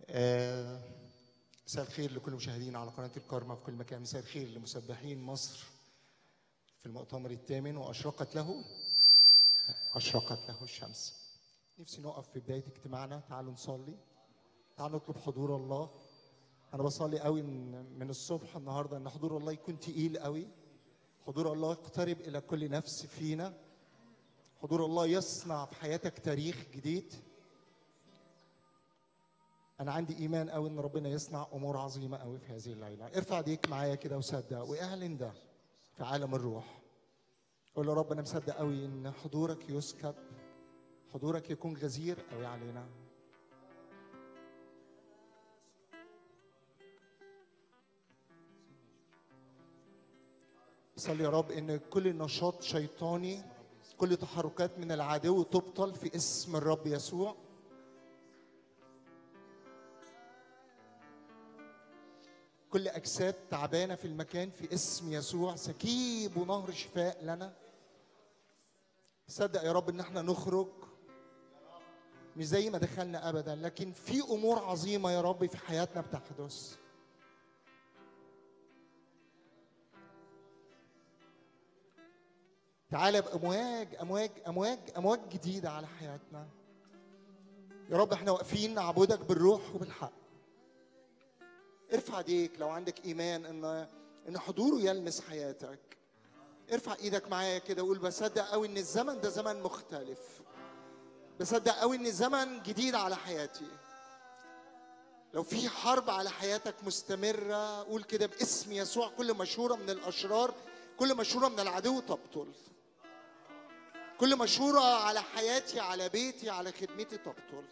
آه، مساء الخير لكل مشاهدينا على قناة الكارما في كل مكان مساء الخير لمسبحين مصر في المؤتمر الثامن وأشرقت له أشرقت له الشمس نفسي نقف في بداية اجتماعنا تعالوا نصلي تعالوا نطلب حضور الله أنا بصلي قوي إن- من الصبح النهاردة إن حضور الله يكون تقيل قوي حضور الله يقترب إلى كل نفس فينا حضور الله يصنع في حياتك تاريخ جديد انا عندي ايمان قوي ان ربنا يصنع امور عظيمه قوي في هذه الليله ارفع ايديك معايا كده وصدق واعلن ده في عالم الروح قول يا رب انا مصدق قوي ان حضورك يسكب حضورك يكون غزير قوي علينا صلي يا رب ان كل نشاط شيطاني كل تحركات من العدو تبطل في اسم الرب يسوع كل اجساد تعبانه في المكان في اسم يسوع سكيب ونهر شفاء لنا صدق يا رب ان احنا نخرج مش زي ما دخلنا ابدا لكن في امور عظيمه يا رب في حياتنا بتحدث تعالى بامواج امواج امواج امواج جديده على حياتنا يا رب احنا واقفين نعبدك بالروح وبالحق ارفع ايديك لو عندك ايمان ان ان حضوره يلمس حياتك ارفع ايدك معايا كده وقول بصدق قوي ان الزمن ده زمن مختلف بصدق قوي ان زمن جديد على حياتي لو في حرب على حياتك مستمرة قول كده باسم يسوع كل مشورة من الأشرار كل مشورة من العدو تبطل كل مشورة على حياتي على بيتي على خدمتي تبطل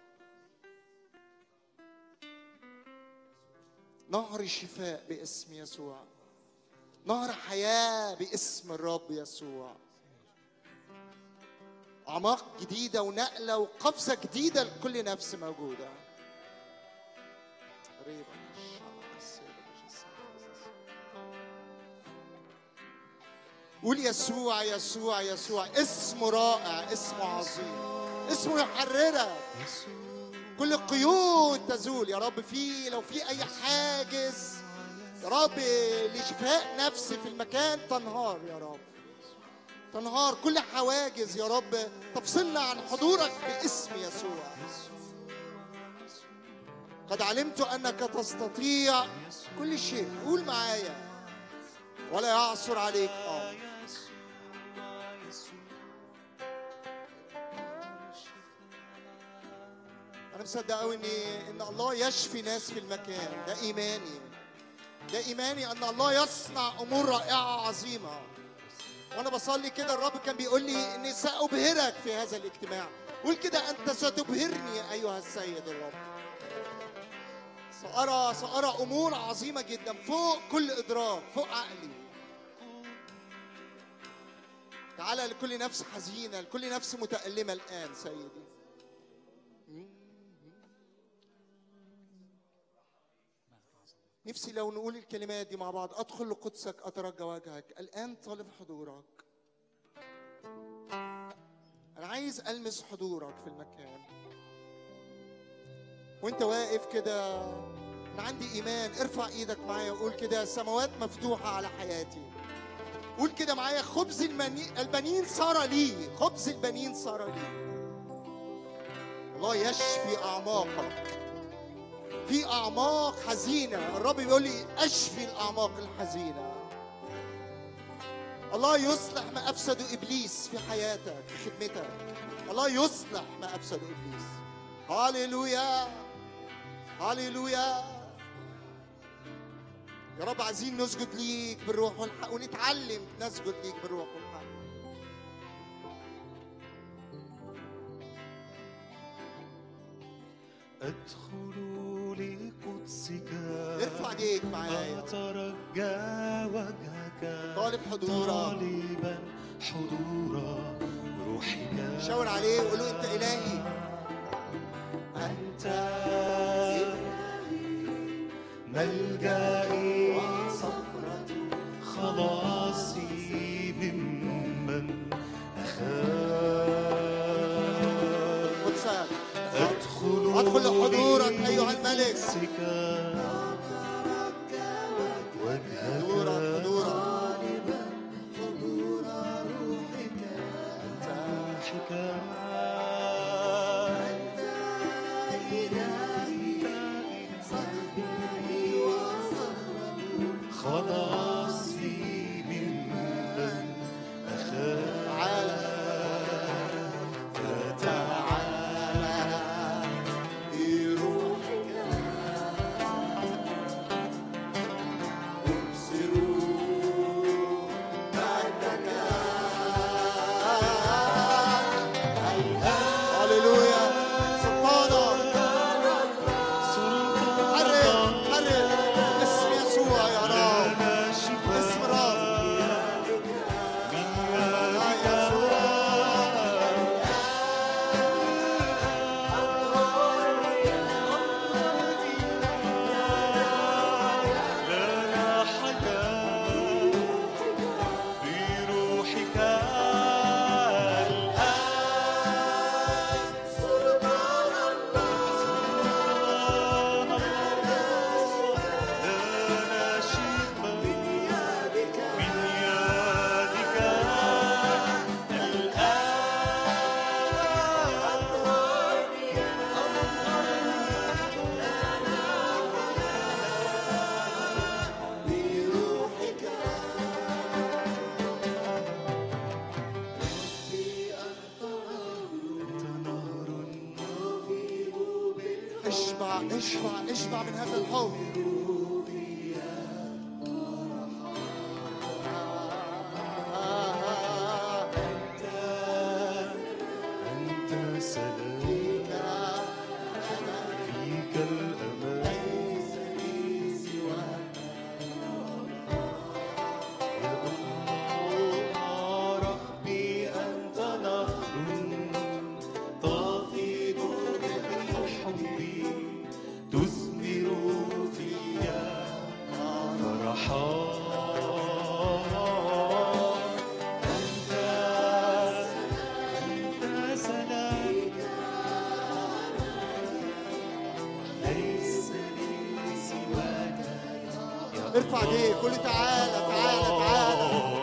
نهر شفاء باسم يسوع نهر حياة باسم الرب يسوع أعماق جديدة ونقلة وقفزة جديدة لكل نفس موجودة ريبا قول يسوع يسوع يسوع اسمه رائع اسمه عظيم اسمه يحررك كل القيود تزول يا رب في لو في اي حاجز يا رب لشفاء نفسي في المكان تنهار يا رب تنهار كل حواجز يا رب تفصلنا عن حضورك باسم يسوع قد علمت انك تستطيع كل شيء قول معايا ولا يعثر عليك امر انا مصدق قوي ان ان الله يشفي ناس في المكان ده ايماني ده ايماني ان الله يصنع امور رائعه عظيمه وانا بصلي كده الرب كان بيقول لي اني سابهرك في هذا الاجتماع قول كده انت ستبهرني ايها السيد الرب سارى سارى امور عظيمه جدا فوق كل ادراك فوق عقلي تعالى لكل نفس حزينه لكل نفس متالمه الان سيدي نفسي لو نقول الكلمات دي مع بعض ادخل لقدسك اترجى وجهك الان طالب حضورك انا عايز المس حضورك في المكان وانت واقف كده انا عندي ايمان ارفع ايدك معايا وقول كده السماوات مفتوحه على حياتي قول كده معايا خبز المني... البنين صار لي خبز البنين صار لي الله يشفي اعماقك في اعماق حزينه الرب بيقول لي اشفي الاعماق الحزينه الله يصلح ما افسد ابليس في حياتك في خدمتك الله يصلح ما افسد ابليس هاليلويا هاليلويا يا رب عايزين نسجد ليك بالروح والحق ونتعلم نسجد ليك بالروح والحق أدخل لقدسك ارفع ايديك معايا أترجى وجهك طالب حضورك طالبا حضور روحك شاور عليه وقول له انت الهي أنت ملجئي خلاصي ممن أخاف قدسك أدخل أدخل لحضورك أيها الملك. قدسك حضورك وجهك حضورك خلاصي ممن أخاف تعالى فتعالى بروحك ابصروا مجدك هللويا سلطانك حرر حرر اسم يسوع يا رب اسم رب يا يسوع لنا حياة بروحك الآن لنا شفاء من يدك اشبع اشبع اشبع من هذا الحب أنت سلام فيك الأمان يا ربي أنت نهر تفيض بالحب تثمر فيا فرحا أنت أنت سلام ليس لي سواك ارفع ايديك قول لي تعالى تعالى تعالى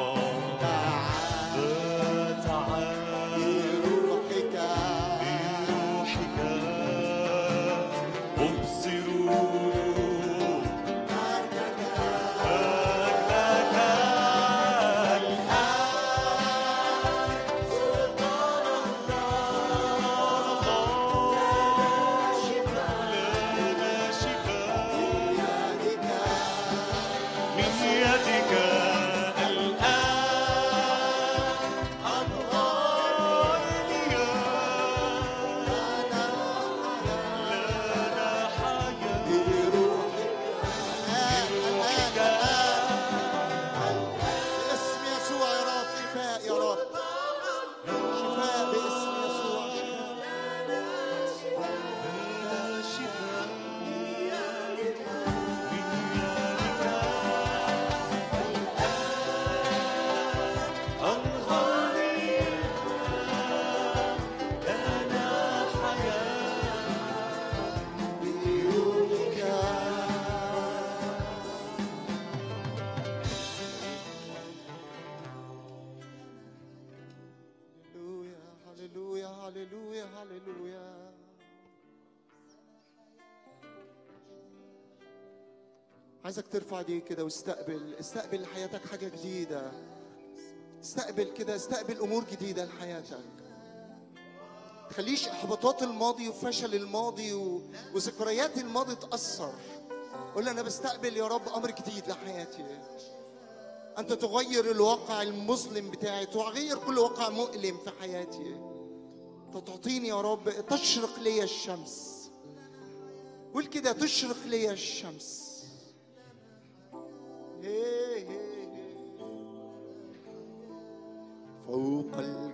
تعالى بروحك بروحك أبصر مجدك أنك لنا شفاء بيدك من يدك الآن أنهار المياه لنا حياة الآن الآن الآن باسم يسوع يا رب شفاء يا رب شفاء باسم يسوع شفاء لنا شفاء من يدك أنهار لنا حياة بروحك هللويا هللويا هللويا هللويا عايزك ترفع ايديك كده واستقبل استقبل لحياتك حاجة جديدة استقبل كده استقبل امور جديدة لحياتك تخليش احباطات الماضي وفشل الماضي و... وذكريات الماضي تأثر قول انا بستقبل يا رب امر جديد لحياتي انت تغير الواقع المظلم بتاعي تغير كل واقع مؤلم في حياتي انت تعطيني يا رب تشرق لي الشمس قول كده تشرق لي الشمس هي هي هي. فوق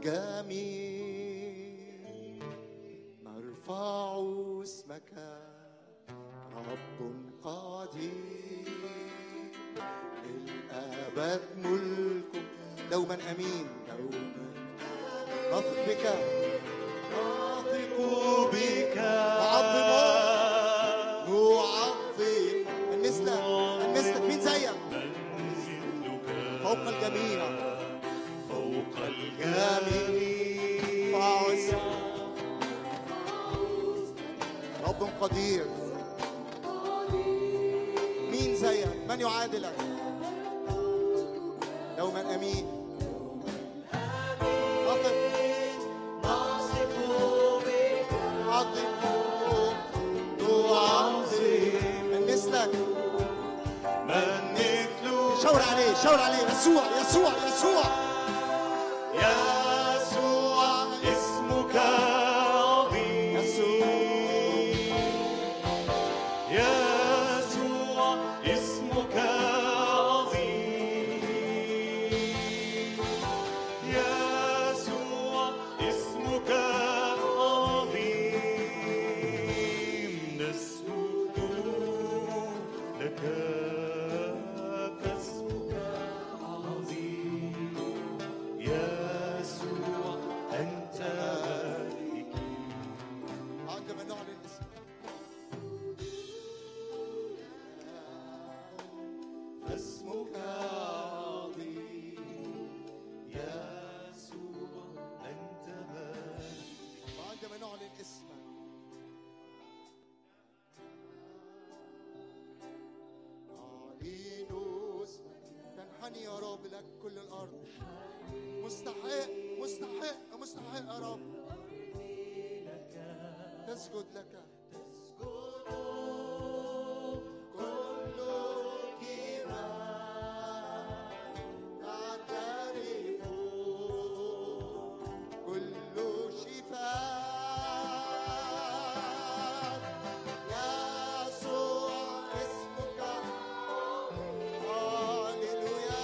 الجميع نرفع اسمك رب قدير للأبد ملك دوما أمين دوما نثق بك نثق بك نعظم قدير مين زيك من يعادلك دوما امين نطق نصف بك عظيم عظيم من مثلك من مثل شاور عليه شاور عليه يسوع يسوع يسوع يسوع اسمك عظيم يسوع اسمك عظيم يسوع اسمك عظيم نسجد لك فاسمك عظيم يسوع أنت مالكي عندما نعلن اسمك فاسمك عظيم يسوع أنت مالكي وعندما نعلن اسمك نعلن اسمك تنحني يا رب لك كل الارض مستحق مستحق مستحق يا رب تسجد لك كل الجبال تعترف كل شفاء يسوع اسمك هاليلويا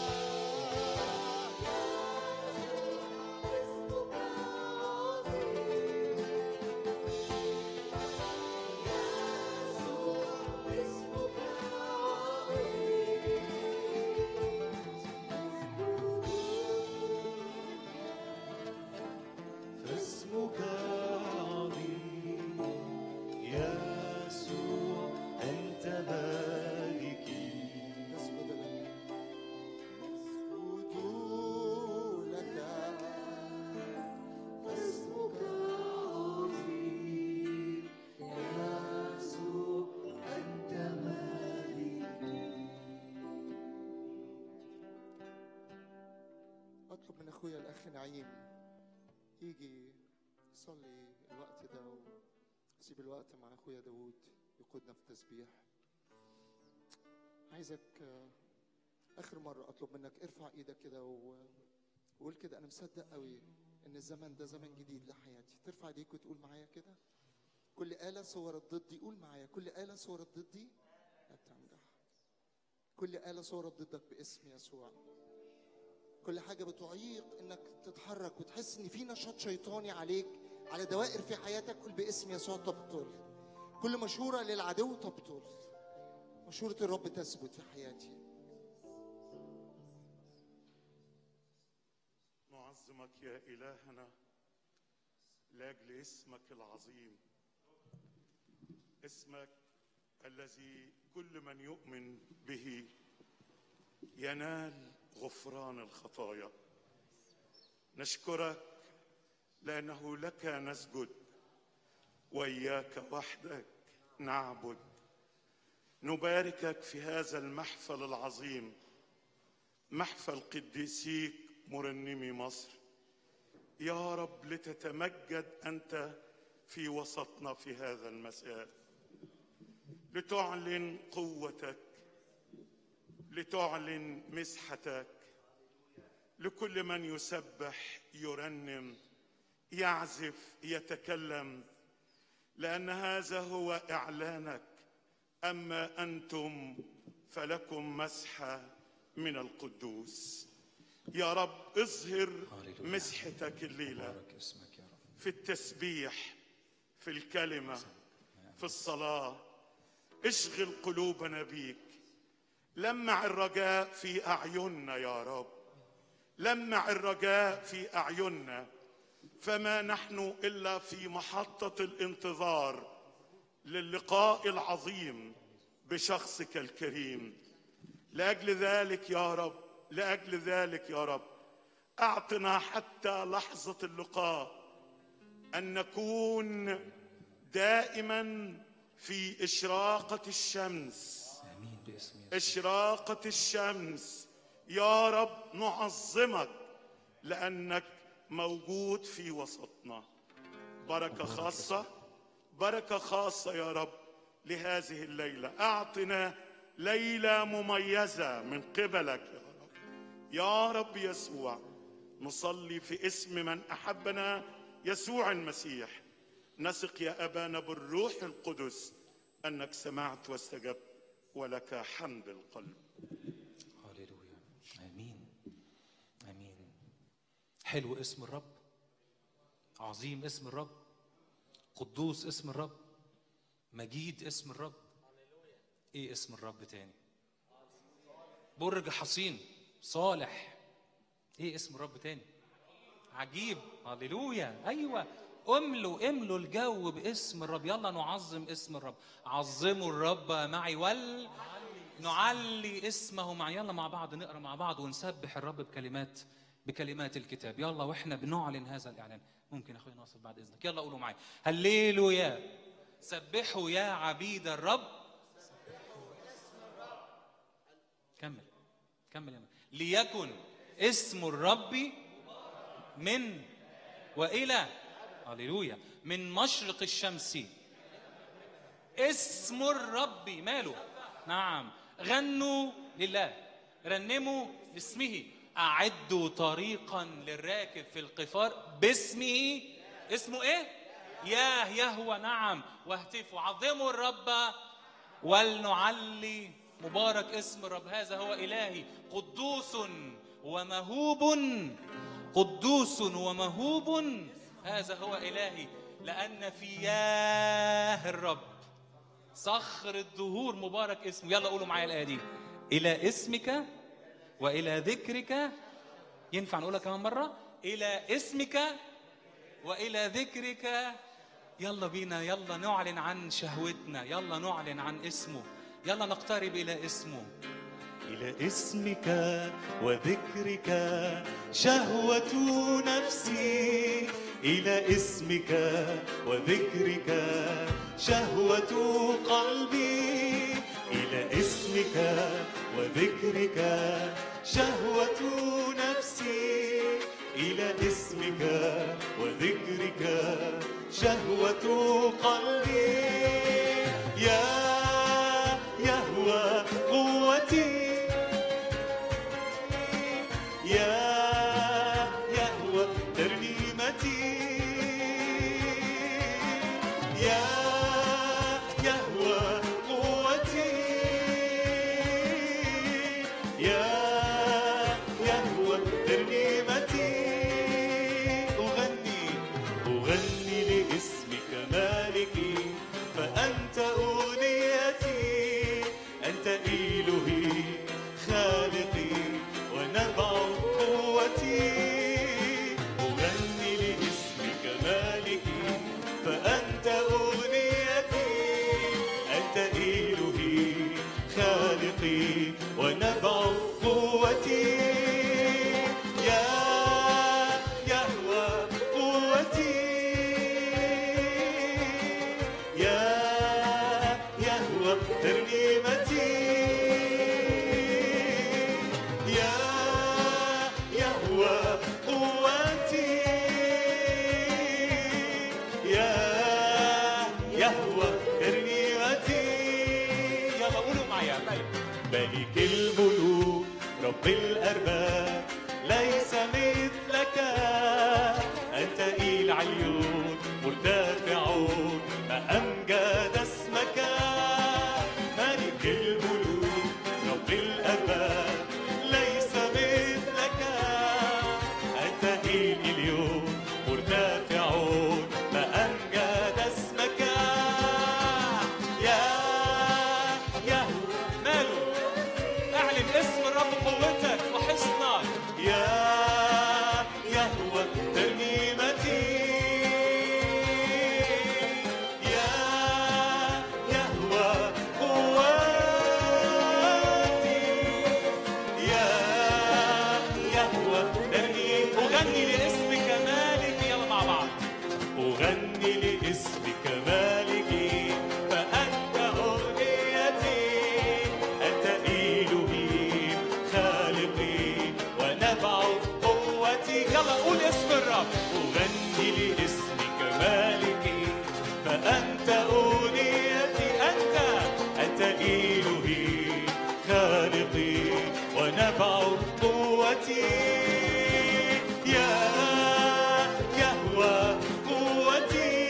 فاسمك عظيم يسوع أنت مالكي نسجد لك نسجد لك فاسمك عظيم يسوع أنت مالكي اطلب من اخويا الاخ نعيم يجي يصلي الوقت ده ويسيب الوقت مع اخويا داوود يقودنا في التسبيح عايزك آه، اخر مره اطلب منك ارفع ايدك كده و- وقول كده انا مصدق قوي ان الزمن ده زمن جديد لحياتي ترفع ايديك وتقول معايا كده كل آلة صورت ضدي قول معايا كل آلة صورت ضدي لا تنجح كل آلة صورت ضدك باسم يسوع كل حاجة بتعيق انك تتحرك وتحس ان في نشاط شيطاني عليك على دوائر في حياتك قول باسم يسوع تبطل كل مشورة للعدو تبطل مشورة الرب تثبت في حياتي نعظمك يا إلهنا لأجل اسمك العظيم اسمك الذي كل من يؤمن به ينال غفران الخطايا نشكرك لأنه لك نسجد وإياك وحدك نعبد نباركك في هذا المحفل العظيم محفل قديسيك مرنمي مصر يا رب لتتمجد انت في وسطنا في هذا المساء لتعلن قوتك لتعلن مسحتك لكل من يسبح يرنم يعزف يتكلم لان هذا هو اعلانك اما انتم فلكم مسحه من القدوس يا رب اظهر هاليلويا. مسحتك الليله بارك اسمك يا رب في التسبيح في الكلمه في الصلاه اشغل قلوبنا بيك لمع الرجاء في اعيننا يا رب لمع الرجاء في اعيننا فما نحن الا في محطه الانتظار للقاء العظيم بشخصك الكريم لاجل ذلك يا رب لاجل ذلك يا رب اعطنا حتى لحظه اللقاء ان نكون دائما في اشراقه الشمس امين باسم يسوع اشراقه الشمس يا رب نعظمك لانك موجود في وسطنا بركه خاصه بركه خاصه يا رب لهذه الليله اعطنا ليله مميزه من قبلك يا رب يا رب يسوع نصلي في اسم من احبنا يسوع المسيح نثق يا ابانا بالروح القدس انك سمعت واستجبت ولك حمد القلب هللويا امين امين حلو اسم الرب عظيم اسم الرب قدوس اسم الرب مجيد اسم الرب ايه اسم الرب تاني برج حصين صالح ايه اسم الرب تاني عجيب هللويا ايوه املوا املوا الجو باسم الرب يلا نعظم اسم الرب عظموا الرب معي ول نعلي اسمه معي يلا مع بعض نقرا مع بعض ونسبح الرب بكلمات بكلمات الكتاب يلا واحنا بنعلن هذا الاعلان ممكن اخويا ناصر بعد اذنك يلا قولوا معي هللويا سبحوا يا عبيد الرب كمل كمل يا مان. ليكن اسم الرب من والى هللويا من مشرق الشمس اسم الرب ماله نعم غنوا لله رنموا باسمه أعدوا طريقا للراكب في القفار باسمه اسمه ايه ياه يهوى نعم واهتفوا عظموا الرب ولنعلي مبارك اسم الرب هذا هو إلهي قدوس ومهوب قدوس ومهوب هذا هو إلهي لأن في ياه الرب صخر الدهور مبارك اسمه يلا قولوا معايا الآية دي إلى اسمك وإلى ذكرك ينفع نقولها كمان مرة إلى اسمك وإلى ذكرك يلا بينا يلا نعلن عن شهوتنا يلا نعلن عن اسمه يلا نقترب إلى اسمه إلى اسمك وذكرك شهوة نفسي إلى اسمك وذكرك شهوة قلبي إلى اسمك وذكرك شهوة نفسي إلى اسمك وذكرك شهوة قلبي يا يهوى قوتي يا يهوى ترنيمتي يا يهوى قوتي يا يهوى ترنيمتي أغني أغني لاسمك مالكي فأنت أغنيتي أنت إلهي خالقي ونبع قوتي أغني لاسمك مالكي فأنت أغنيتي أنت إلهي خالقي ونبع قوتي يا يهوى قوتي يا يهوى ترنيمتي يا يهوى قوتي يا يهوى ترنيمتي يلا قولوا معايا ملك الملوك رب الأرباب ليس مثلك أنت إيل عليون مرتفعون ما أمجد اسمك ملك الملوك رب الأرباب ليس مثلك أنت إيل اليوم مرتفعون ما أمجد اسمك يا يهوه ماله اعلن اسم الرب قوتك وحصنك يا يهوى ترنيمتي يا يهوى قوتي يا يهوى ترنيمتي أغني لاسم يلا قول اسم الرب أغني لاسمك مالكي فأنت أغنيتي أنت أنت إلهي خالقي ونبع قوتي يا يهوى قوتي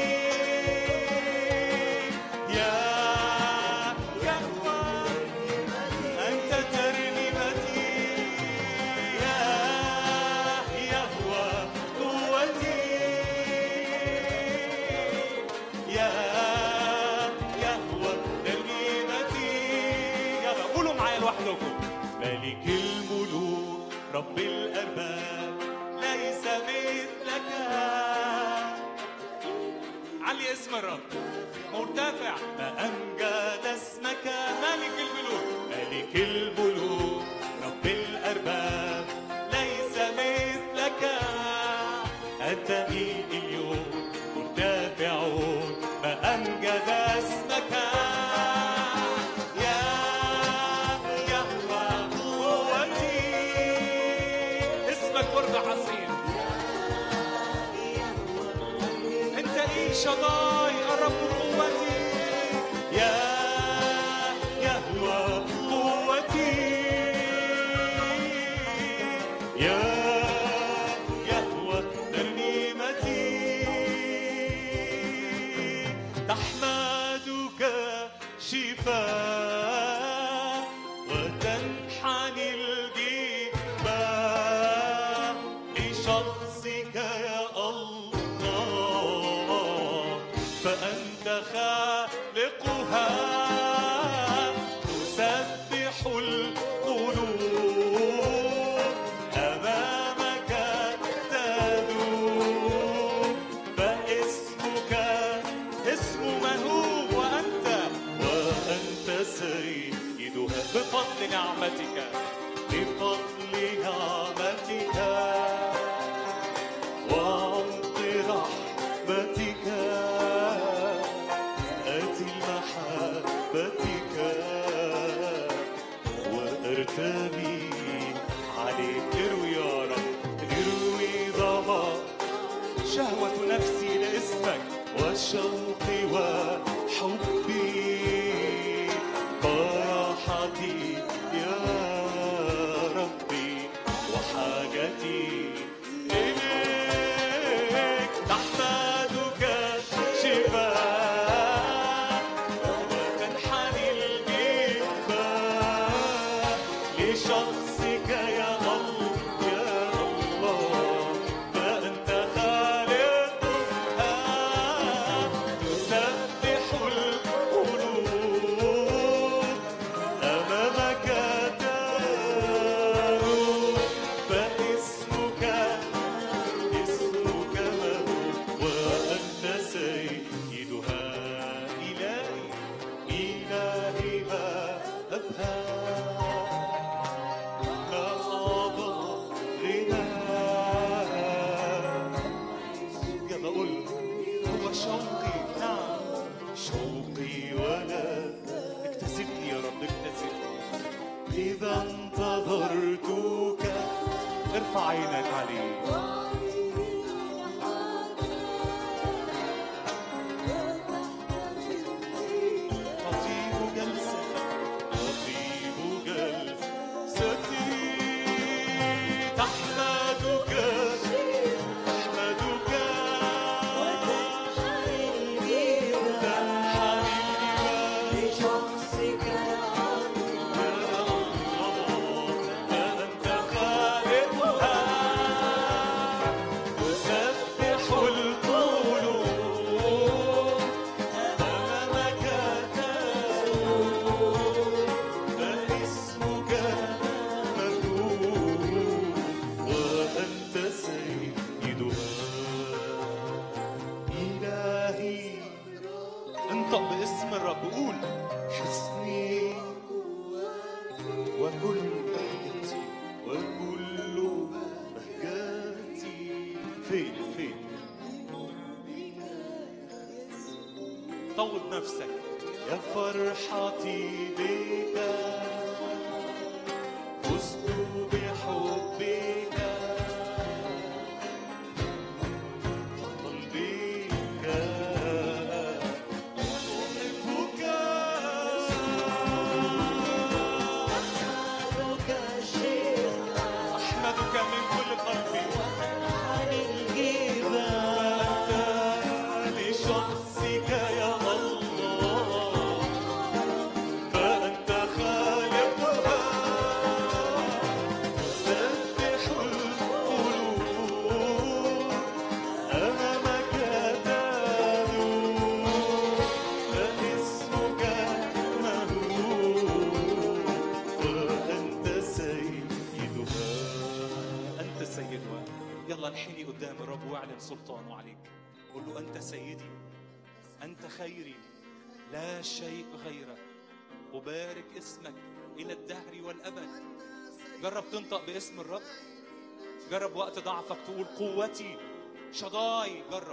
يا يهوى أنت ترنيمتي يا يهوى قوتي يا يهوى ترنيمتي يلا قولوا معايا لوحدكم ملك الملوك رب الأرباب ليس مثلك علي اسم الرب مرتفع ما أمجد اسمك ملك الملوك ملك الملوك رب الأرباب ليس مثلك أنت اليوم مرتفعون ما أمجد اسمك يا يهوى قوتي اسمك برضه عظيم انت ايه شضاي قرب من قوتي يا يهوى قوتي يا يهوى ترنيمتي تحمدك شفاء وتنحني الجبال لشخصك يا الله فأنت خالقها تسبح القلوب أمامك تدوب فاسمك اسم مهوب وأنت وأنت سيدها بفضل نعمتك بفضل نعمتك وعمق رحمتك آتي محبتك وارتمي عليك اروي يا رب اروي ظما شهوة نفسي لاسمك وشوقي وحبي فرحتي يا ربي وحاجتي إليك تحمدك شفاء وتنحني الجبال لشخصك يا الله يا الله فأنت خالقها تسبح القلوب أمامك تدور فاسمك اسمك مهوب وأنت سيدها إلهي إلهي ما أبهى ما أعظم غنى يلا قول هو شوقي نعم شوقي ولا اكتسبني يا رب اكتسبني إذا انتظرتك ارفع عينك عليه أطيب جلستك أطيب جلستي تحمدك تحمدك تنحني أنت خالقها تسبح القلوب أمامك تدور فاسمك مكروه وأنت سيدها إلهي انطق باسم الرب قول حصني وكل بهجتي وكل بهجتي فين فين طوب نفسك يا فرحتي بك فزت بحبك قدام الرب واعلن سلطانه عليك قول له أنت سيدي أنت خيري لا شيء غيرك أبارك اسمك إلى الدهر والأبد جرب تنطق باسم الرب جرب وقت ضعفك تقول قوتي شضاي جرب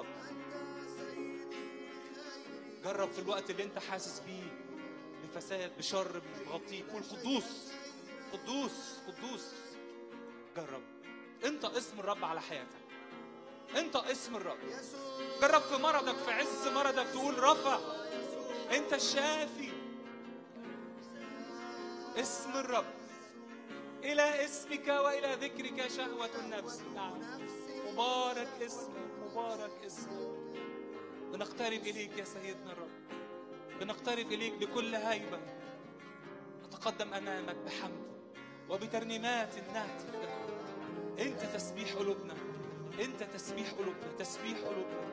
جرب في الوقت اللي انت حاسس بيه بفساد بشر بيغطيك قول قدوس قدوس قدوس جرب انت اسم الرب على حياتك انت اسم الرب جرب في مرضك في عز مرضك تقول رفع انت الشافي اسم الرب الى اسمك والى ذكرك شهوه النفس نعم مبارك اسمك مبارك اسمك بنقترب اليك يا سيدنا الرب بنقترب اليك بكل هيبه نتقدم امامك بحمد وبترنيمات نهتف انت تسبيح قلوبنا انت تسبيح قلوبنا تسبيح قلوبنا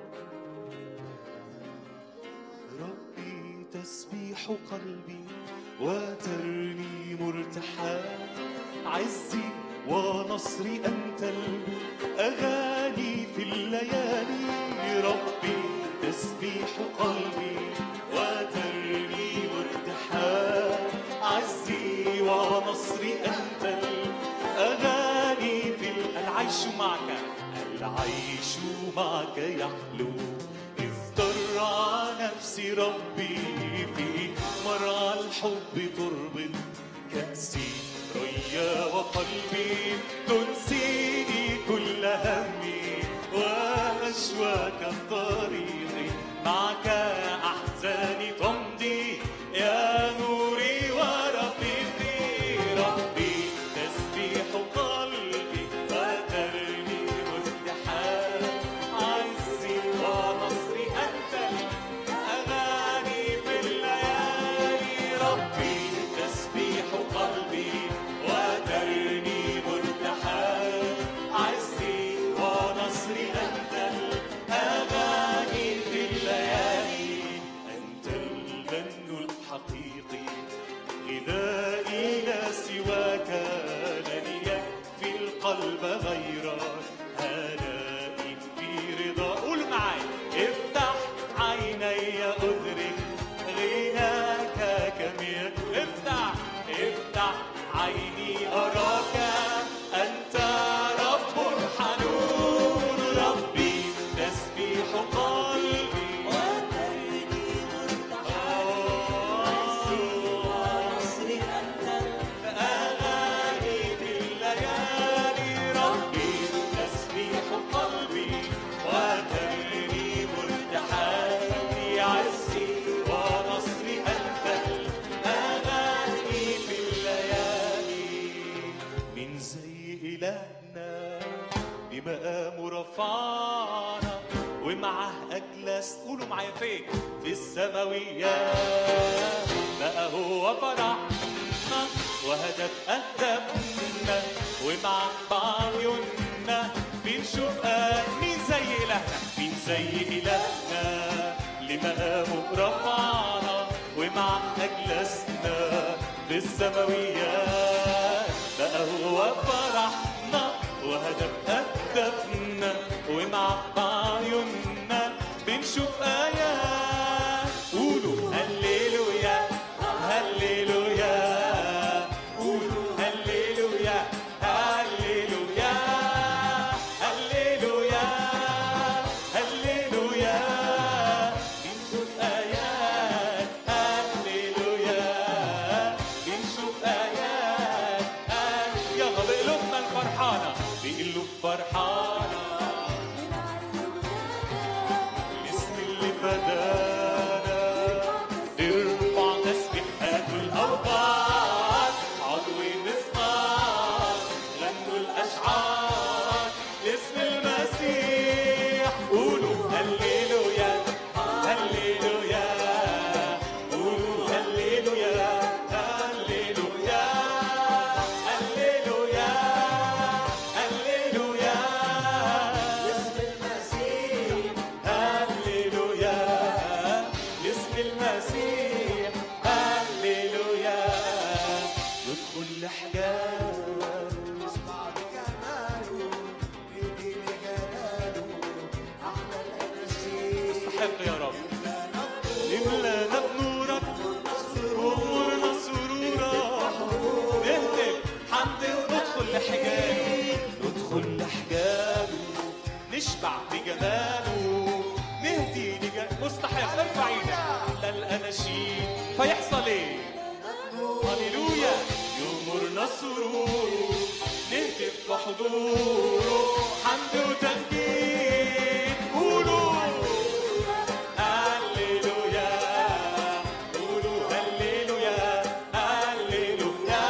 ربي تسبيح قلبي وترنيم ارتحال عزي ونصري أنت الأغاني في الليالي ربي تسبيح قلبي وترنيم ارتحال عزي ونصري أنت الأغاني في العيش معك العيش معك يحلو إذ ضرع نفسي ربي في مرعى الحب تربط كأسي ريا وقلبي تنسيني كل همي وأشواك الطريق معك أحزاني تمضي يا نوري ورفيقي ربي تسبيح قلبي وترنيم ارتحال عزي ونصري أنت الأغاني في الليالي ربي تسبيح قلبي وترنيم ارتحال عزي ونصري أنت الأغاني في الليالي أنت المن الحقيقي غذائي لا سواك لن يكفي القلب غيرك هنائي في رضا قول معاي افتح عيني أدرك غناك كم يكون افتح افتح عيني أراك أنت رب حنون ربي تسبيح قلبي أغاني في الليالي ربي تسبيح قلبي وترنيم ارتحالي عزي ونصري أنت الأغاني في الليالي من زي إلهنا بمقام رفعنا ومعه أجلس قولوا معايا فين في السماويات بقى هو فرحنا وهدف أهدافنا ومع بعيوننا بنشوف آه مين زي إلهنا مين زي إلهنا لمقامه رفعنا ومع أجلسنا في السماويات بقى هو فرحنا وهدف هدفنا ومع بعيوننا بنشوف آيات قولوا هللويا هللويا قولوا هللويا هللويا هللويا هللويا بنشوف آيات هللويا بنشوف آيات آيات يلا بقلوبنا الفرحانة بقلوب فرحانة الاسم اللي نشبع بجماله نهدي لجماله مستحق ارفع ايدك للاناشيد فيحصل ايه؟ هللويا يمرنا السرور نهتف بحضوره حمد وتمجيد قولوا هللويا قولوا هللويا هللويا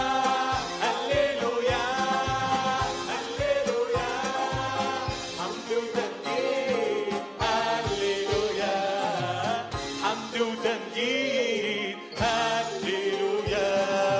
هللويا هللويا حمد وتمجيد هللويا حمد وتمجيد هللويا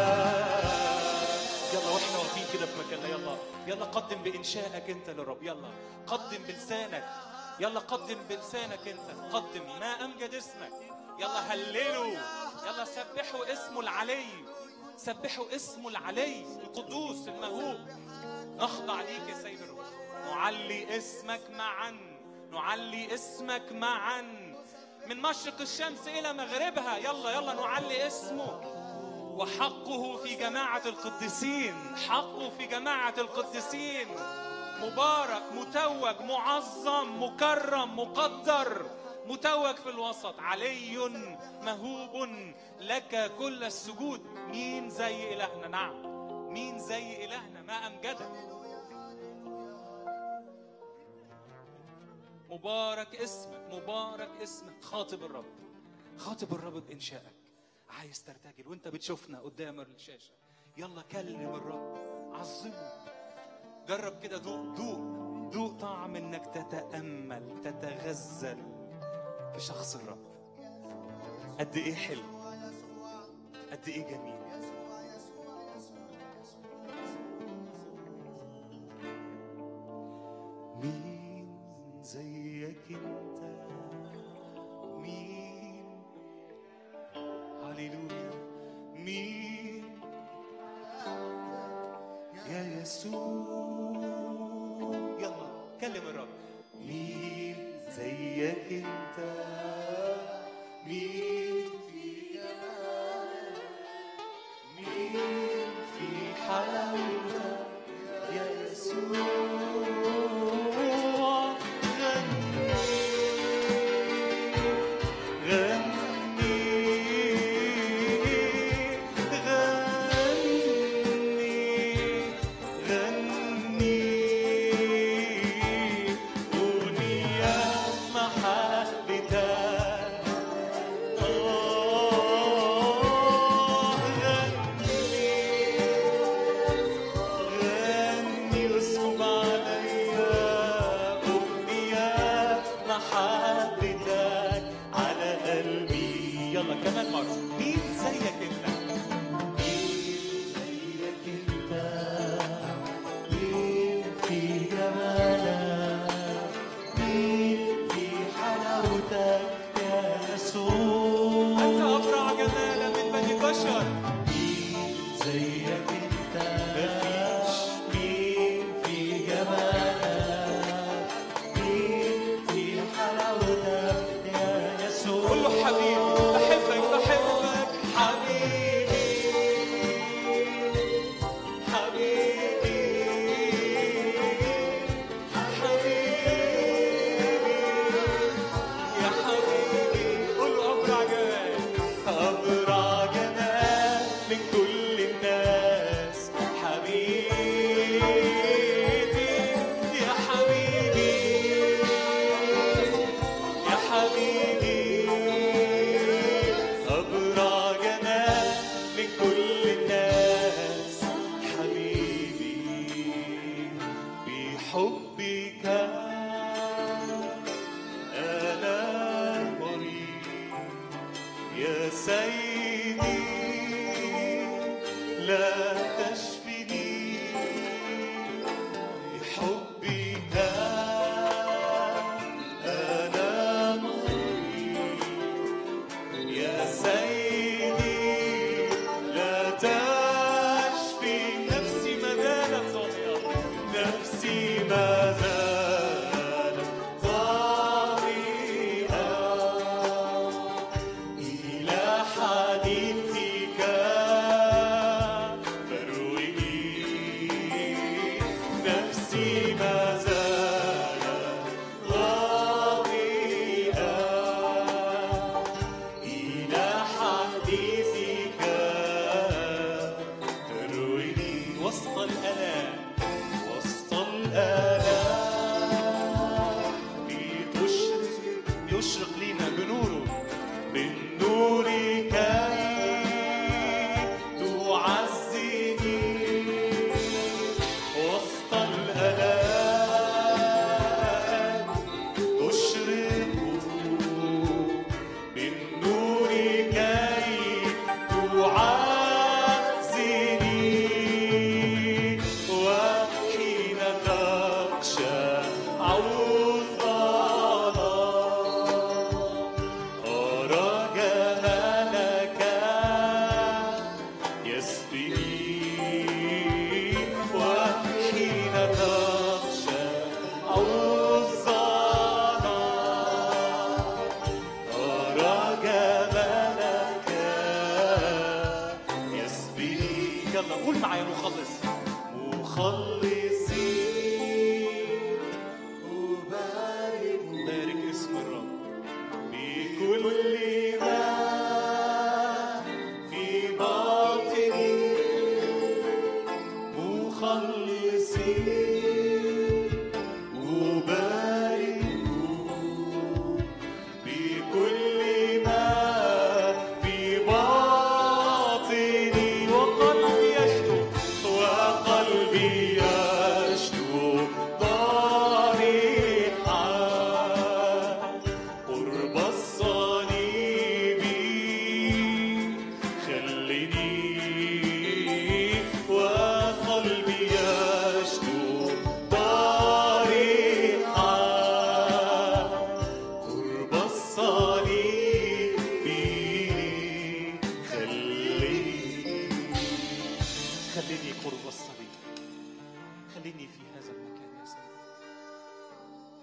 يلا واحنا واقفين كده في مكاننا يلا يلا قدم بانشائك انت للرب يلا قدم بلسانك يلا قدم بلسانك انت قدم ما امجد اسمك يلا هللوا يلا سبحوا اسمه العلي سبحوا اسمه العلي القدوس المهوب نخضع ليك يا سيد الرب نعلي اسمك معا نعلي اسمك معا من مشرق الشمس الى مغربها يلا يلا نعلي اسمه وحقه في جماعة القديسين حقه في جماعة القديسين مبارك متوج معظم مكرم مقدر متوج في الوسط علي مهوب لك كل السجود مين زي إلهنا نعم مين زي إلهنا ما أمجدك مبارك اسمك مبارك اسمك خاطب الرب خاطب الرب بإنشائك عايز ترتجل وانت بتشوفنا قدام الشاشة يلا كلم الرب عظمه جرب كده دوق دوق دوق طعم انك تتأمل تتغزل في شخص الرب قد ايه حلو قد ايه جميل مين زيك انت مين هللويا مين يا يسوع يلا كلم الرب مين زيك انت مين في جمالك مين في حلاوتك يا يسوع غني غني غني غني أغنية محل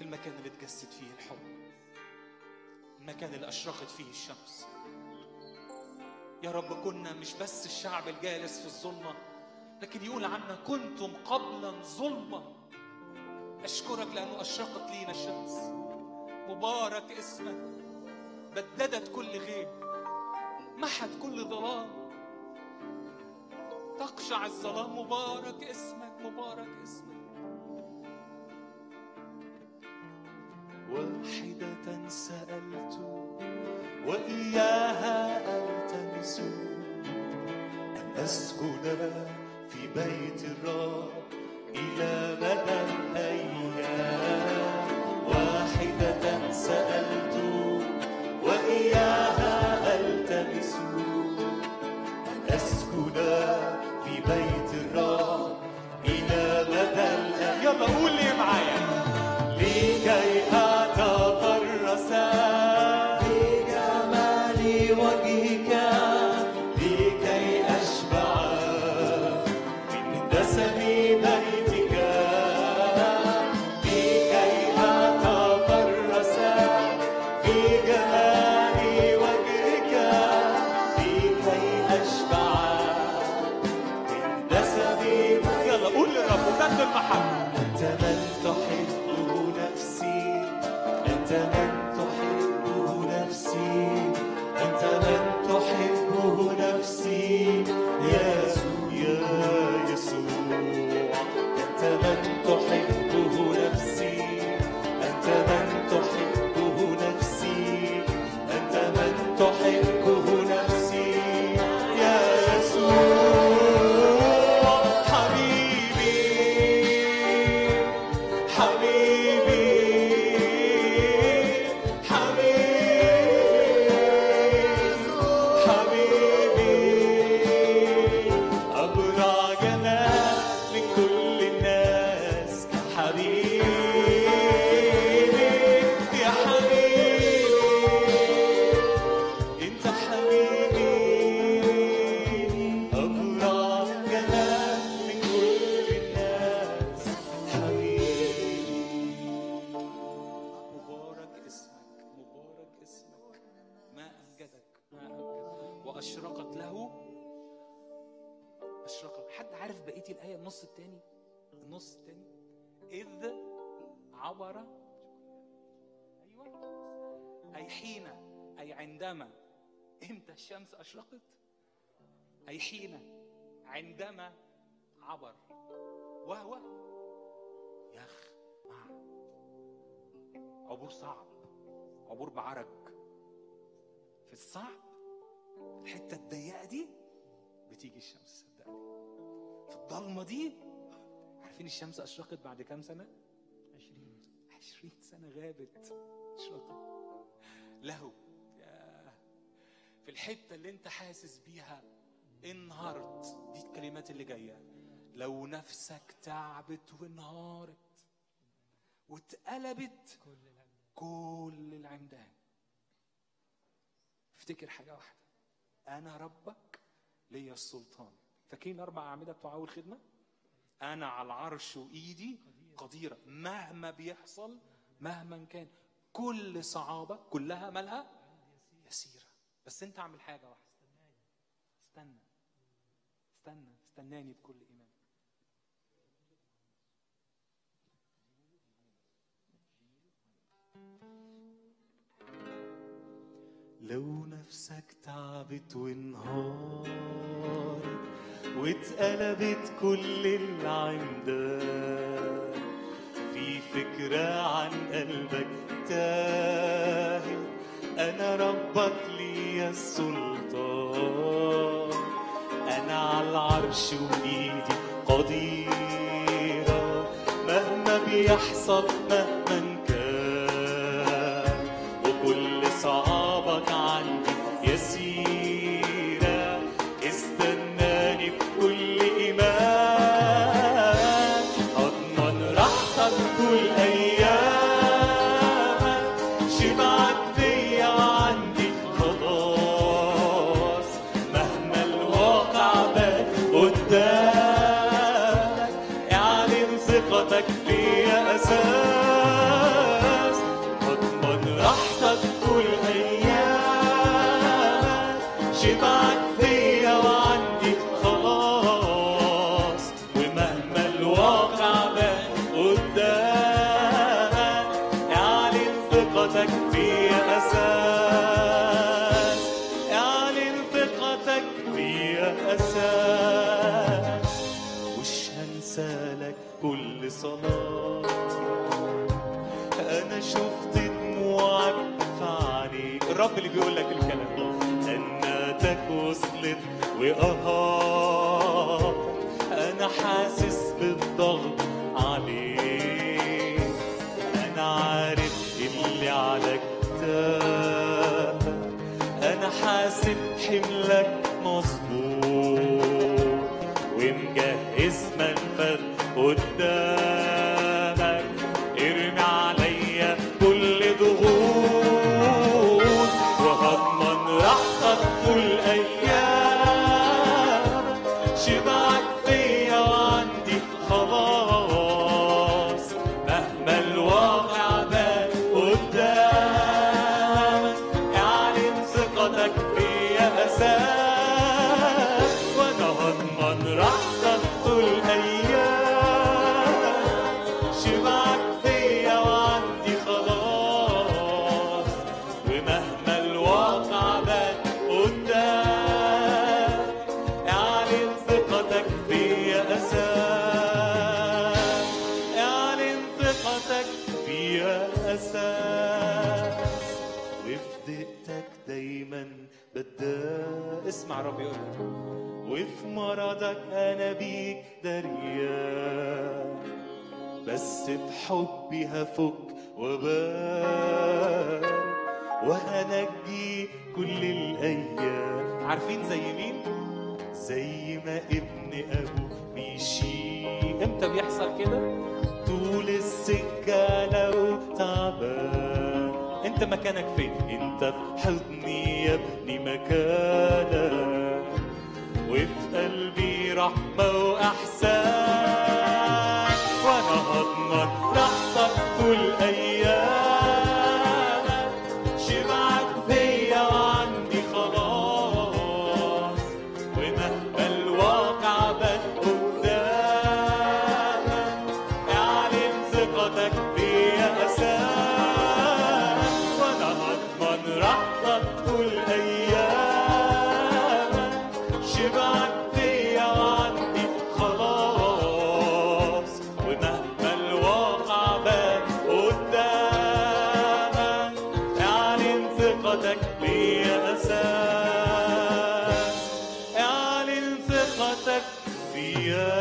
المكان اللي اتجسد فيه الحب المكان اللي أشرقت فيه الشمس يا رب كنا مش بس الشعب الجالس في الظلمة لكن يقول عنا كنتم قبلا ظلمة أشكرك لأنه أشرقت لينا الشمس مبارك اسمك بددت كل غيب محت كل ظلام تقشع الظلام مبارك اسمك مبارك اسمك واحدة سألت وإياها ألتمس أن أسكن في بيت الرب إلى مدى الأيام واحدة سألت وإياها ألتمس أن أسكن في بيت الرب إلى مدى الأيام يلا قول لي معايا لكي أتفرس في جمال وجهك لكي أشبع من دسم بيتك لكي أتفرس في جمال وجهك لكي أشبع من دسم يلا قول لرب وكان المحبة أنت من تحب نفسي أنت من تحب نفسي أنت من تحب نفسي يا يسوع يا يسوع أنت من تحب نفسي أنت من تحب نفسي أنت من تحب نفسي يا يسوع حبيبي حبيبي حبيبي حبيبي أبرع جمال من كل الناس حبيبي يا حبيبي انت حبيبي أبرع جمال من كل الناس حبيبي مبارك اسمك مبارك اسمك ما أمجدك ما أمجدك وأشرقت له أشرقت حد عارف بقية الآية النص التاني النص التاني إذ عبر أيوة أي حين أي عندما إمتى الشمس أشرقت أي حين عندما عبر وهو يخ مع عبور صعب عبور بعرج في الصعب الحته الضيقه دي بتيجي الشمس صدقني في الضلمه دي عارفين الشمس اشرقت بعد كام سنه؟ 20 20 سنه غابت اشرقت له يا في الحته اللي انت حاسس بيها انهارت دي الكلمات اللي جايه لو نفسك تعبت وانهارت واتقلبت كل العمدان افتكر حاجة واحدة أنا ربك ليا السلطان فاكرين الأربع أعمدة بتوع أول خدمة؟ أنا على العرش وإيدي قديرة مهما بيحصل مهما كان كل صعابة كلها مالها يسيرة بس أنت اعمل حاجة واحدة استنى استنى استناني بكل إيمان لو نفسك تعبت وانهارت واتقلبت كل العمدان في فكرة عن قلبك تاهت أنا ربك ليا السلطان أنا على العرش وإيدي قديرة مهما بيحصل مهما كان وكل صعابك عندي يسيرة استناني بكل إيمان أضمن راحتك طول أيامك شبعك فيا وعندي خلاص مهما الواقع بان قدامك اعلن ثقتك فيا أساس ثقتك في أساس اعلن ثقتك في أساس وش هنسالك كل صلاة أنا شفت دموعك في عينيك الرب اللي بيقول لك الكلام ده أناتك وصلت وقهار أنا حاسس بالضغط عليك أنا عارف اللي على كتافك أنا حاسب حملك مظبوط ومجهز منفذ قدامك ارمي عليا كل ضغوط وهضمن راحتك كل ايام شبعك فيا وعندي خلاص مهما الواقع بان قدامك اعلن ثقتك فيا اساس وانا هضمن راحتك طول ايام شبعك فيا وعندي خلاص ومهما الواقع بان قدام اعلن ثقتك فيا اساس اعلن ثقتك فيا اساس وفي دقتك دايما بدأ اسمع رب يقول لك وفي مرضك انا بيك دريان بس بحبي هفك وبارك وهنجي كل الايام عارفين زي مين زي ما ابن ابو بيشيل امتى بيحصل كده طول السكة لو تعبان انت مكانك فين انت في حضني يا ابني مكانك وفي قلبي رحمة وإحسان وأنا هضمن راحتك طول أيامك شبعك فيا وعندي خلاص ومهما الواقع بان قدامك اعلن ثقتك فيا أساس وأنا هضمن راحتك طول أيامك شبعك فيا وعندي خلاص ومهما الواقع بان قدامك اعلن ثقتك فيا أساس اعلن ثقتك فيا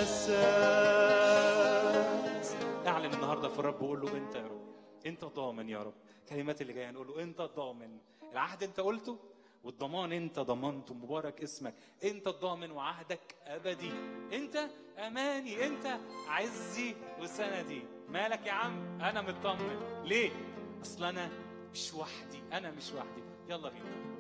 أساس اعلن النهارده في الرب وقول له انت يا رب انت ضامن يا رب الكلمات اللي جايه نقول له انت ضامن العهد انت قلته والضمان انت ضمنته مبارك اسمك انت الضامن وعهدك ابدي انت اماني انت عزي وسندي مالك يا عم انا مطمن ليه اصل انا مش وحدي انا مش وحدي يلا بينا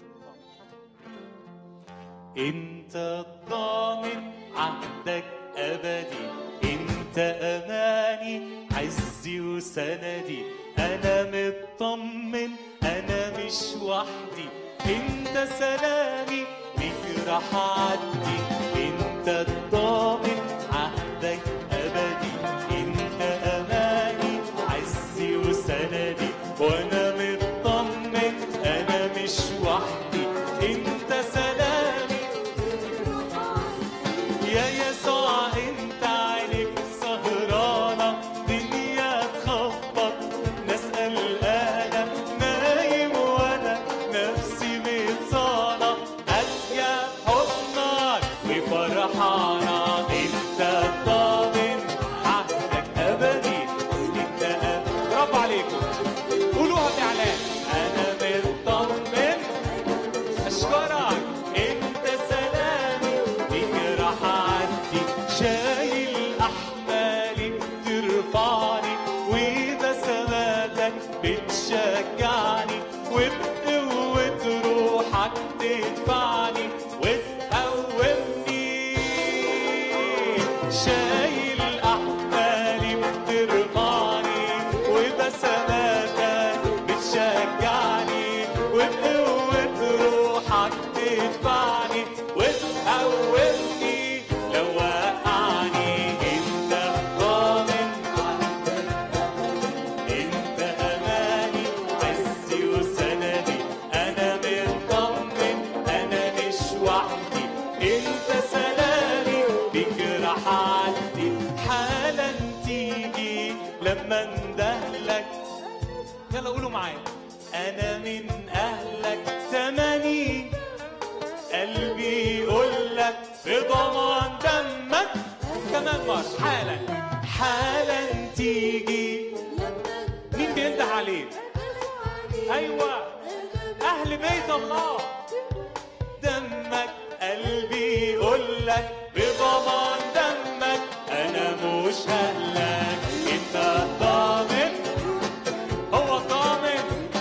انت الضامن عهدك ابدي انت اماني عزي وسندي انا مطمن انا مش وحدي انت سلامي بيك راح اعدي انت الضامن عهدك ابدي انت اماني عزي وسندي وانا مطمن انا مش وحدي انت سلامي يا يسوع انت عينك سهرانة دنيا تخبط ناس قلقانة نايم وانا نفسي متصانة قاسية حضنك وفرحانة انت الضامن عهدك ابدي انت أب- برافو عليكم قولوها باعلان انا مطمن اشكرك انت سلامي بيك راح اعدي شايل احمالي ترفعني وبسماتك بتشجعني وبقوة روحك تدفعني وتقومني شايل احمالي بترفعني وبسماتك بتشجعني وبقوة روحك تدفعني وتقومني لو وقعني انت ضامن انت اماني يلا قولوا معايا أنا من أهلك تمني قلبي يقول لك بضمان دمك كمان مرة حالا حالا تيجي مين بينده عليه ايوه اهل بيت الله دمك قلبي يقول لك بضمان دمك أنا مش ههلك أنت ضامن هو الضامن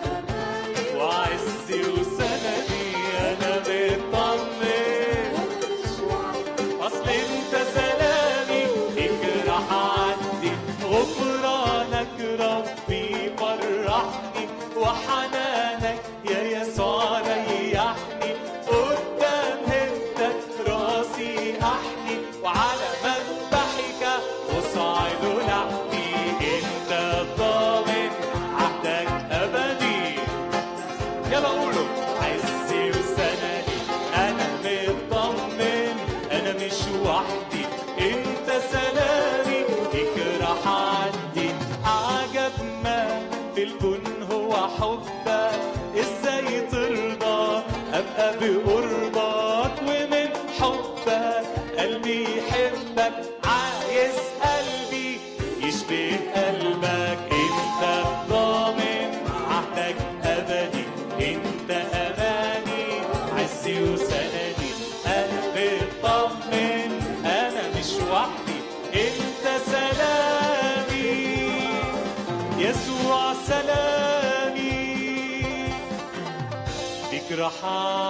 وعزي وسندي أنا مطمن أصل أنت سلامي اجرح عندي غفرانك ربي فرحني وحنانك يا يسوع ريحني قدام هبتك راسي أحني وعلى مذبحك أصعد لحمي أنت الضامن عهدك أبدي يلا قولوا عزي وسندي انا مطمن انا مش وحدي انت سلامي اجرح عندي عجب ما في الكون هو حبك ازاي ترضى ابقى بقربك ومن حبك قلبي يحبك عايز قلبي يشبه قلبك انت ضامن عهدك ابدي انت اماني عزي وسندي قلبي اطمن انا مش وحدي انت سلامي يسوع سلامي بك رح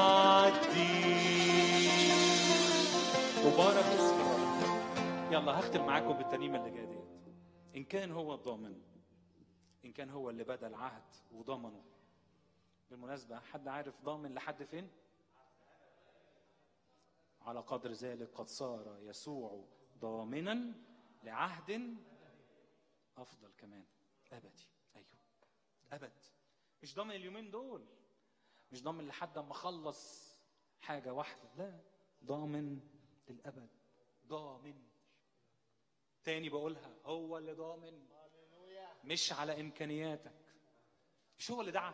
اعدي مبارك اسمك يلا هختم معاكم بالترنيمه اللي جايه ديت ان كان هو الضامن ان كان هو اللي بدا العهد وضمنه بالمناسبه حد عارف ضامن لحد فين على قدر ذلك قد صار يسوع ضامنا لعهد افضل كمان ابدي ايوه ابد مش ضامن اليومين دول مش ضامن لحد اما اخلص حاجه واحده لا ضامن للابد ضامن تاني بقولها هو اللي ضامن مش على امكانياتك مش هو اللي دعا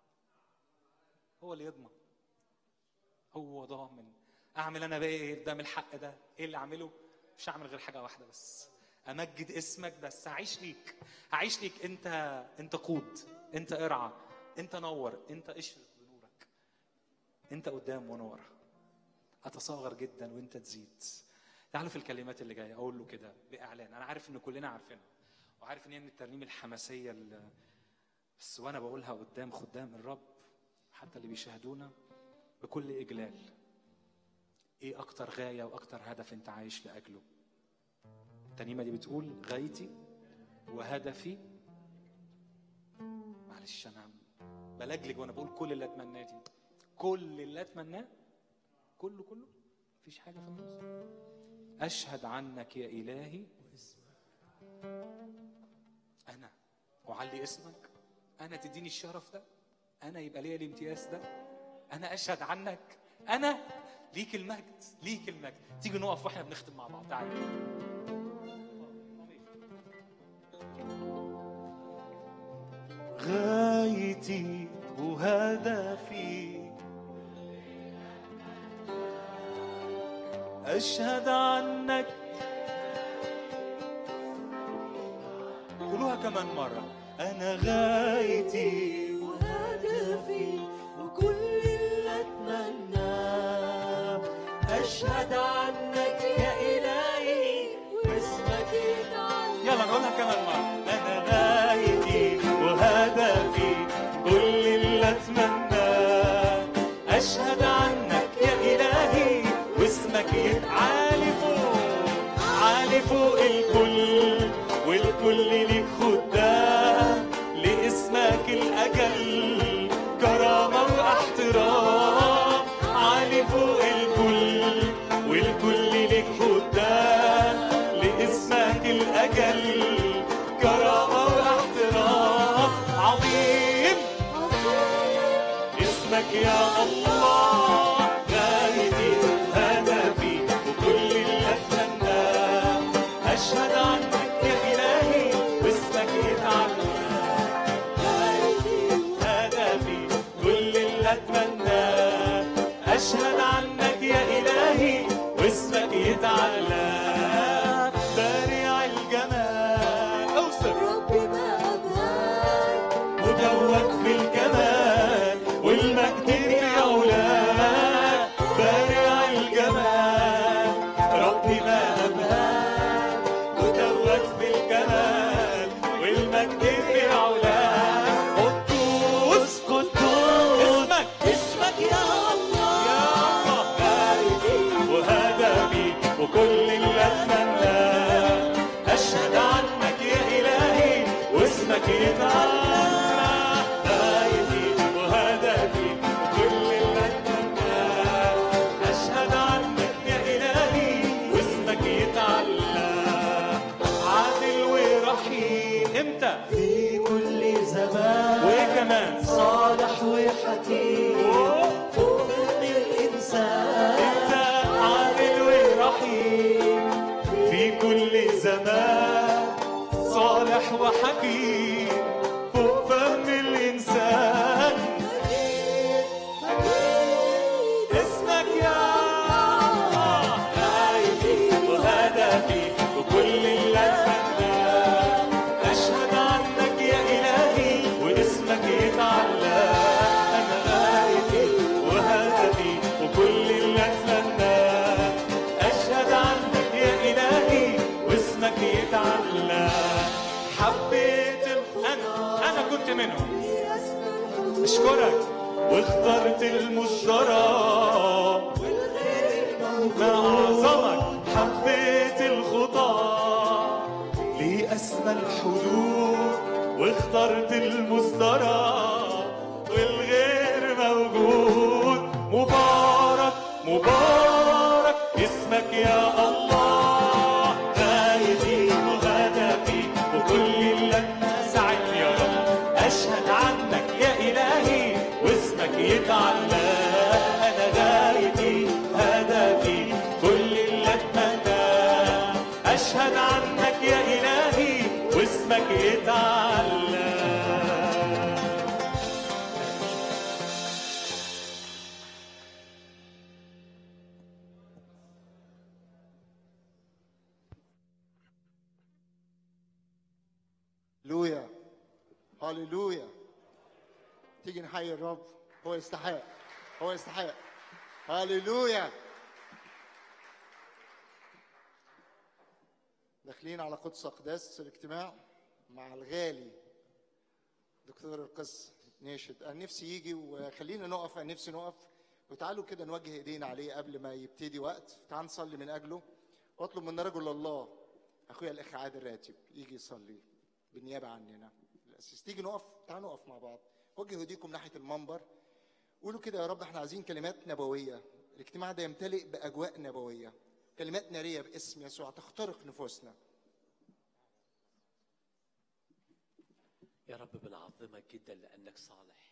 هو اللي يضمن هو ضامن اعمل انا بقى ايه قدام الحق ده ايه اللي اعمله مش هعمل غير حاجه واحده بس امجد اسمك بس هعيش ليك هعيش ليك انت انت قود انت ارعى انت نور انت اشرق بنورك انت قدام وانا ورا اتصاغر جدا وانت تزيد تعالوا في الكلمات اللي جايه اقول له كده باعلان انا عارف ان كلنا عارفينها وعارف ان هي من الترنيم الحماسيه اللي بس وانا بقولها قدام خدام الرب حتى اللي بيشاهدونا بكل اجلال ايه اكتر غايه واكتر هدف انت عايش لاجله الترنيمه دي بتقول غايتي وهدفي معلش انا بلجلج وانا بقول كل اللي اتمناه دي كل اللي اتمناه كله كله مفيش حاجه في النص اشهد عنك يا الهي انا اعلي اسمك انا تديني الشرف ده انا يبقى ليا الامتياز ده انا اشهد عنك انا ليك المجد ليك المجد تيجي نقف واحنا بنختم مع بعض تعالى غايتي وهدفي أشهد عنك قولوها كمان مره أنا غايتي وهدفي وكل اللي اتمناه اشهد عنك يا الهي واسمك يتعلم يلا نقولها كمان مره أنا غايتي وهدفي كل اللي أتمناه أشهد عنك يا إلهي واسمك يتعالي فوق عالي فوق الكل والكل ليك خدام لاسمك الأجل كرامة واحترام عالي فوق الكل والكل ليك خدام لاسمك الأجل كرامة واحترام عظيم اسمك يا الله غايتي هدفي وكل اللي اتمناه اشهد عنك يا الهي واسمك يتعلم حكيم فوق فهم الإنسان اسمك يا الله غايتي وهدفي وكل اللي اتمناه اشهد عنك يا الهي واسمك يتعلى انا غايتي وهدفي وكل اللي اتمناه اشهد عنك يا الهي واسمك يتعلى حبيت ال- انا انا كنت منهم اشكرك واخترت المشترى ما اعظمك حبيت الخطى لأسمى الحدود واخترت المزدرى والغير موجود مبارك مبارك اسمك يا الله غايتي وهدفي وكل اللي ساعدني يا رب اشهد عنك يا الهي واسمك يتعلى انا غايتي هدفي كل اللي اتمناه اشهد عنك يا الهي واسمك يتعلى هللويا هللويا تيجي نحيي الرب هو يستحق هو يستحق هللويا داخلين على قدس اقداس الاجتماع مع الغالي دكتور القس ناشد انا نفسي يجي وخلينا نقف انا نفسي نقف وتعالوا كده نوجه ايدينا عليه قبل ما يبتدي وقت تعال نصلي من اجله واطلب من رجل الله اخويا الاخ عادل راتب يجي يصلي بالنيابه عننا الاسيس تيجي نقف تعال نقف مع بعض وجهوا ايديكم ناحيه المنبر قولوا كده يا رب احنا عايزين كلمات نبويه الاجتماع ده يمتلئ باجواء نبويه كلمات ناريه باسم يسوع تخترق نفوسنا يا رب بنعظمك جدا لأنك صالح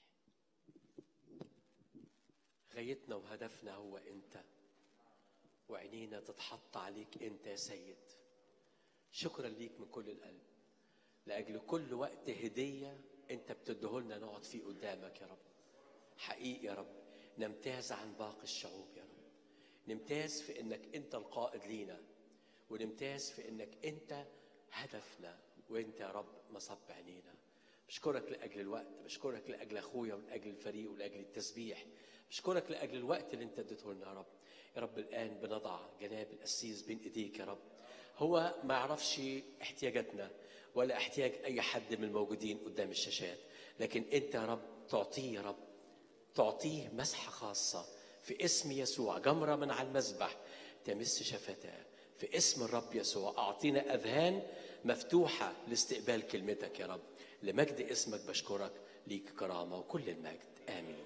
غايتنا وهدفنا هو أنت وعينينا تتحط عليك أنت يا سيد شكرا ليك من كل القلب لأجل كل وقت هدية أنت بتديهولنا نقعد فيه قدامك يا رب حقيقي يا رب نمتاز عن باقي الشعوب يا رب نمتاز في انك انت القائد لينا ونمتاز في انك انت هدفنا وانت يا رب مصب عينينا بشكرك لاجل الوقت بشكرك لاجل اخويا ولاجل الفريق ولاجل التسبيح بشكرك لاجل الوقت اللي انت اديته لنا يا رب يا رب الان بنضع جناب القسيس بين ايديك يا رب هو ما يعرفش احتياجاتنا ولا احتياج اي حد من الموجودين قدام الشاشات لكن انت يا رب تعطيه يا رب تعطيه مسحة خاصة في اسم يسوع جمرة من على المذبح تمس شفتاه في اسم الرب يسوع أعطينا أذهان مفتوحة لاستقبال كلمتك يا رب لمجد اسمك بشكرك ليك كرامة وكل المجد آمين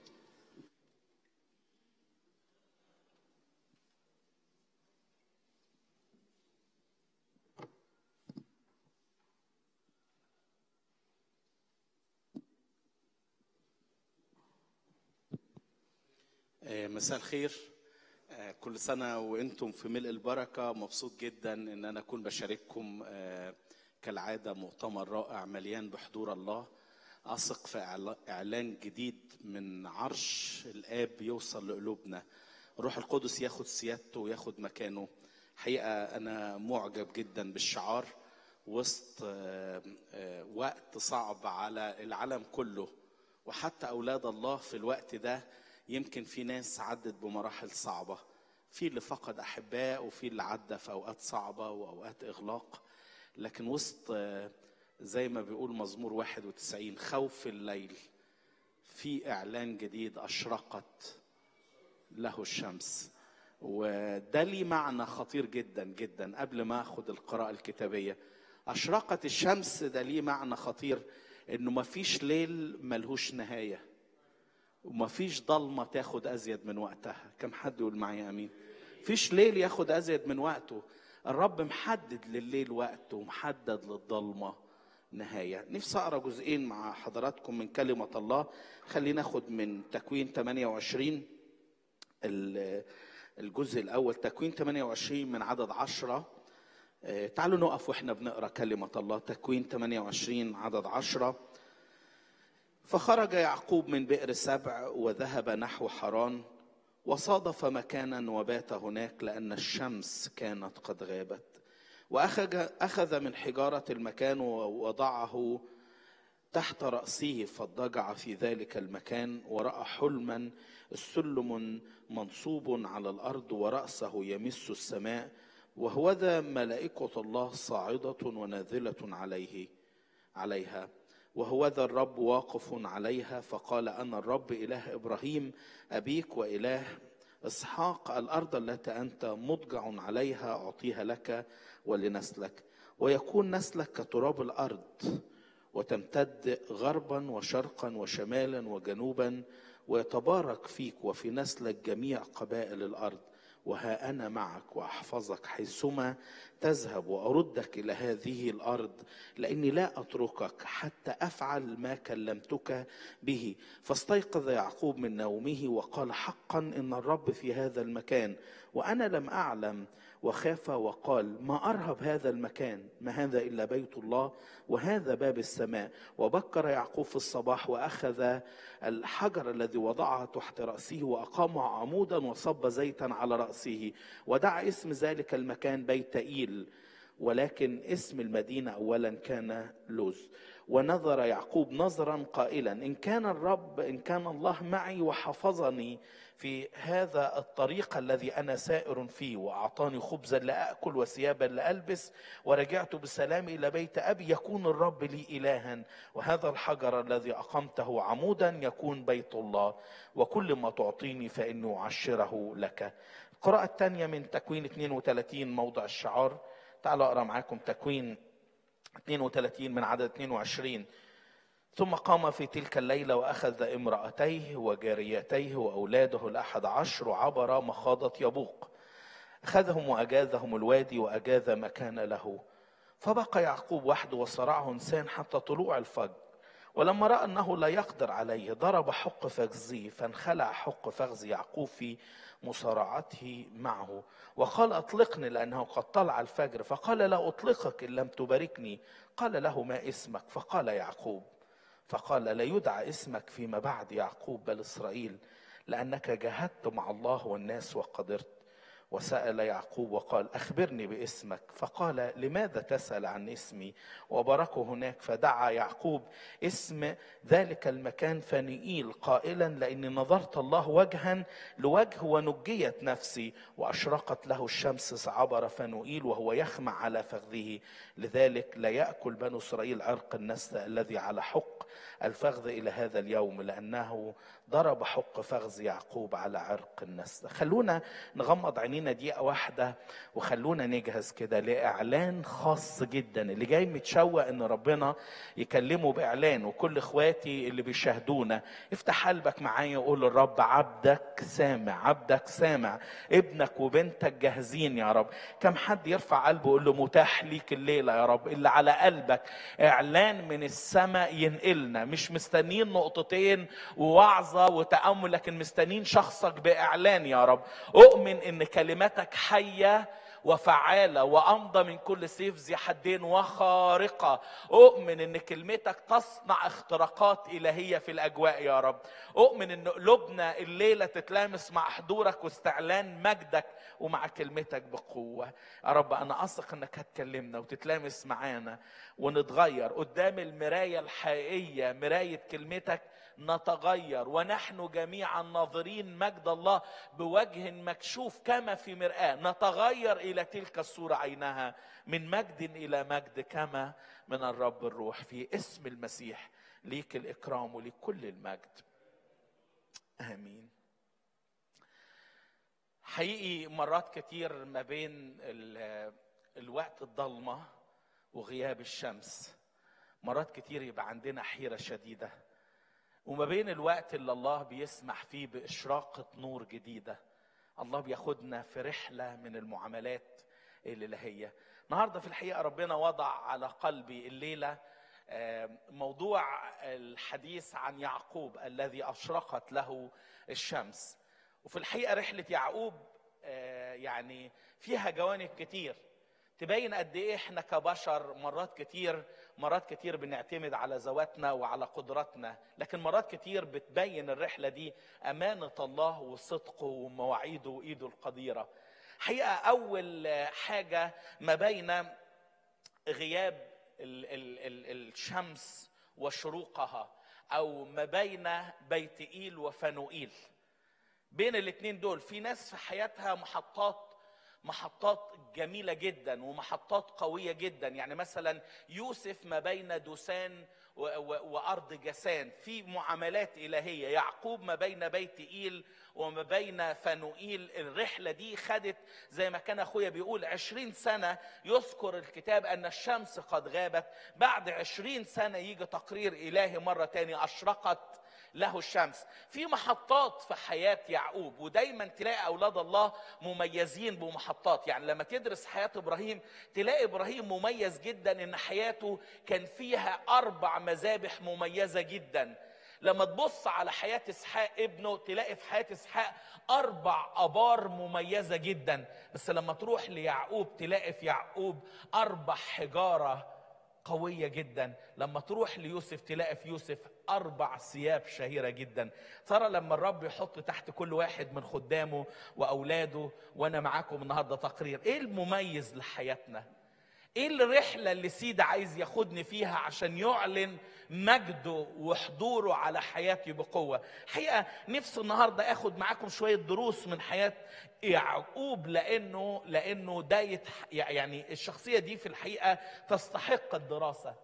آه، مساء الخير آه، كل سنة وانتم في ملء البركة مبسوط جدا ان انا اكون بشارككم آه، كالعادة مؤتمر رائع مليان بحضور الله اثق في إعلا- اعلان جديد من عرش الاب يوصل لقلوبنا روح القدس ياخد سيادته وياخد مكانه حقيقة انا معجب جدا بالشعار وسط آه، آه، وقت صعب على العالم كله وحتى اولاد الله في الوقت ده يمكن في ناس عدت بمراحل صعبه في اللي فقد احباء وفي اللي عدى في اوقات صعبه واوقات اغلاق لكن وسط آه، زي ما بيقول مزمور 91 خوف الليل في اعلان جديد اشرقت له الشمس وده ليه معنى خطير جدا جدا قبل ما اخد القراءة الكتابية اشرقت الشمس ده ليه معنى خطير انه مفيش ليل ملهوش نهاية ومفيش ضلمة تاخد ازيد من وقتها كم حد يقول معايا امين فيش ليل ياخد ازيد من وقته الرب محدد لليل وقت ومحدد للضلمة نهاية نفسي أقرأ جزئين مع حضراتكم من كلمة الله خلينا ناخد من تكوين 28 ال- الجزء الأول تكوين 28 من عدد عشرة آه، تعالوا نقف واحنا بنقرا كلمة الله تكوين 28 عدد عشرة فخرج يعقوب من بئر سبع وذهب نحو حران وصادف مكانا وبات هناك لأن الشمس كانت قد غابت وأخذ أخذ من حجارة المكان ووضعه تحت رأسه فاضطجع في ذلك المكان ورأى حلما السلم منصوب على الأرض ورأسه يمس السماء وهوذا ملائكة الله صاعدة ونازلة عليه عليها وهوذا الرب واقف عليها فقال أنا الرب إله إبراهيم أبيك وإله إسحاق الأرض التي أنت مضجع عليها أعطيها لك ولنسلك ويكون نسلك كتراب الأرض وتمتد غربا وشرقا وشمالا وجنوبا ويتبارك فيك وفي نسلك جميع قبائل الارض وها انا معك واحفظك حيثما تذهب واردك الى هذه الارض لاني لا اتركك حتى افعل ما كلمتك به فاستيقظ يعقوب من نومه وقال حقا ان الرب في هذا المكان وانا لم اعلم وخاف وقال ما ارهب هذا المكان ما هذا الا بيت الله وهذا باب السماء وبكر يعقوب في الصباح واخذ الحجر الذي وضعه تحت راسه واقام عمودا وصب زيتا على راسه ودعا اسم ذلك المكان بيت ايل ولكن اسم المدينه اولا كان لوز ونظر يعقوب نظرا قائلا ان كان الرب ان كان الله معي وحفظني في هذا الطريق الذي انا سائر فيه واعطاني خبزا لاكل وثيابا لالبس ورجعت بسلام الى بيت ابي يكون الرب لي الها وهذا الحجر الذي اقمته عمودا يكون بيت الله وكل ما تعطيني فاني اعشره لك القراءه الثانيه من تكوين 32 موضع الشعار تعالوا اقرا معاكم تكوين 32 من عدد 22 ثم قام في تلك الليلة وأخذ امرأتيه وجاريتيه وأولاده الأحد عشر وعبر مخاضة يبوق أخذهم وأجاذهم الوادي وأجاذ مكان له فبقى يعقوب وحده وصرعه إنسان حتى طلوع الفجر ولما رأى أنه لا يقدر عليه ضرب حق فخذه فانخلع حق فخذ يعقوب في مصارعته معه وقال أطلقني لأنه قد طلع الفجر فقال لا أطلقك إن لم تباركني قال له ما اسمك فقال يعقوب فقال لا يدعى اسمك فيما بعد يعقوب بل إسرائيل لأنك جاهدت مع الله والناس وقدرت وسأل يعقوب وقال أخبرني باسمك فقال لماذا تسأل عن اسمي وبركه هناك فدعا يعقوب اسم ذلك المكان فنئيل قائلا لأني نظرت الله وجها لوجه ونجيت نفسي وأشرقت له الشمس عبر فنوئيل وهو يخمع على فخذه لذلك لا يأكل بنو إسرائيل عرق النسل الذي على حق الفخذ إلى هذا اليوم لأنه ضرب حق فخذ يعقوب على عرق النسل خلونا نغمض عينينا دقيقة واحدة وخلونا نجهز كده لإعلان خاص جدا اللي جاي متشوق إن ربنا يكلمه بإعلان وكل إخواتي اللي بيشاهدونا افتح قلبك معايا وقول للرب عبدك سامع عبدك سامع ابنك وبنتك جاهزين يا رب كم حد يرفع قلبه ويقول له متاح ليك الليلة يا رب اللي على قلبك إعلان من السماء ينقلنا مش مستنيين نقطتين ووعظة وتأمل لكن مستنيين شخصك بإعلان يا رب أؤمن إن كلماتك حية وفعالة وأمضى من كل سيف ذي حدين وخارقة أؤمن إن كلمتك تصنع اختراقات إلهية في الأجواء يا رب أؤمن إن قلوبنا الليلة تتلامس مع حضورك واستعلان مجدك ومع كلمتك بقوة يا رب أنا أثق إنك هتكلمنا وتتلامس معانا ونتغير قدام المراية الحقيقية مراية كلمتك نتغير ونحن جميعا ناظرين مجد الله بوجه مكشوف كما في مرآة نتغير إلى تلك الصورة عينها من مجد إلى مجد كما من الرب الروح في اسم المسيح ليك الإكرام وليك كل المجد آمين حقيقي مرات كتير ما بين ال- الوقت الضلمة وغياب الشمس مرات كتير يبقى عندنا حيرة شديدة وما بين الوقت اللي الله بيسمح فيه بإشراقة نور جديدة الله بياخدنا في رحلة من المعاملات الإلهية النهاردة في الحقيقة ربنا وضع على قلبي الليلة آه، موضوع الحديث عن يعقوب الذي أشرقت له الشمس وفي الحقيقة رحلة يعقوب آه، يعني فيها جوانب كتير تبين قد ايه احنا كبشر مرات كتير مرات كتير بنعتمد على ذواتنا وعلى قدراتنا لكن مرات كتير بتبين الرحله دي امانه الله وصدقه ومواعيده وايده القديره حقيقه اول حاجه ما بين غياب ال ال ال الشمس وشروقها او ما بين بيت ايل وفنوئيل بين الاثنين دول في ناس في حياتها محطات محطات جميلة جدا ومحطات قوية جدا يعني مثلا يوسف ما بين دوسان و- و- وأرض جسان في معاملات إلهية يعقوب ما بين بيت إيل وما بين فنوئيل الرحلة دي خدت زي ما كان أخويا بيقول عشرين سنة يذكر الكتاب أن الشمس قد غابت بعد عشرين سنة يجي تقرير إلهي مرة تانية أشرقت له الشمس في محطات في حياة يعقوب ودايما تلاقي أولاد الله مميزين بمحطات يعني لما تدرس حياة إبراهيم تلاقي إبراهيم مميز جدا إن حياته كان فيها أربع مذابح مميزة جدا لما تبص على حياة إسحاق ابنه تلاقي في حياة إسحاق أربع أبار مميزة جدا بس لما تروح ليعقوب تلاقي في يعقوب أربع حجارة قوية جدا لما تروح ليوسف تلاقي في يوسف أربع ثياب شهيرة جدا ترى لما الرب يحط تحت كل واحد من خدامه وأولاده وأنا معاكم النهاردة تقرير إيه المميز لحياتنا ايه الرحله اللي سيد عايز ياخدني فيها عشان يعلن مجده وحضوره على حياتي بقوه حقيقه نفسي النهارده اخد معاكم شويه دروس من حياه يعقوب لانه لانه ده يتح... يعني الشخصيه دي في الحقيقه تستحق الدراسه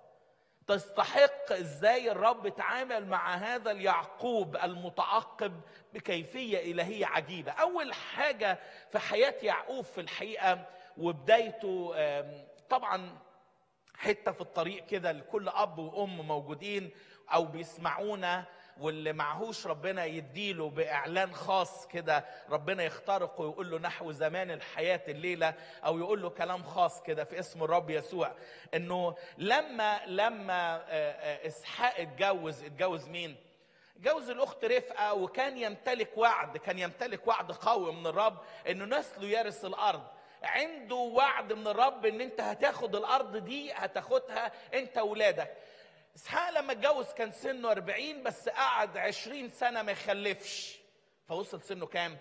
تستحق ازاي الرب اتعامل مع هذا اليعقوب المتعقب بكيفيه الهيه عجيبه اول حاجه في حياه يعقوب في الحقيقه وبدايته آم، طبعا حته في الطريق كده لكل اب وام موجودين او بيسمعونا واللي معهوش ربنا يديله باعلان خاص كده ربنا يخترقه ويقول له نحو زمان الحياه الليله او يقول له كلام خاص كده في اسم الرب يسوع انه لما لما آه، آه، اسحاق اتجوز اتجوز مين؟ جوز الاخت رفقه وكان يمتلك وعد كان يمتلك وعد قوي من الرب انه نسله يرث الارض عنده وعد من الرب ان انت هتاخد الارض دي هتاخدها انت وولادك اسحاق لما اتجوز كان سنه 40 بس قعد 20 سنه ما يخلفش فوصل سنه كام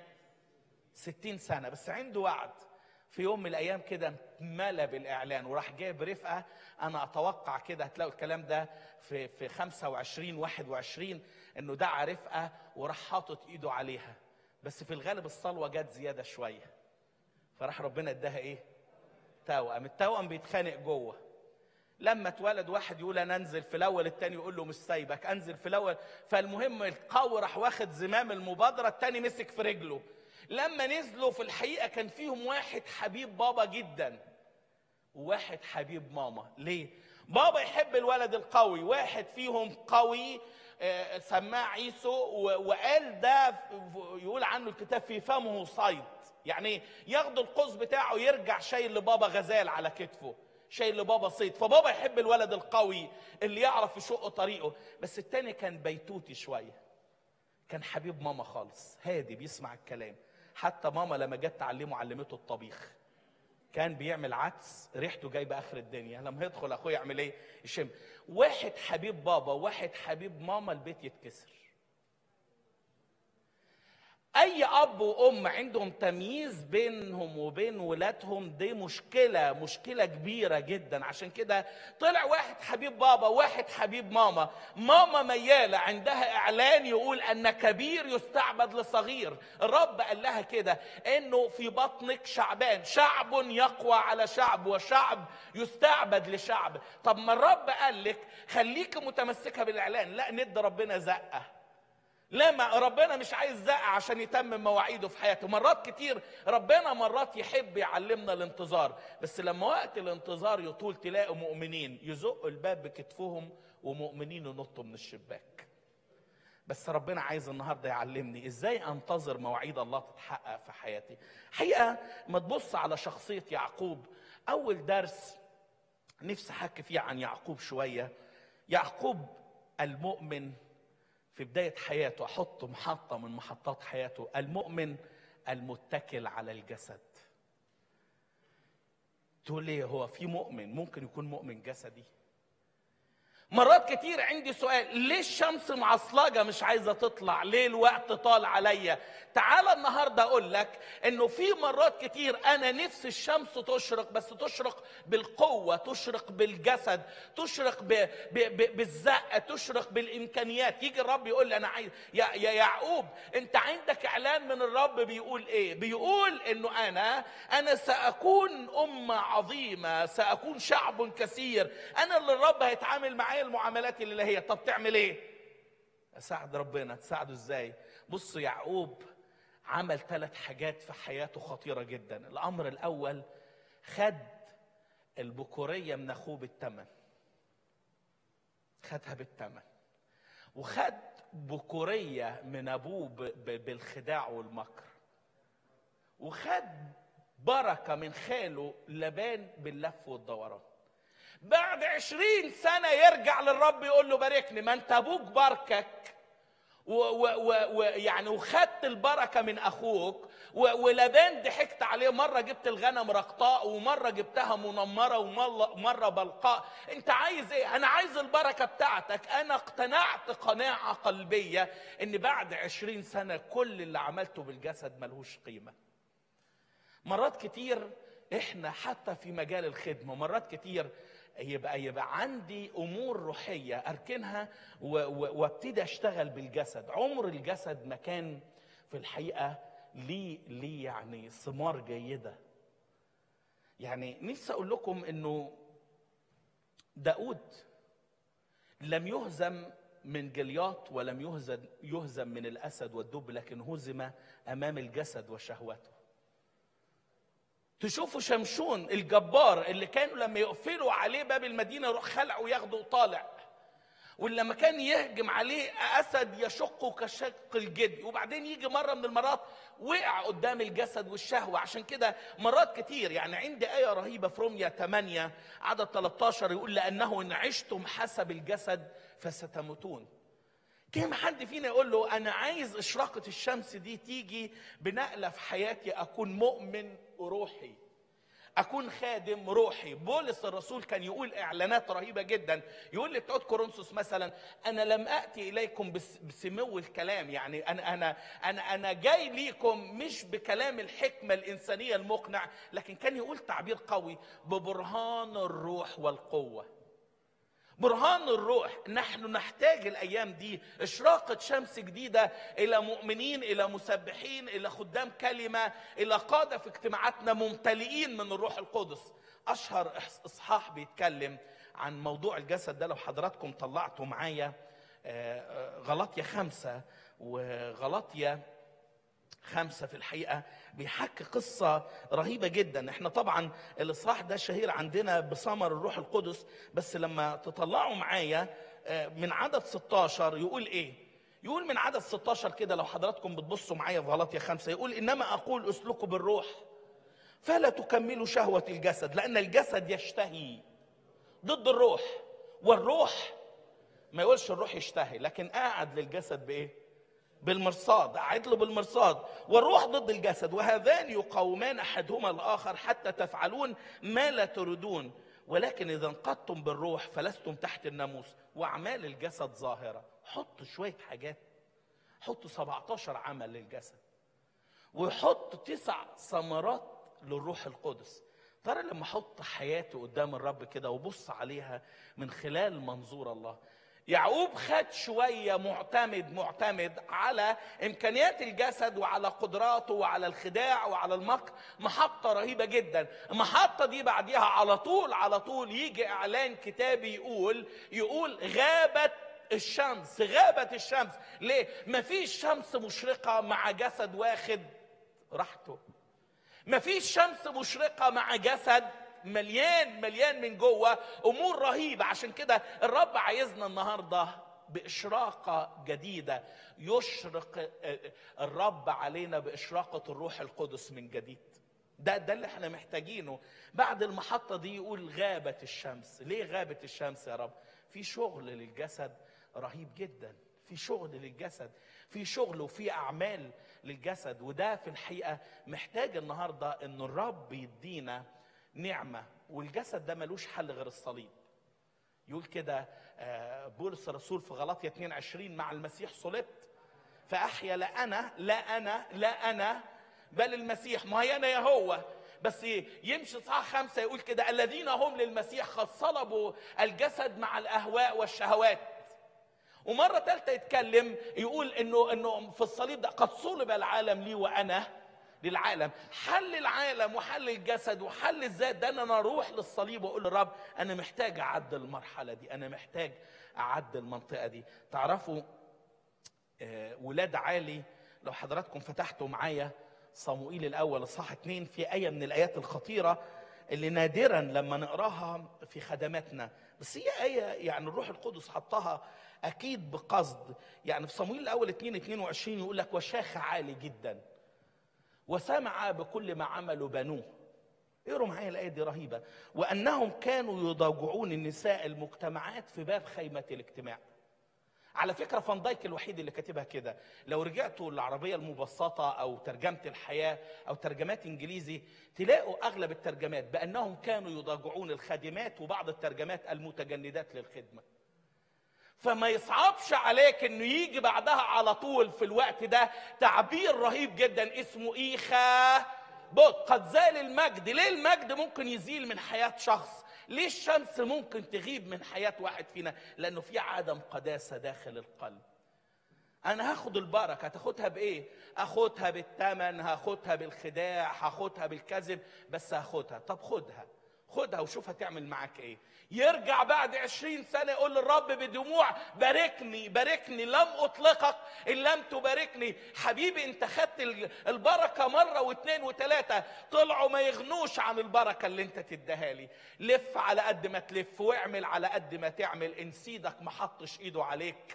60 سنه بس عنده وعد في يوم من الايام كده ملا بالاعلان وراح جايب رفقه انا اتوقع كده هتلاقوا الكلام ده في في 25 21 انه دعا رفقه وراح حاطط ايده عليها بس في الغالب الصلوه جت زياده شويه فراح ربنا اداها ايه؟ توأم التوأم بيتخانق جوه لما اتولد واحد يقول انا انزل في الاول التاني يقول له مش سايبك انزل في الاول فالمهم القوي راح واخد زمام المبادره التاني مسك في رجله لما نزلوا في الحقيقه كان فيهم واحد حبيب بابا جدا وواحد حبيب ماما ليه بابا يحب الولد القوي واحد فيهم قوي آه، سماه عيسو و- وقال ده ف- يقول عنه الكتاب في فمه صيد يعني ياخد القوس بتاعه يرجع شايل لبابا غزال على كتفه شايل لبابا صيد فبابا يحب الولد القوي اللي يعرف يشق طريقه بس التاني كان بيتوتي شويه كان حبيب ماما خالص هادي بيسمع الكلام حتى ماما لما جت تعلمه علمته الطبيخ كان بيعمل عدس ريحته جايبه اخر الدنيا لما يدخل اخوه يعمل ايه يشم واحد حبيب بابا واحد حبيب ماما البيت يتكسر اي اب وام عندهم تمييز بينهم وبين ولادهم دي مشكله مشكله كبيره جدا عشان كده طلع واحد حبيب بابا واحد حبيب ماما ماما مياله عندها اعلان يقول ان كبير يستعبد لصغير الرب قال لها كده انه في بطنك شعبان شعب يقوى على شعب وشعب يستعبد لشعب طب ما الرب قال لك خليك متمسكه بالاعلان لا ندي ربنا زقه لا ما ربنا مش عايز زق عشان يتمم مواعيده في حياته مرات كتير ربنا مرات يحب يعلمنا الانتظار بس لما وقت الانتظار يطول تلاقوا مؤمنين يزقوا الباب بكتفهم ومؤمنين ينطوا من الشباك بس ربنا عايز النهارده يعلمني ازاي انتظر مواعيد الله تتحقق في حياتي حقيقه ما تبص على شخصيه يعقوب اول درس نفسي احكي فيه عن يعقوب شويه يعقوب المؤمن في بداية حياته أحط محطة من محطات حياته المؤمن المتكل على الجسد تقول لي هو في مؤمن ممكن يكون مؤمن جسدي مرات كتير عندي سؤال ليه الشمس معصلجة مش عايزة تطلع ليه الوقت طال عليا تعال النهاردة أقول لك إنه في مرات كتير أنا نفسي الشمس تشرق بس تشرق بالقوة تشرق بالجسد تشرق ب... ب... ب... بالزق تشرق بالإمكانيات يجي الرب يقول لي أنا عايز يا... يا يعقوب أنت عندك إعلان من الرب بيقول إيه بيقول إنه أنا أنا سأكون أمة عظيمة سأكون شعب كثير أنا اللي الرب هيتعامل معايا المعاملات الإلهية طب تعمل إيه اساعد ربنا تساعده ازاي بص يعقوب عمل ثلاث حاجات في حياته خطيره جدا الامر الاول خد البكوريه من اخوه بالثمن خدها بالثمن وخد بكوريه من ابوه ب- ب- بالخداع والمكر وخد بركه من خاله لبان باللف والدوران بعد عشرين سنة يرجع للرب يقول له باركني ما انت ابوك باركك ويعني وخدت البركة من أخوك و- ولبان ضحكت عليه مرة جبت الغنم رقطاء ومرة جبتها منمرة ومرة بلقاء أنت عايز إيه؟ أنا عايز البركة بتاعتك أنا اقتنعت قناعة قلبية إن بعد عشرين سنة كل اللي عملته بالجسد ملهوش قيمة مرات كتير احنا حتى في مجال الخدمه مرات كتير يبقى يبقى عندي امور روحيه اركنها و- و- وابتدي اشتغل بالجسد عمر الجسد ما كان في الحقيقه ليه ليه يعني ثمار جيده يعني نفسي اقول لكم انه داود لم يهزم من جلياط ولم يهزم يهزم من الاسد والدب لكن هزم امام الجسد وشهوته تشوفوا شمشون الجبار اللي كانوا لما يقفلوا عليه باب المدينه يروح خلعه وياخده وطالع ولما كان يهجم عليه اسد يشقه كشق الجدي وبعدين يجي مره من المرات وقع قدام الجسد والشهوه عشان كده مرات كتير يعني عندي ايه رهيبه في روميا 8 عدد 13 يقول لانه ان عشتم حسب الجسد فستموتون كم حد فينا يقول له انا عايز اشراقه الشمس دي تيجي بنقله في حياتي اكون مؤمن روحي اكون خادم روحي بولس الرسول كان يقول اعلانات رهيبه جدا يقول لبتوع كورنثوس مثلا انا لم اتي اليكم بس- بسمو الكلام يعني انا انا انا انا جاي ليكم مش بكلام الحكمه الانسانيه المقنع لكن كان يقول تعبير قوي ببرهان الروح والقوه برهان الروح نحن نحتاج الايام دي اشراقه شمس جديده الى مؤمنين الى مسبحين الى خدام كلمه الى قاده في اجتماعاتنا ممتلئين من الروح القدس اشهر إحس- اصحاح بيتكلم عن موضوع الجسد ده لو حضراتكم طلعتوا معايا آه، آه، غلطية خمسة وغلطية خمسة في الحقيقة بيحكي قصة رهيبة جدا احنا طبعا الإصحاح ده شهير عندنا بثمر الروح القدس بس لما تطلعوا معايا آه، من عدد 16 يقول ايه يقول من عدد 16 كده لو حضراتكم بتبصوا معايا في غلطية خمسة يقول إنما أقول اسلكوا بالروح فلا تكملوا شهوة الجسد لأن الجسد يشتهي ضد الروح والروح ما يقولش الروح يشتهي لكن قاعد للجسد بإيه بالمرصاد قاعد له بالمرصاد والروح ضد الجسد وهذان يقاومان احدهما الاخر حتى تفعلون ما لا تريدون ولكن اذا انقضتم بالروح فلستم تحت الناموس واعمال الجسد ظاهره حطوا شويه حاجات حطوا 17 عمل للجسد ويحط تسع ثمرات للروح القدس ترى لما احط حياتي قدام الرب كده وبص عليها من خلال منظور الله يعقوب خد شوية معتمد معتمد على إمكانيات الجسد وعلى قدراته وعلى الخداع وعلى المكر محطة رهيبة جدا المحطة دي بعديها على طول على طول يجي إعلان كتابي يقول يقول غابت الشمس غابت الشمس ليه مفيش شمس مشرقة مع جسد واخد راحته مفيش شمس مشرقة مع جسد مليان مليان من جوه امور رهيبه عشان كده الرب عايزنا النهارده باشراقه جديده يشرق الرب علينا باشراقه الروح القدس من جديد ده ده اللي احنا محتاجينه بعد المحطه دي يقول غابت الشمس ليه غابت الشمس يا رب في شغل للجسد رهيب جدا في شغل للجسد في شغل وفي اعمال للجسد وده في الحقيقه محتاج النهارده ان الرب يدينا نعمه والجسد ده ملوش حل غير الصليب يقول كده آه، بولس الرسول في غلاطيا 22 مع المسيح صلبت فاحيا لا انا لا انا لا انا بل المسيح ما هي انا يا هو بس يمشي صح خمسة يقول كده الذين هم للمسيح قد صلبوا الجسد مع الأهواء والشهوات ومرة ثالثة يتكلم يقول انه انه في الصليب ده قد صلب العالم لي وانا للعالم حل العالم وحل الجسد وحل الذات ده ان انا اروح للصليب واقول للرب انا محتاج اعدي المرحله دي انا محتاج اعدي المنطقه دي تعرفوا آه، ولاد عالي لو حضراتكم فتحتوا معايا صموئيل الاول اصحاح اتنين في ايه من الايات الخطيره اللي نادرا لما نقراها في خدماتنا بس هي ايه يعني الروح القدس حطها اكيد بقصد يعني في صموئيل الاول 2 22 يقول لك وشاخ عالي جدا وسمع بكل ما عملوا بنوه اقروا معايا الايه دي رهيبه وانهم كانوا يضاجعون النساء المجتمعات في باب خيمه الاجتماع على فكره فان دايك الوحيد اللي كاتبها كده لو رجعتوا للعربيه المبسطه او ترجمه الحياه او ترجمات انجليزي تلاقوا اغلب الترجمات بانهم كانوا يضاجعون الخادمات وبعض الترجمات المتجندات للخدمه فما يصعبش عليك انه يجي بعدها على طول في الوقت ده تعبير رهيب جدا اسمه ايخا بص قد زال المجد ليه المجد ممكن يزيل من حياة شخص ليه الشمس ممكن تغيب من حياة واحد فينا لأنه في عدم قداسة داخل القلب أنا هاخد البركة هتاخدها بإيه؟ أخدها بالثمن هاخدها بالخداع هاخدها بالكذب بس هاخدها طب خدها خدها وشوف هتعمل معاك ايه يرجع بعد عشرين سنة يقول للرب بدموع باركني باركني لم أطلقك إن لم تباركني حبيبي أنت خدت ال- البركة مرة واثنين وثلاثة طلعوا ما يغنوش عن البركة اللي أنت تديها لي لف على قد ما تلف واعمل على قد ما تعمل إن سيدك ما حطش إيده عليك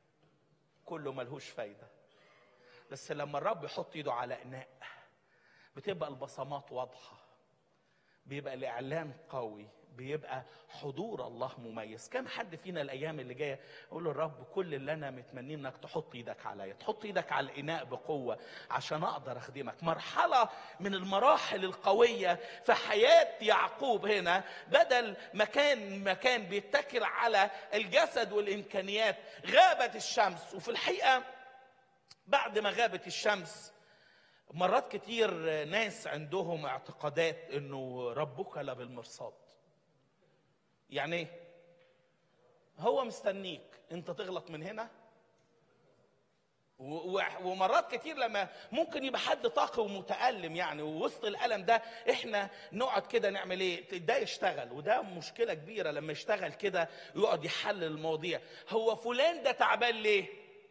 كله ملهوش فايدة بس لما الرب يحط إيده على إناء بتبقى البصمات واضحه بيبقى الاعلان قوي بيبقى حضور الله مميز كم حد فينا الايام اللي جايه اقول للرب كل اللي انا متمنيه انك تحط ايدك عليا تحط ايدك على الاناء بقوه عشان اقدر اخدمك مرحله من المراحل القويه في حياه يعقوب هنا بدل ما كان مكان بيتكل على الجسد والامكانيات غابت الشمس وفي الحقيقه بعد ما غابت الشمس مرات كتير ناس عندهم اعتقادات انه ربك لا بالمرصاد يعني ايه هو مستنيك انت تغلط من هنا و- و- ومرات كتير لما ممكن يبقى حد طاقي ومتألم يعني ووسط الألم ده احنا نقعد كده نعمل ايه ده يشتغل وده مشكلة كبيرة لما يشتغل كده يقعد يحلل المواضيع هو فلان ده تعبان ليه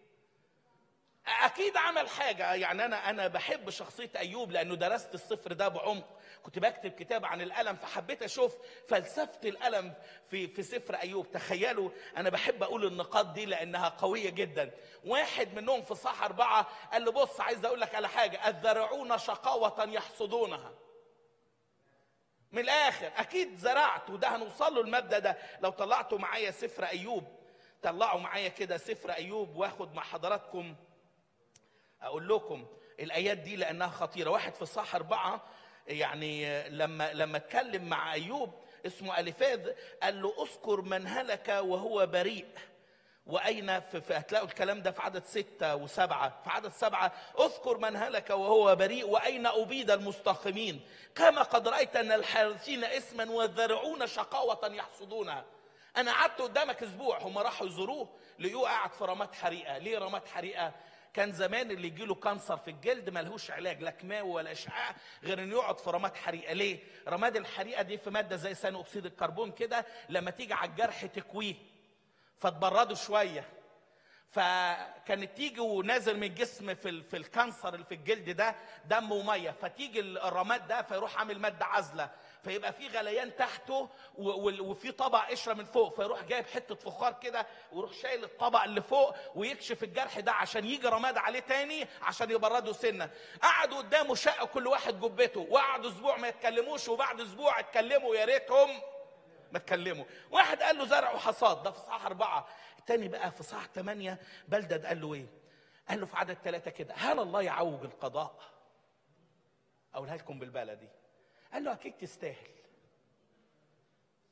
اكيد عمل حاجه يعني انا انا بحب شخصيه ايوب لانه درست الصفر ده بعمق كنت بكتب كتاب عن الالم فحبيت اشوف فلسفه الالم في في سفر ايوب تخيلوا انا بحب اقول النقاط دي لانها قويه جدا واحد منهم في صح اربعه قال له بص عايز اقول لك على حاجه الزارعون شقاوه يحصدونها من الاخر اكيد زرعت وده هنوصل له المبدا ده لو طلعتوا معايا سفر ايوب طلعوا معايا كده سفر ايوب واخد مع حضراتكم اقول لكم الايات دي لانها خطيره واحد في الصح اربعه يعني لما لما اتكلم مع ايوب اسمه الفاذ قال له اذكر من هلك وهو بريء واين في, في هتلاقوا الكلام ده في عدد ستة وسبعة في عدد سبعة اذكر من هلك وهو بريء واين ابيد المستقيمين كما قد رايت ان الحارثين اسما والزارعون شقاوة يحصدونها انا قعدت قدامك اسبوع هم راحوا يزوروه لقوه قاعد في رماد حريقه ليه رماد حريقه كان زمان اللي يجيله كانسر في الجلد ملهوش علاج لا كيماوي ولا اشعاع غير انه يقعد في رماد حريقه ليه رماد الحريقه دي في ماده زي ثاني اكسيد الكربون كده لما تيجي على الجرح تكويه فتبرده شويه فكانت تيجي ونازل من الجسم في ال- في الكانسر اللي في الجلد ده دم وميه فتيجي الرماد ده فيروح عامل ماده عازله فيبقى في غليان تحته و- وال- وفي طبق قشره من فوق فيروح جايب حته فخار كده ويروح شايل الطبق اللي فوق ويكشف الجرح ده عشان يجي رماد عليه تاني عشان يبرده سنه قعدوا قدامه شقوا كل واحد جبته وقعدوا اسبوع ما يتكلموش وبعد اسبوع اتكلموا يا ريتهم ما اتكلموا واحد قال له زرع وحصاد ده في صح أربعة التاني بقى في صح ثمانية بلدد قال له ايه قال له في عدد ثلاثة كده هل الله يعوج القضاء اقولها لكم بالبلدي قال له اكيد تستاهل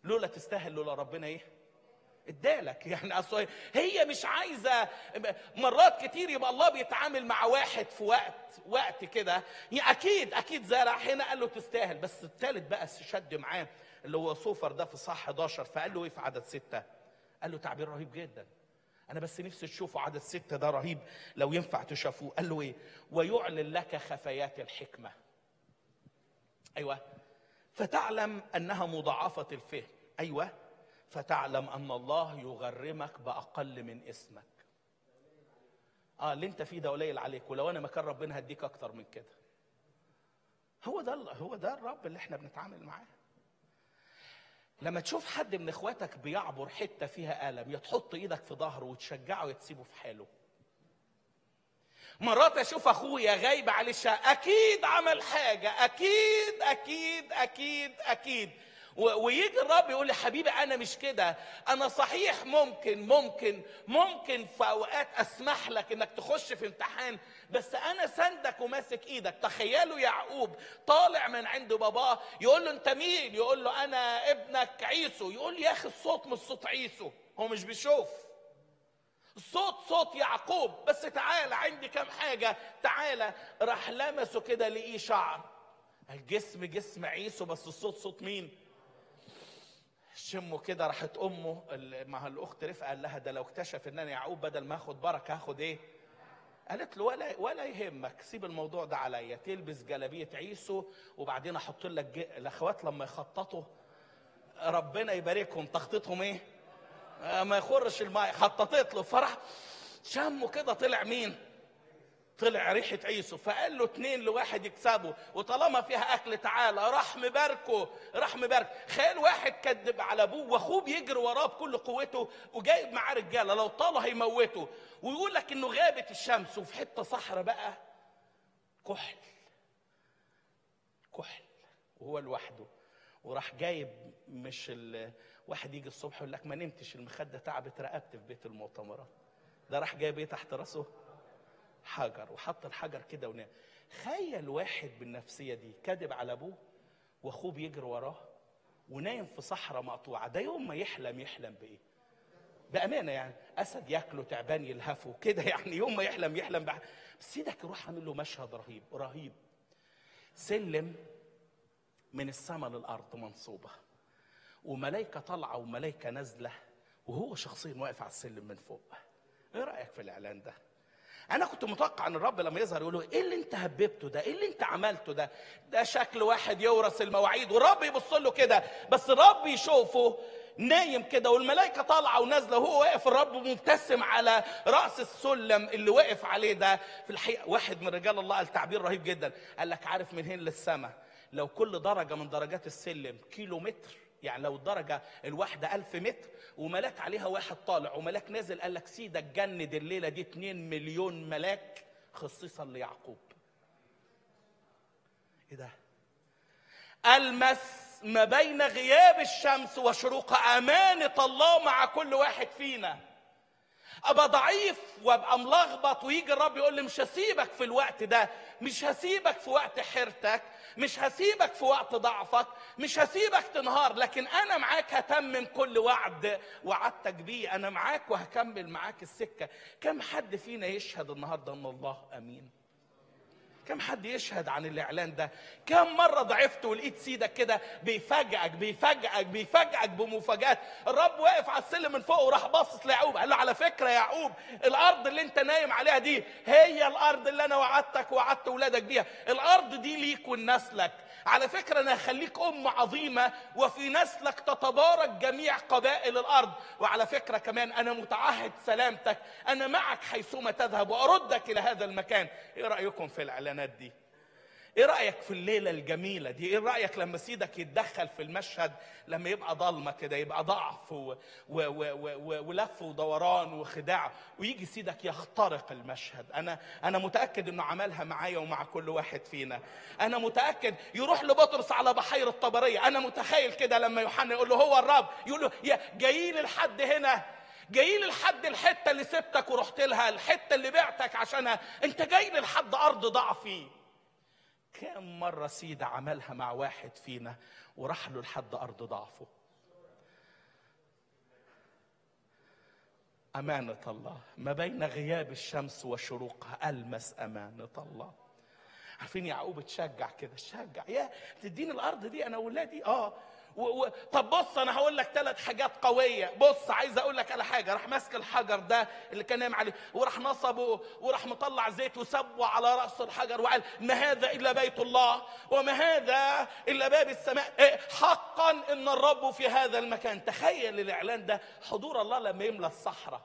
لولا تستاهل لولا ربنا ايه ادالك يعني اصل هي مش عايزه مرات كتير يبقى الله بيتعامل مع واحد في وقت وقت كده يعني اكيد اكيد زرع هنا قال له تستاهل بس التالت بقى شد معاه اللي هو صوفر ده في صح 11 فقال له ايه في عدد ستة قال له تعبير رهيب جدا انا بس نفسي تشوفوا عدد ستة ده رهيب لو ينفع تشوفوه قال له ايه ويعلن لك خفايات الحكمه ايوه فتعلم انها مضاعفه الفهم ايوه فتعلم ان الله يغرمك باقل من اسمك اه اللي انت فيه ده قليل عليك ولو انا مكان ربنا هديك اكتر من كده هو ده هو ده الرب اللي احنا بنتعامل معاه لما تشوف حد من اخواتك بيعبر حته فيها الم يا تحط ايدك في ظهره وتشجعه يا تسيبه في حاله مرات اشوف اخويا غايب عليه الشقه اكيد عمل حاجه اكيد اكيد اكيد اكيد و- ويجي الرب يقول لي حبيبي انا مش كده انا صحيح ممكن ممكن ممكن في اوقات اسمح لك انك تخش في امتحان بس انا سندك وماسك ايدك تخيلوا يعقوب طالع من عند باباه يقول له انت مين يقول له انا ابنك عيسو يقول لي يا اخي الصوت مش صوت عيسو هو مش بيشوف الصوت صوت يعقوب بس تعالى عندي كام حاجة تعالى راح لمسه كده لقيه شعر الجسم جسم عيسو بس الصوت صوت مين شمه كده راحت امه ال- مع الاخت رفقه قال لها ده لو اكتشف ان انا يعقوب بدل ما اخد بركه هاخد ايه قالت له ولا ولا يهمك سيب الموضوع ده عليا تلبس جلابيه عيسو وبعدين احط لك ج- الاخوات لما يخططوا ربنا يباركهم تخطيطهم ايه آه، ما يخرش الماء خططت له فرح شمه كده طلع مين طلع ريحة عيسو فقال له اتنين لواحد يكسبوا وطالما فيها أكل تعالى راح مباركه راح مبارك خيال واحد كذب على أبوه وأخوه بيجري وراه بكل قوته وجايب معاه رجالة لو طاله هيموته ويقول لك إنه غابت الشمس وفي حتة صحراء بقى كحل كحل وهو لوحده وراح جايب مش ال... واحد يجي الصبح يقول لك ما نمتش المخده تعبت رقبت في بيت المؤتمرات ده راح جايب ايه تحت راسه حجر وحط الحجر كده ونام خيل واحد بالنفسيه دي كذب على ابوه واخوه بيجري وراه ونايم في صحراء مقطوعه ده يوم ما يحلم يحلم بايه بامانه يعني اسد ياكله تعبان يلهفه كده يعني يوم ما يحلم يحلم بح... بس سيدك يروح عامل له مشهد رهيب رهيب سلم من السماء للارض منصوبه وملائكه طالعه وملائكه نازله وهو شخصيا واقف على السلم من فوق ايه رايك في الاعلان ده انا كنت متوقع ان الرب لما يظهر يقول له ايه اللي انت هببته ده ايه اللي انت عملته ده ده شكل واحد يورث المواعيد والرب يبص له كده بس الرب يشوفه نايم كده والملائكه طالعه ونازله وهو واقف الرب مبتسم على راس السلم اللي واقف عليه ده في الحقيقه واحد من رجال الله قال تعبير رهيب جدا قال لك عارف من هنا للسماء لو كل درجه من درجات السلم كيلو متر يعني لو الدرجة الواحدة ألف متر وملاك عليها واحد طالع وملاك نازل قال لك سيدك جند الليلة دي 2 مليون ملاك خصيصا ليعقوب ايه ده المس ما بين غياب الشمس وشروق امانه الله مع كل واحد فينا ابقى ضعيف وابقى ملخبط ويجي الرب يقول لي مش هسيبك في الوقت ده مش هسيبك في وقت حيرتك مش هسيبك في وقت ضعفك مش هسيبك تنهار لكن انا معاك هتمم كل وعد وعدتك بيه انا معاك وهكمل معاك السكه كم حد فينا يشهد النهارده ان الله امين كم حد يشهد عن الاعلان ده كم مره ضعفت ولقيت سيدك كده بيفاجئك بيفاجئك بيفاجئك بمفاجات الرب واقف على السلم من فوق وراح باصص ليعقوب قال له على فكره يا يعقوب الارض اللي انت نايم عليها دي هي الارض اللي انا وعدتك وعدت ولادك بيها الارض دي ليك ولنسلك على فكره انا هخليك ام عظيمه وفي نسلك تتبارك جميع قبائل الارض وعلى فكره كمان انا متعهد سلامتك انا معك حيثما تذهب واردك الى هذا المكان ايه رايكم في الاعلانات دي ايه رايك في الليله الجميله دي ايه رايك لما سيدك يتدخل في المشهد لما يبقى ضلمه كده يبقى ضعف و... و... و... و... ولف ودوران وخداع ويجي سيدك يخترق المشهد انا انا متاكد انه عملها معايا ومع كل واحد فينا انا متاكد يروح لبطرس على بحيره طبريه انا متخيل كده لما يوحنا يقول له هو الرب يقول له يا جاي لي لحد هنا جاي لي لحد الحته اللي سبتك ورحت لها الحته اللي بعتك عشانها انت جاي لي لحد ارض ضعفي كم مرة سيدة عملها مع واحد فينا وراح له لحد أرض ضعفه أمانة الله ما بين غياب الشمس وشروقها ألمس أمانة الله عارفين يعقوب اتشجع كده اتشجع يا تديني الأرض دي أنا وولادي آه و... و... طب بص انا هقول لك ثلاث حاجات قويه بص عايز اقول لك على حاجه راح ماسك الحجر ده اللي كان نايم عليه وراح نصبه وراح مطلع زيت وسبه على راس الحجر وقال ما هذا الا بيت الله وما هذا الا باب السماء إيه حقا ان الرب في هذا المكان تخيل الاعلان ده حضور الله لما يملى الصحراء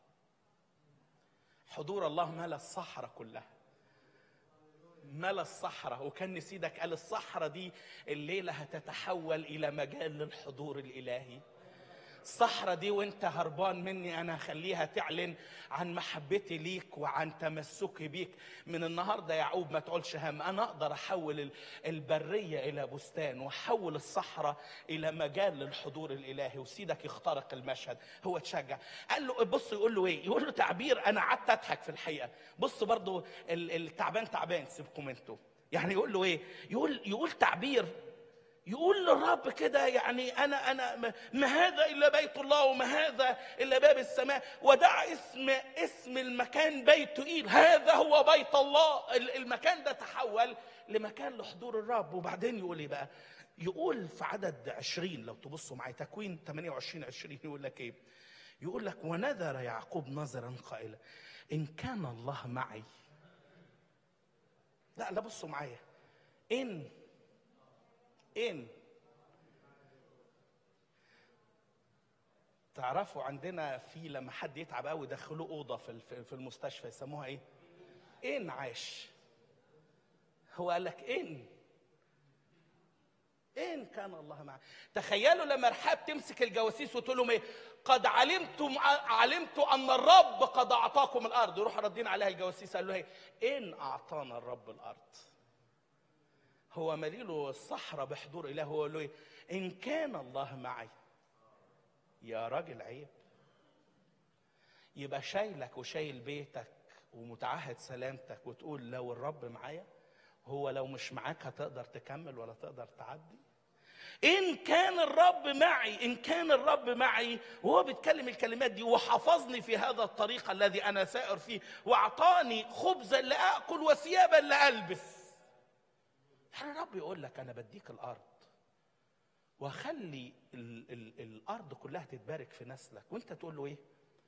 حضور الله ملى الصحراء كلها ملا الصحراء وكان سيدك قال الصحراء دي الليلة هتتحول إلى مجال للحضور الإلهي الصحراء دي وانت هربان مني انا هخليها تعلن عن محبتي ليك وعن تمسكي بيك من النهارده يا يعقوب ما تقولش هم انا اقدر احول ال- البريه الى بستان واحول الصحراء الى مجال للحضور الالهي وسيدك يخترق المشهد هو تشجع قال له بص يقول له ايه يقول له تعبير انا قعدت اضحك في الحقيقه بص برضو ال- التعبان تعبان سيبكم انتوا يعني يقول له ايه يقول يقول تعبير يقول للرب كده يعني انا انا ما- ما هذا الا بيت الله وما هذا الا باب السماء ودع اسم اسم المكان بيت ايل هذا هو بيت الله ال- المكان ده تحول لمكان لحضور الرب وبعدين يقول ايه بقى يقول في عدد 20 لو تبصوا معايا تكوين 28 20 يقول لك ايه يقول لك ونذر يعقوب نظرا قائلا ان كان الله معي لا لا بصوا معايا ان ان تعرفوا عندنا في لما حد يتعب قوي يدخلوه اوضه في الف- في المستشفى يسموها ايه؟ ان عاش هو قال لك ان ان كان الله معه تخيلوا لما رحاب تمسك الجواسيس وتقول لهم ايه قد علمتم علمت ان الرب قد اعطاكم الارض يروح ردين عليها الجواسيس قال له ايه ان اعطانا الرب الارض هو مليله الصحراء بحضور اله هو له ايه ان كان الله معي يا راجل عيب يبقى شايلك وشايل بيتك ومتعهد سلامتك وتقول لو الرب معايا هو لو مش معاك هتقدر تكمل ولا تقدر تعدي إن كان الرب معي إن كان الرب معي وهو بيتكلم الكلمات دي وحفظني في هذا الطريق الذي أنا سائر فيه وأعطاني خبزا لآكل وثيابا لألبس يعني الرب يقول لك أنا بديك الأرض وأخلي ال- ال- الأرض كلها تتبارك في نسلك وأنت تقول له إيه؟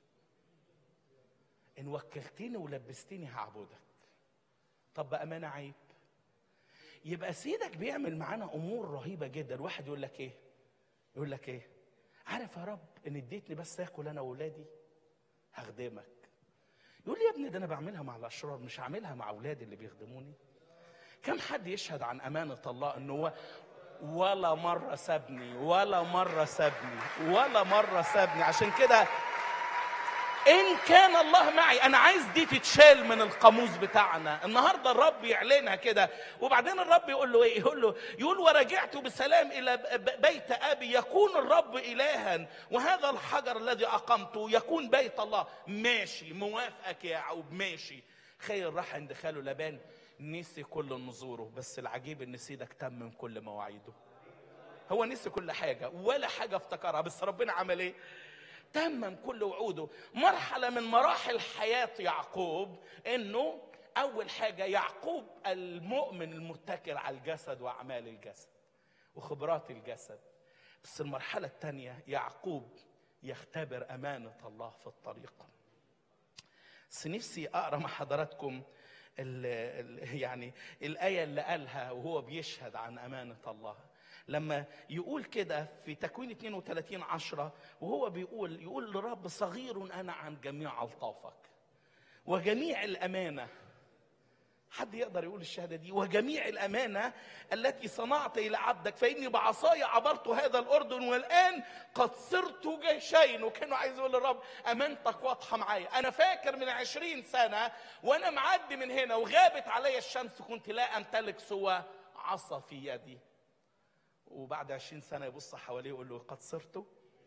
إن وكلتني ولبستني هعبدك طب بأمانة عيب يبقى سيدك بيعمل معانا امور رهيبه جدا واحد يقول لك ايه يقول لك ايه عارف يا رب ان اديتني بس اكل انا واولادي هخدمك يقول لي يا ابني ده انا بعملها مع الاشرار مش هعملها مع اولادي اللي بيخدموني كم حد يشهد عن امانه الله انه هو ولا مره سابني ولا مره سابني ولا مره سابني عشان كده ان كان الله معي انا عايز دي تتشال من القاموس بتاعنا النهارده الرب يعلنها كده وبعدين الرب يقول له ايه يقول له يقول ورجعت بسلام الى ب- بيت ابي يكون الرب الها وهذا الحجر الذي اقمته يكون بيت الله ماشي موافقك يا يعقوب ماشي خير راح عند خاله لبان نسي كل نذوره بس العجيب ان سيدك تمم كل مواعيده هو نسي كل حاجه ولا حاجه افتكرها بس ربنا عمل ايه تمم كل وعوده مرحلة من مراحل حياة يعقوب انه اول حاجة يعقوب المؤمن المتكل على الجسد واعمال الجسد وخبرات الجسد بس المرحلة الثانية يعقوب يختبر أمانة الله في الطريق بس نفسي أقرأ مع حضراتكم ال ال يعني الآية اللي قالها وهو بيشهد عن أمانة الله لما يقول كده في تكوين 32 عشرة وهو بيقول يقول لرب صغير أنا عن جميع ألطافك وجميع الأمانة حد يقدر يقول الشهادة دي وجميع الأمانة التي صنعت إلى عبدك فإني بعصاي عبرت هذا الأردن والآن قد صرت جيشين وكانوا عايز يقول للرب أمانتك واضحة معايا أنا فاكر من عشرين سنة وأنا معدي من هنا وغابت علي الشمس كنت لا أمتلك سوى عصا في يدي وبعد عشرين سنة يبص حواليه يقول له قد صرت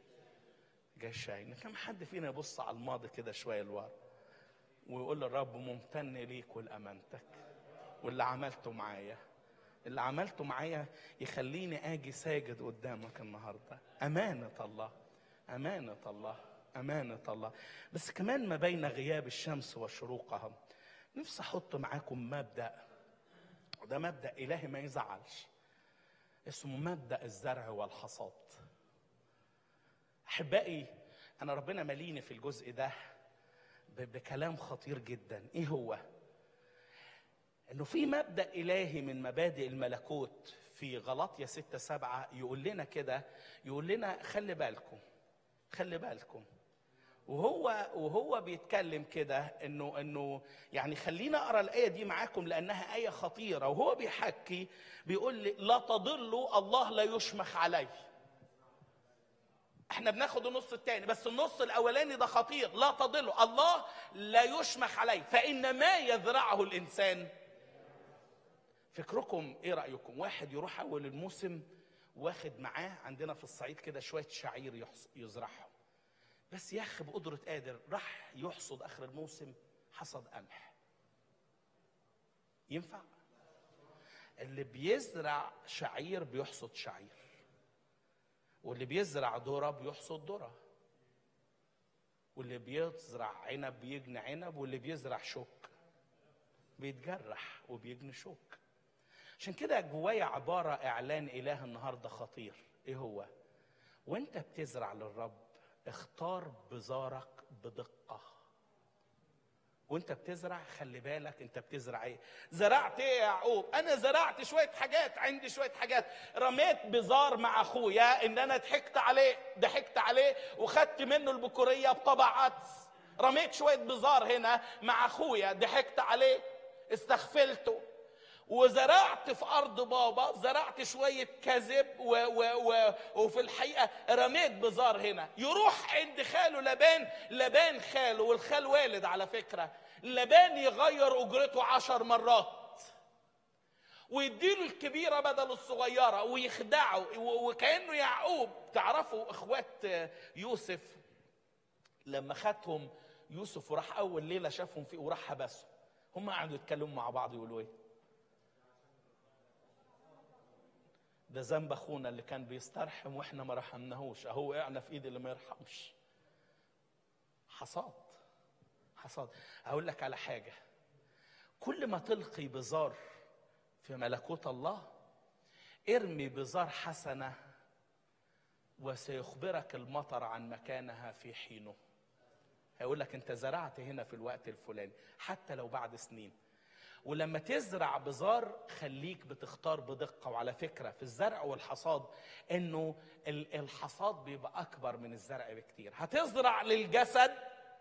جيشين كم حد فينا يبص على الماضي كده شوية لورا ويقول للرب ممتن ليك ولأمانتك واللي عملته معايا اللي عملته معايا يخليني اجي ساجد قدامك النهارده امانه الله امانه الله أمانة الله بس كمان ما بين غياب الشمس وشروقها نفسي أحط معاكم مبدأ وده مبدأ إلهي ما يزعلش اسمه مبدأ الزرع والحصاد أحبائي أنا ربنا مليني في الجزء ده ب- بكلام خطير جدا إيه هو؟ إنه في مبدأ إلهي من مبادئ الملكوت في غلطية ستة سبعة يقول لنا كده يقول لنا خلي بالكم خلي بالكم وهو وهو بيتكلم كده انه انه يعني خلينا اقرا الايه دي معاكم لانها ايه خطيره وهو بيحكي بيقول لي لا تضلوا الله لا يشمخ عليه احنا بناخد النص الثاني بس النص الاولاني ده خطير لا تضلوا الله لا يشمخ عليه فان ما يزرعه الانسان فكركم ايه رايكم واحد يروح اول الموسم واخد معاه عندنا في الصعيد كده شويه شعير يحص- يزرعهم بس يا اخي بقدره قادر راح يحصد اخر الموسم حصد قمح ينفع اللي بيزرع شعير بيحصد شعير واللي بيزرع ذره بيحصد ذره واللي بيزرع عنب بيجني عنب واللي بيزرع شوك بيتجرح وبيجني شوك عشان كده جوايا عبارة إعلان إله النهاردة خطير إيه هو؟ وأنت بتزرع للرب اختار بزارك بدقة وانت بتزرع خلي بالك انت بتزرع ايه زرعت ايه يا يعقوب انا زرعت شويه حاجات عندي شويه حاجات رميت بزار مع اخويا ان انا ضحكت عليه ضحكت عليه وخدت منه البكوريه بطبع عدس رميت شويه بزار هنا مع اخويا ضحكت عليه استغفلته وزرعت في ارض بابا زرعت شويه كذب و و و وفي الحقيقه رميت بزار هنا يروح عند خاله لبان لبان خاله والخال والد على فكره لبان يغير اجرته عشر مرات ويديله الكبيره بدل الصغيره ويخدعه و- وكانه يعقوب تعرفوا اخوات يوسف لما خدهم يوسف وراح اول ليله شافهم فيه وراح حبسهم هم قعدوا يتكلموا مع بعض يقولوا ايه ده ذنب اخونا اللي كان بيسترحم واحنا ما رحمناهوش اهو وقعنا في ايد اللي ما يرحمش حصاد حصاد اقول لك على حاجه كل ما تلقي بزار في ملكوت الله ارمي بزار حسنه وسيخبرك المطر عن مكانها في حينه هيقول لك انت زرعت هنا في الوقت الفلاني حتى لو بعد سنين ولما تزرع بزار خليك بتختار بدقه وعلى فكره في الزرع والحصاد انه ال- الحصاد بيبقى اكبر من الزرع بكتير هتزرع للجسد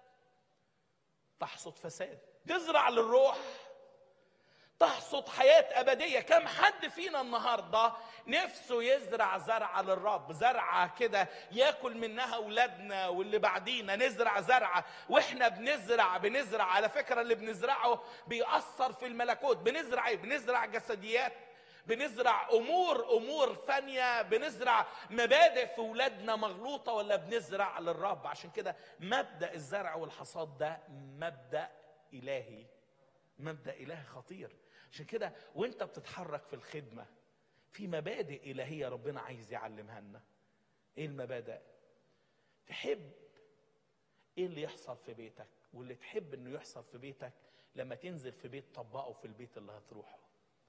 تحصد فساد تزرع للروح تحصد حياة أبدية كم حد فينا النهاردة نفسه يزرع زرعة للرب زرعة كده ياكل منها أولادنا واللي بعدينا نزرع زرعة وإحنا بنزرع بنزرع على فكرة اللي بنزرعه بيأثر في الملكوت بنزرع إيه بنزرع جسديات بنزرع امور امور فانيه بنزرع مبادئ في ولادنا مغلوطه ولا بنزرع للرب عشان كده مبدا الزرع والحصاد ده مبدا الهي مبدا الهي خطير عشان كده وانت بتتحرك في الخدمه في مبادئ الهيه ربنا عايز يعلمها لنا ايه المبادئ تحب ايه اللي يحصل في بيتك واللي تحب انه يحصل في بيتك لما تنزل في بيت طبقه في البيت اللي هتروحه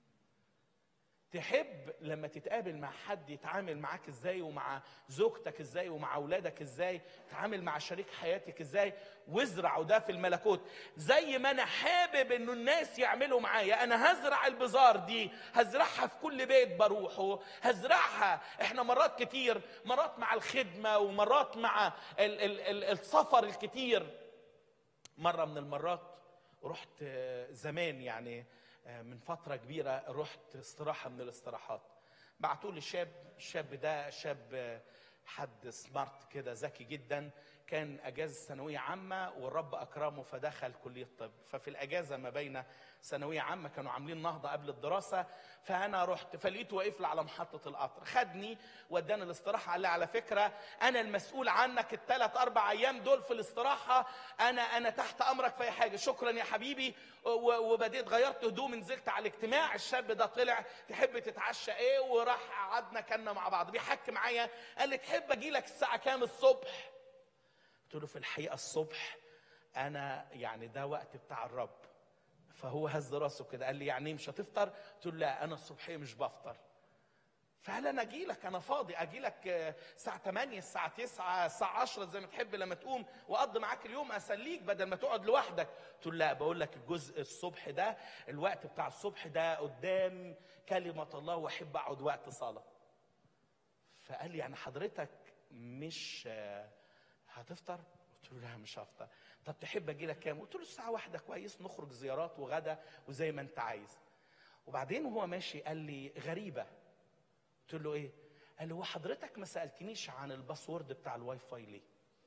تحب لما تتقابل مع حد يتعامل معاك ازاي ومع زوجتك ازاي ومع اولادك ازاي تتعامل مع شريك حياتك ازاي وازرعوا ده في الملكوت زي ما انا حابب انه الناس يعملوا معايا انا هزرع البزار دي هزرعها في كل بيت بروحه هزرعها احنا مرات كتير مرات مع الخدمه ومرات مع ال ال ال السفر الكتير مره من المرات رحت آه، زمان يعني آه، من فتره كبيره رحت استراحه من الاستراحات بعتوا لي شاب الشاب ده شاب آه، حد سمارت كده ذكي جدا كان اجازه ثانويه عامه والرب اكرمه فدخل كليه طب ففي الاجازه ما بين ثانويه عامه كانوا عاملين نهضه قبل الدراسه فانا رحت فلقيته واقف لي على محطه القطر خدني وداني الاستراحه قال لي على فكره انا المسؤول عنك الثلاث اربع ايام دول في الاستراحه انا انا تحت امرك في اي حاجه شكرا يا حبيبي و- وبديت غيرت هدوم نزلت على الاجتماع الشاب ده طلع تحب تتعشى ايه وراح قعدنا كنا مع بعض بيحكي معايا قال لي تحب اجي لك الساعه كام الصبح قلت له في الحقيقه الصبح انا يعني ده وقت بتاع الرب فهو هز راسه كده قال لي يعني إيه مش هتفطر قلت له لا انا الصبحيه مش بفطر فقال انا اجي لك انا فاضي اجي لك آه، الساعه 8 الساعه 9 الساعه 10 زي ما تحب لما تقوم واقضي معاك اليوم اسليك بدل ما تقعد لوحدك قلت له لا بقول لك الجزء الصبح ده الوقت بتاع الصبح ده قدام كلمه الله واحب اقعد وقت صلاه فقال لي يعني حضرتك مش آه، هتفطر قلت له لا مش هفطر طب تحب اجي لك كام قلت له الساعه واحدة كويس نخرج زيارات وغدا وزي ما انت عايز وبعدين وهو ماشي قال لي غريبه قلت له ايه قال لي هو حضرتك ما سالتنيش عن الباسورد بتاع الواي فاي ليه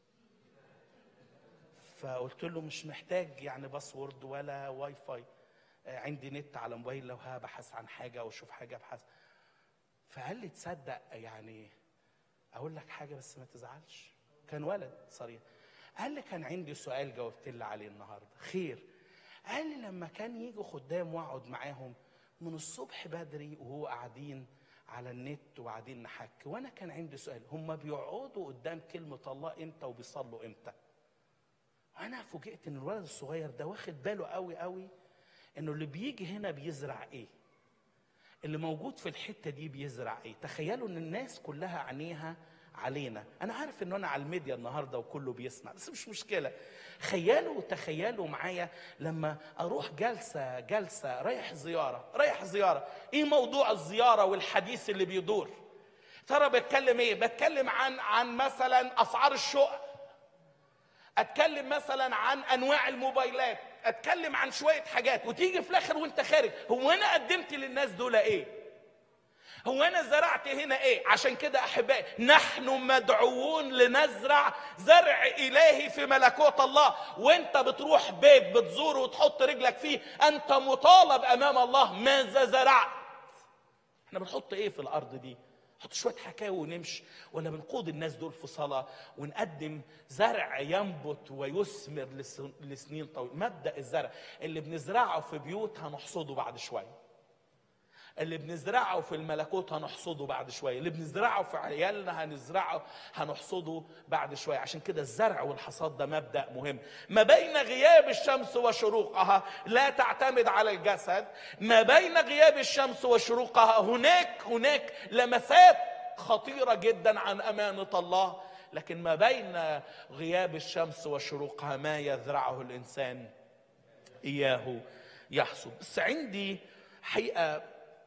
فقلت له مش محتاج يعني باسورد ولا واي فاي آه، عندي نت على موبايل لو هبحث عن حاجه او اشوف حاجه ابحث فقال لي تصدق يعني اقول لك حاجه بس ما تزعلش كان ولد صريح قال لي كان عندي سؤال جاوبت لي عليه النهارده خير قال لي لما كان يجوا خدام واقعد معاهم من الصبح بدري وهو قاعدين على النت وقاعدين نحك وانا كان عندي سؤال هم بيقعدوا قدام كلمه الله امتى وبيصلوا امتى انا فوجئت ان الولد الصغير ده واخد باله قوي قوي انه اللي بيجي هنا بيزرع ايه اللي موجود في الحته دي بيزرع ايه تخيلوا ان الناس كلها عينيها علينا انا عارف ان انا على الميديا النهارده وكله بيسمع بس مش مشكله خيالوا تخيلوا معايا لما اروح جلسه جلسه رايح زياره رايح زياره ايه موضوع الزياره والحديث اللي بيدور ترى بتكلم ايه بتكلم عن عن مثلا اسعار الشقق اتكلم مثلا عن انواع الموبايلات اتكلم عن شويه حاجات وتيجي في الاخر وانت خارج هو انا قدمت للناس دول ايه هو انا زرعت هنا ايه عشان كده احبائي نحن مدعوون لنزرع زرع الهي في ملكوت الله وانت بتروح بيت بتزوره وتحط رجلك فيه انت مطالب امام الله ماذا زرعت احنا بنحط ايه في الارض دي نحط شويه حكاوي ونمشي ولا بنقود الناس دول في صلاه ونقدم زرع ينبت ويثمر لس- لسنين طويله مبدا الزرع اللي بنزرعه في بيوت هنحصده بعد شويه اللي بنزرعه في الملكوت هنحصده بعد شويه اللي بنزرعه في عيالنا هنزرعه هنحصده بعد شويه عشان كده الزرع والحصاد ده مبدا مهم ما بين غياب الشمس وشروقها لا تعتمد على الجسد ما بين غياب الشمس وشروقها هناك هناك لمسات خطيره جدا عن امانه الله لكن ما بين غياب الشمس وشروقها ما يزرعه الانسان اياه يحصد بس عندي حقيقه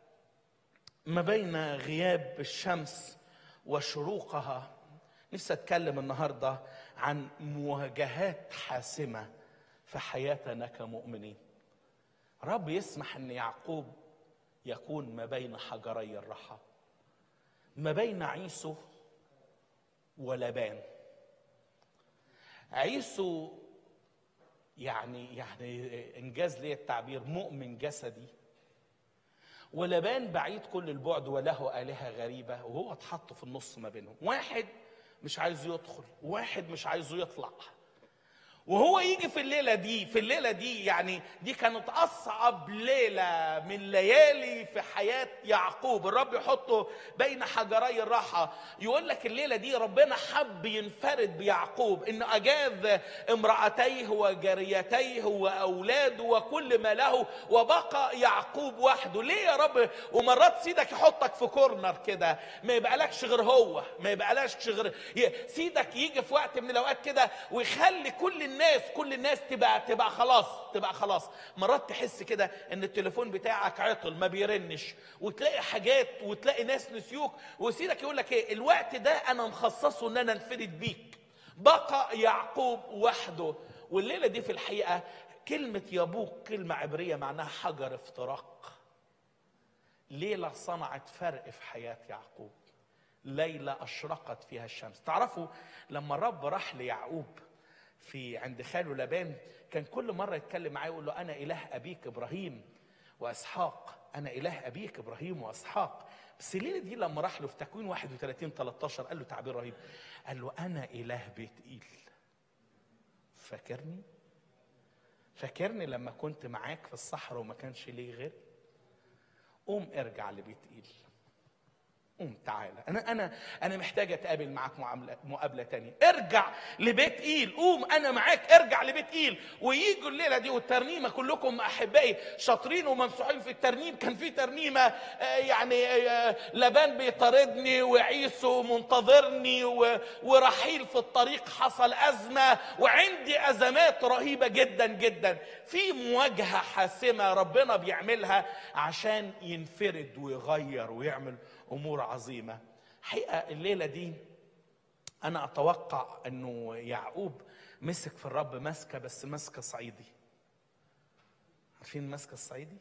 ما بين غياب الشمس وشروقها نفسي اتكلم النهارده عن مواجهات حاسمه في حياتنا كمؤمنين رب يسمح ان يعقوب يكون ما بين حجري الرحى ما بين عيسو ولبان عيسو يعني يعني انجاز لي التعبير مؤمن جسدي ولبان بعيد كل البعد وله آلهة غريبة وهو اتحط في النص ما بينهم واحد مش عايزه يدخل واحد مش عايزه يطلع وهو يجي في الليلة دي في الليلة دي يعني دي كانت أصعب ليلة من ليالي في حياة يعقوب الرب يحطه بين حجري الراحة يقول لك الليلة دي ربنا حب ينفرد بيعقوب إنه أجاز امرأتيه وجريتيه وأولاده وكل ما له وبقى يعقوب وحده ليه يا رب ومرات سيدك يحطك في كورنر كده ما يبقالكش غير هو ما يبقالكش غير ي- سيدك يجي في وقت من الأوقات كده ويخلي كل الناس كل الناس تبقى تبقى خلاص تبقى خلاص مرات تحس كده ان التليفون بتاعك عطل ما بيرنش وتلاقي حاجات وتلاقي ناس نسيوك وسيدك يقول لك ايه الوقت ده انا مخصصه ان انا انفرد بيك بقى يعقوب وحده والليله دي في الحقيقه كلمه يبوق كلمه عبريه معناها حجر افتراق ليله صنعت فرق في حياه يعقوب ليله اشرقت فيها الشمس تعرفوا لما الرب راح ليعقوب في عند خاله لبان كان كل مره يتكلم معاه يقول له انا اله ابيك ابراهيم واسحاق انا اله ابيك ابراهيم واسحاق بس الليله دي لما راح له في تكوين 31 13 قال له تعبير رهيب قال له انا اله بيت ايل فاكرني فاكرني لما كنت معاك في الصحراء وما كانش ليه غير قوم ارجع لبيت ايل قوم تعالى انا انا انا محتاج اتقابل معاك معامله مقابله تانية ارجع لبيت ايل قوم انا معاك ارجع لبيت ايل ويجوا الليله دي والترنيمه كلكم احبائي شاطرين وممسوحين في الترنيم كان في ترنيمه آه، يعني آه، لبان بيطاردني وعيسو منتظرني و- ورحيل في الطريق حصل ازمه وعندي ازمات رهيبه جدا جدا في مواجهه حاسمه ربنا بيعملها عشان ينفرد ويغير ويعمل امور عظيمه حقيقه الليله دي انا اتوقع انه يعقوب مسك في الرب مسكه بس مسكه صعيدي عارفين المسكه الصعيدي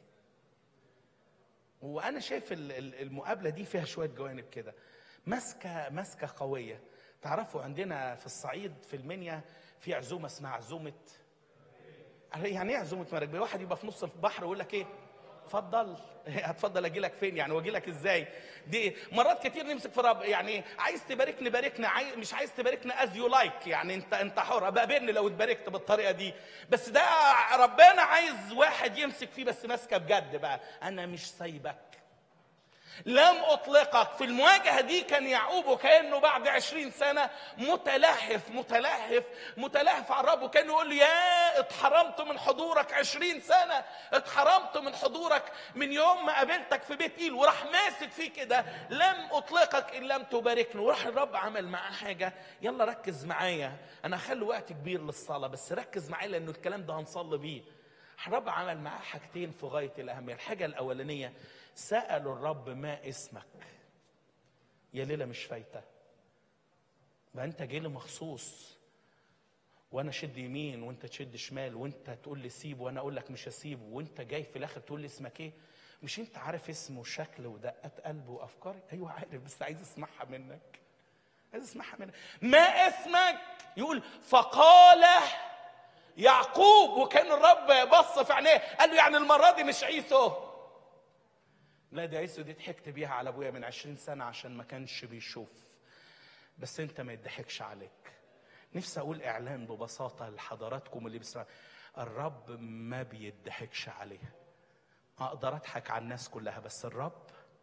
وانا شايف ال- ال- المقابله دي فيها شويه جوانب كده مسكه مسكه قويه تعرفوا عندنا في الصعيد في المنيا في عزومه اسمها عزومه يعني ايه عزومه مراكبيه واحد يبقى في نص البحر ويقول لك ايه اتفضل هتفضل اجي لك فين يعني واجي لك ازاي دي مرات كتير نمسك في رب يعني عايز تباركني باركني عاي... مش عايز تباركني از يو لايك يعني انت انت حر بقابلني لو اتباركت بالطريقه دي بس ده ربنا عايز واحد يمسك فيه بس ماسكه بجد بقى انا مش سايبك لم أطلقك في المواجهة دي كان يعقوب وكأنه بعد عشرين سنة متلهف متلهف متلهف على الرب وكان يقول له يا اتحرمت من حضورك عشرين سنة اتحرمت من حضورك من يوم ما قابلتك في بيت إيل وراح ماسك فيه كده لم أطلقك إن لم تباركني وراح الرب عمل معاه حاجة يلا ركز معايا أنا هخلي وقت كبير للصلاة بس ركز معايا لأنه الكلام ده هنصلي بيه الرب عمل معاه حاجتين في غاية الأهمية الحاجة الأولانية سألوا الرب ما اسمك يا ليلة مش فايتة ما أنت جاي لي مخصوص وأنا شد يمين وأنت تشد شمال وأنت تقول لي سيب وأنا أقول لك مش هسيب وأنت جاي في الآخر تقول لي اسمك إيه مش أنت عارف اسمه وشكل ودقات قلب وأفكاري أيوه عارف بس عايز أسمعها منك عايز أسمعها منك ما اسمك يقول فقال يعقوب وكان الرب بص في عينيه قال له يعني المرة دي مش عيسو لا ده عيسو دي ضحكت بيها على ابويا من عشرين سنة عشان ما كانش بيشوف بس انت ما يضحكش عليك نفسي اقول اعلان ببساطة لحضراتكم اللي بيسمع الرب ما بيضحكش عليه اقدر اضحك على الناس كلها بس الرب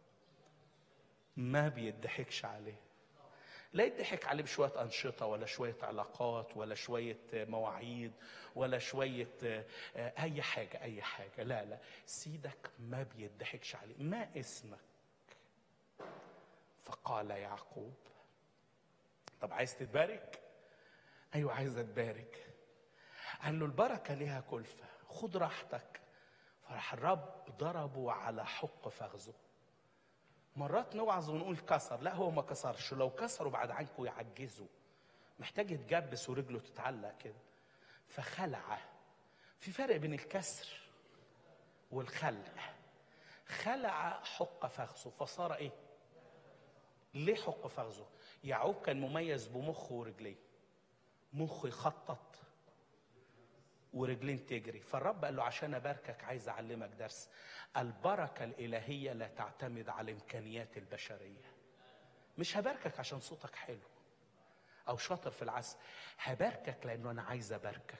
ما بيضحكش عليه لا يضحك عليه بشوية أنشطة ولا شوية علاقات ولا شوية مواعيد ولا شوية آه، آه، أي حاجة أي حاجة لا لا سيدك ما بيضحكش عليه ما اسمك فقال يعقوب طب عايز تتبارك أيوة عايز أتبارك قال له البركة ليها كلفة خد راحتك فراح الرب ضربه على حق فخذه مرات نوعظ ونقول كسر لا هو ما كسرش لو كسروا بعد عنكم يعجزوا محتاج يتجبس ورجله تتعلق كده فخلع في فرق بين الكسر والخلع خلع حق فخذه فصار ايه ليه حق فخذه يعقوب كان مميز بمخه ورجليه مخه يخطط ورجلين تجري فالرب قال له عشان اباركك عايز اعلمك درس البركه الالهيه لا تعتمد على الامكانيات البشريه مش هباركك عشان صوتك حلو او شاطر في العزف هباركك لانه انا عايز اباركك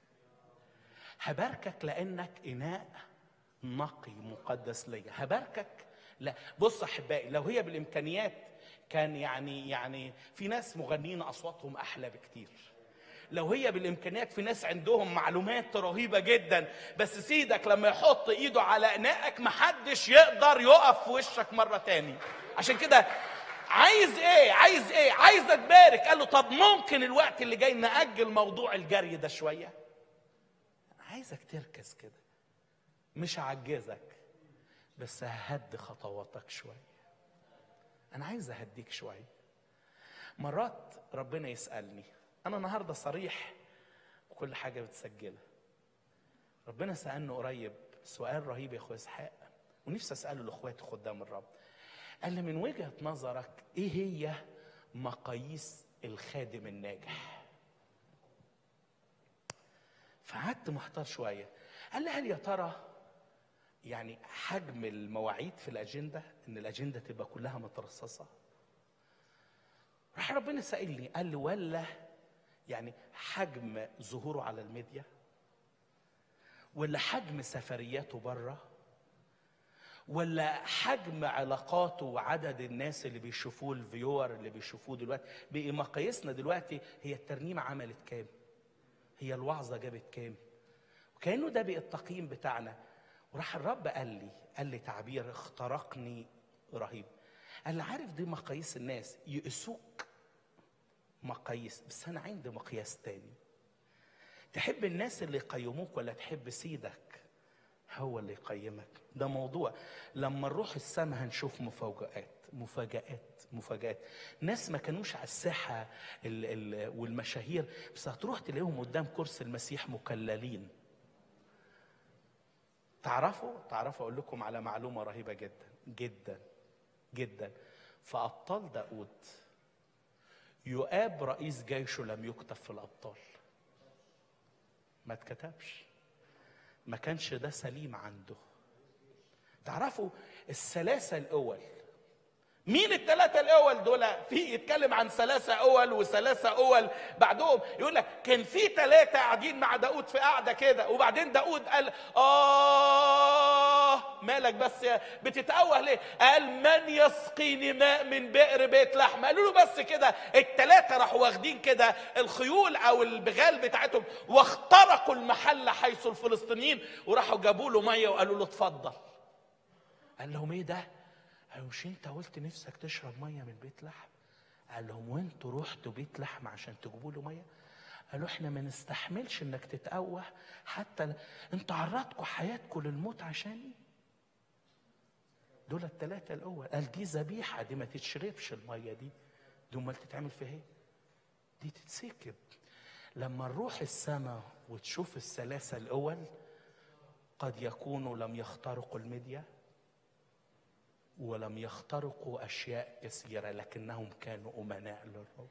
هباركك لانك اناء نقي مقدس ليا هباركك لا بص احبائي لو هي بالامكانيات كان يعني يعني في ناس مغنيين اصواتهم احلى بكتير لو هي بالامكانيات في ناس عندهم معلومات رهيبه جدا بس سيدك لما يحط ايده على انائك محدش يقدر يقف في وشك مره تاني عشان كده عايز ايه عايز ايه عايز اتبارك قال له طب ممكن الوقت اللي جاي ناجل موضوع الجري ده شويه عايزك تركز كده مش هعجزك بس ههدي خطواتك شويه انا عايز اهديك شويه مرات ربنا يسالني انا النهارده صريح وكل حاجه متسجله ربنا سالني قريب سؤال رهيب يا اخويا اسحاق ونفسي اساله لاخواتي قدام الرب قال لي من وجهه نظرك ايه هي مقاييس الخادم الناجح فقعدت محتار شويه قال لي هل يا ترى يعني حجم المواعيد في الاجنده ان الاجنده تبقى كلها مترصصه راح ربنا سألني قال لي ولا يعني حجم ظهوره على الميديا ولا حجم سفرياته بره ولا حجم علاقاته وعدد الناس اللي بيشوفوه الفيور اللي بيشوفوه دلوقتي بقي مقاييسنا دلوقتي هي الترنيمه عملت كام هي الوعظه جابت كام وكانه ده بقى التقييم بتاعنا وراح الرب قال لي قال لي تعبير اخترقني رهيب قال لي عارف دي مقاييس الناس يقيسوك مقاييس بس انا عندي مقياس تاني تحب الناس اللي يقيموك ولا تحب سيدك هو اللي يقيمك ده موضوع لما نروح السماء هنشوف مفاجآت مفاجآت مفاجآت ناس ما كانوش على الساحة ال ال والمشاهير بس هتروح تلاقيهم قدام كرسي المسيح مكللين تعرفوا تعرفوا اقول لكم على معلومة رهيبة جدا جدا جدا فأبطال داود يؤاب رئيس جيشه لم يكتب في الأبطال ما اتكتبش ما كانش ده سليم عنده تعرفوا الثلاثة الأول مين الثلاثة الأول دول؟ في يتكلم عن ثلاثة أول وثلاثة أول بعدهم يقول لك كان في ثلاثة قاعدين مع داود في قعدة كده وبعدين داود قال آه مالك بس بتتأوه ليه؟ قال من يسقيني ماء من بئر بيت لحم قالوا له بس كده الثلاثة راحوا واخدين كده الخيول أو البغال بتاعتهم واخترقوا المحل حيث الفلسطينيين وراحوا جابوا له مية وقالوا له اتفضل قال لهم ايه ده؟ قالوا مش انت قلت نفسك تشرب ميه من بيت لحم قال لهم وانتوا رحتوا بيت لحم عشان تجيبوا له ميه قالوا احنا ما نستحملش انك تتقوح حتى ل... انتوا عرضتوا حياتكم للموت عشاني دول الثلاثة الأول قال دي ذبيحة دي ما تتشربش المية دي دي أمال تتعمل فيها إيه؟ دي تتسكب لما نروح السماء وتشوف الثلاثة الأول قد يكونوا لم يخترقوا الميديا ولم يخترقوا اشياء كثيره لكنهم كانوا امناء للرب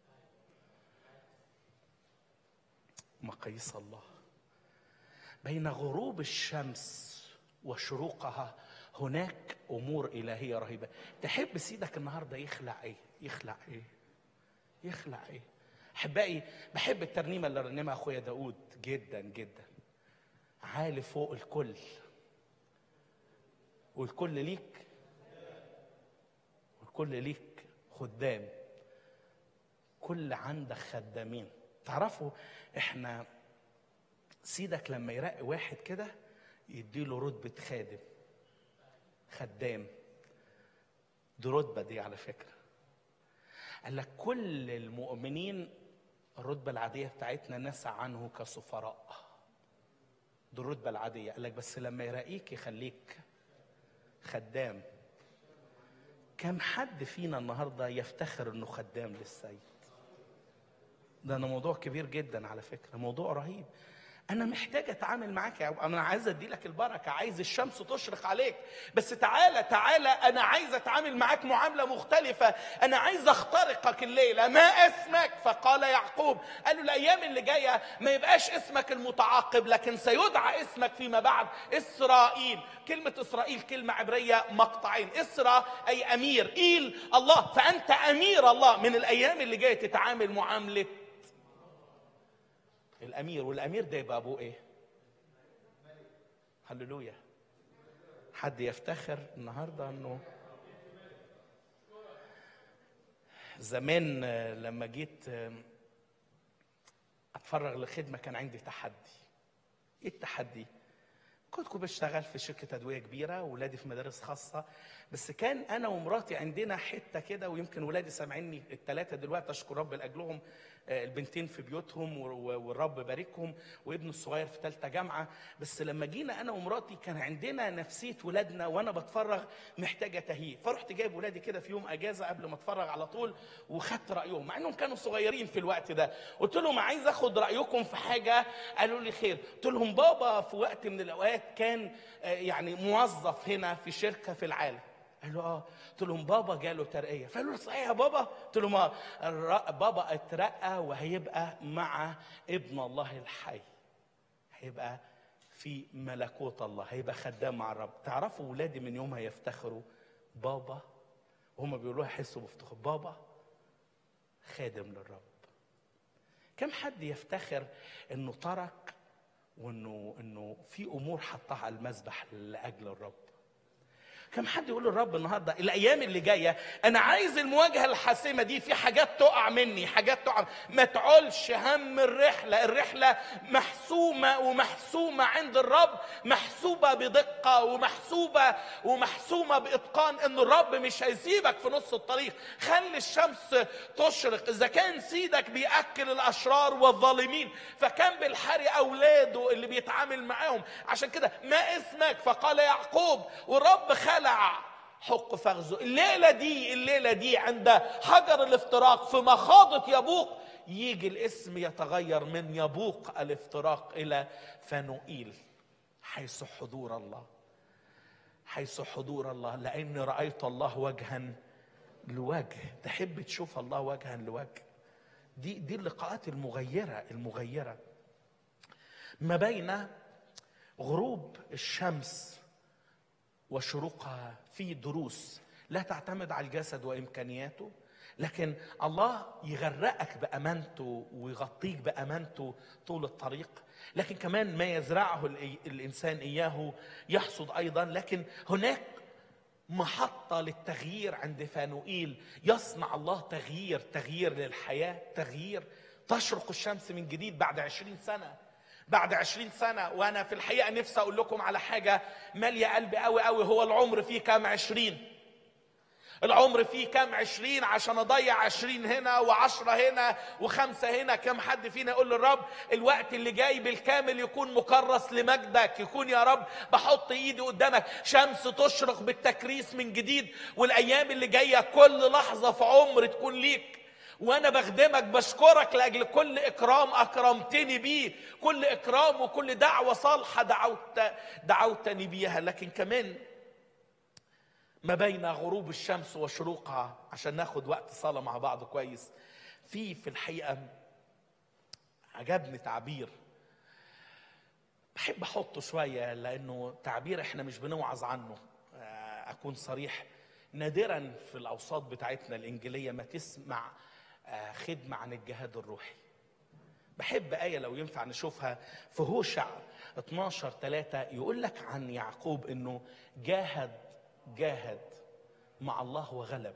مقاييس الله بين غروب الشمس وشروقها هناك امور الهيه رهيبه تحب سيدك النهارده يخلع ايه يخلع ايه يخلع ايه احبائي بحب الترنيمه اللي رنمها اخويا داود جدا جدا عالي فوق الكل والكل ليك والكل ليك خدام كل عندك خدامين تعرفوا احنا سيدك لما يرقي واحد كده يديله رتبة خادم خدام دي رتبة دي على فكرة قال لك كل المؤمنين الرتبة العادية بتاعتنا نسى عنه كسفراء دي الرتبة العادية قال لك بس لما يرقيك يخليك خدام كم حد فينا النهارده يفتخر انه خدام للسيد ده أنا موضوع كبير جدا على فكره موضوع رهيب انا محتاج اتعامل معاك يا رب. انا عايز ادي لك البركه عايز الشمس تشرق عليك بس تعالى تعالى انا عايز اتعامل معاك معامله مختلفه انا عايز اخترقك الليله ما اسمك فقال يعقوب قال له الايام اللي جايه ما يبقاش اسمك المتعاقب لكن سيدعى اسمك فيما بعد اسرائيل كلمه اسرائيل كلمه عبريه مقطعين اسرى اي امير ايل الله فانت امير الله من الايام اللي جايه تتعامل معامله الامير والامير ده يبقى ابوه ايه هللويا حد يفتخر النهارده انه زمان آه، لما جيت آه، اتفرغ لخدمه كان عندي تحدي ايه التحدي كنت كنت بشتغل في شركة أدوية كبيرة وولادي في مدارس خاصة بس كان أنا ومراتي عندنا حتة كده ويمكن ولادي سامعيني الثلاثة دلوقتي أشكر رب لأجلهم آه، البنتين في بيوتهم و- و- والرب باركهم وابنه الصغير في ثالثة جامعة بس لما جينا أنا ومراتي كان عندنا نفسية ولادنا وأنا بتفرغ محتاجة تهيئ فرحت جايب ولادي كده في يوم أجازة قبل ما أتفرغ على طول وخدت رأيهم مع إنهم كانوا صغيرين في الوقت ده قلت لهم عايز أخد رأيكم في حاجة قالوا لي خير قلت لهم بابا في وقت من الأوقات كان آه، يعني موظف هنا في شركة في العالم قالوا اه قلت لهم بابا جاله ترقيه فقالوا لي صحيح يا بابا قلت لهم اه الر- بابا اترقى وهيبقى مع ابن الله الحي هيبقى في ملكوت الله هيبقى خدام مع الرب تعرفوا ولادي من يومها يفتخروا بابا وهم بيقولوها يحسوا بافتخار بابا خادم للرب كم حد يفتخر انه ترك وانه انه في امور حطها على المذبح لاجل الرب كم حد يقول للرب النهارده الايام اللي جايه انا عايز المواجهه الحاسمه دي في حاجات تقع مني حاجات تقع ما تعولش هم الرحله الرحله محسومه ومحسومه عند الرب محسوبه بدقه ومحسوبه ومحسومه باتقان ان الرب مش هيسيبك في نص الطريق خلي الشمس تشرق اذا كان سيدك بياكل الاشرار والظالمين فكان بالحري اولاده اللي بيتعامل معاهم عشان كده ما اسمك فقال يعقوب والرب خلع حق فخذه الليله دي الليله دي عند حجر الافتراق في مخاضه يبوق يجي الاسم يتغير من يبوق الافتراق الى فنوئيل حيث حضور الله حيث حضور الله لاني رايت الله وجها لوجه تحب تشوف الله وجها لوجه دي دي اللقاءات المغيره المغيره ما بين غروب الشمس وشروقها في دروس لا تعتمد على الجسد وامكانياته لكن الله يغرقك بامانته ويغطيك بامانته طول الطريق لكن كمان ما يزرعه الإي- الانسان اياه يحصد ايضا لكن هناك محطة للتغيير عند فانوئيل يصنع الله تغيير تغيير للحياة تغيير تشرق الشمس من جديد بعد عشرين سنة بعد عشرين سنة وأنا في الحقيقة نفسي أقول لكم على حاجة مالية قلبي قوي قوي هو العمر فيه كام عشرين العمر فيه كام عشرين عشان اضيع عشرين هنا وعشرة هنا وخمسة هنا كم حد فينا يقول للرب الوقت اللي جاي بالكامل يكون مكرس لمجدك يكون يا رب بحط ايدي قدامك شمس تشرق بالتكريس من جديد والايام اللي جاية كل لحظة في عمر تكون ليك وانا بخدمك بشكرك لاجل كل اكرام اكرمتني بيه كل اكرام وكل دعوه صالحه دعوت دعوتني بيها لكن كمان ما بين غروب الشمس وشروقها عشان ناخد وقت صلاة مع بعض كويس في في الحقيقة عجبني تعبير بحب احطه شوية لانه تعبير احنا مش بنوعظ عنه آه، اكون صريح نادرا في الاوساط بتاعتنا الانجيلية ما تسمع آه، خدمة عن الجهاد الروحي بحب آية لو ينفع نشوفها في هوشع 12 3 يقول لك عن يعقوب انه جاهد جاهد مع الله وغلب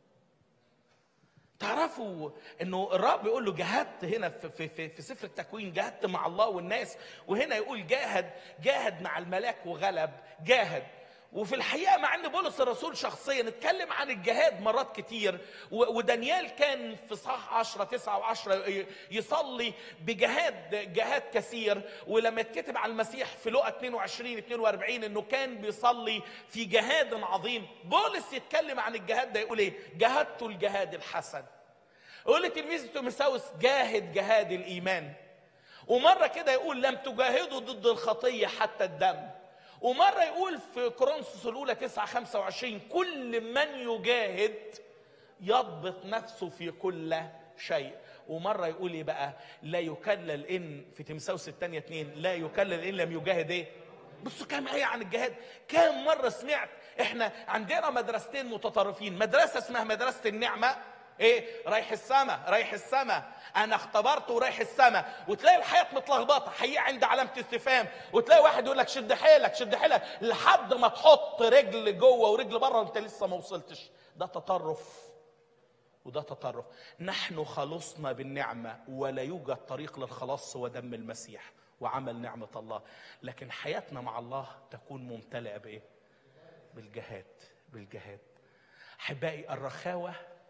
تعرفوا انه الرب بيقول له جاهدت هنا في, في, في, في سفر التكوين جاهدت مع الله والناس وهنا يقول جاهد جاهد مع الملاك وغلب جاهد وفي الحقيقه مع ان بولس الرسول شخصيا اتكلم عن الجهاد مرات كتير و- ودانيال كان في صح 10 9 و10 يصلي بجهاد جهاد كثير ولما اتكتب عن المسيح في لقا 22 42 انه كان بيصلي في جهاد عظيم بولس يتكلم عن الجهاد ده يقول ايه جاهدت الجهاد الحسن يقول لتلميذ تيموثاوس جاهد جهاد الايمان ومره كده يقول لم تجاهدوا ضد الخطيه حتى الدم ومره يقول في كورنثوس الاولى 9 25 كل من يجاهد يضبط نفسه في كل شيء ومره يقول ايه بقى لا يكلل ان في تمساوس الثانيه اثنين لا يكلل ان لم يجاهد ايه بصوا كام آية عن الجهاد كام مرة سمعت احنا عندنا مدرستين متطرفين مدرسة اسمها مدرسة النعمة ايه رايح السما رايح السما انا اختبرت ورايح السما وتلاقي الحياه متلخبطه حقيقه عند علامه استفهام وتلاقي واحد يقول لك شد حيلك شد حيلك لحد ما تحط رجل جوه ورجل بره وانت لسه ما وصلتش ده تطرف وده تطرف نحن خلصنا بالنعمة ولا يوجد طريق للخلاص سوى دم المسيح وعمل نعمة الله لكن حياتنا مع الله تكون ممتلئة بإيه؟ بالجهاد بالجهاد أحبائي الرخاوة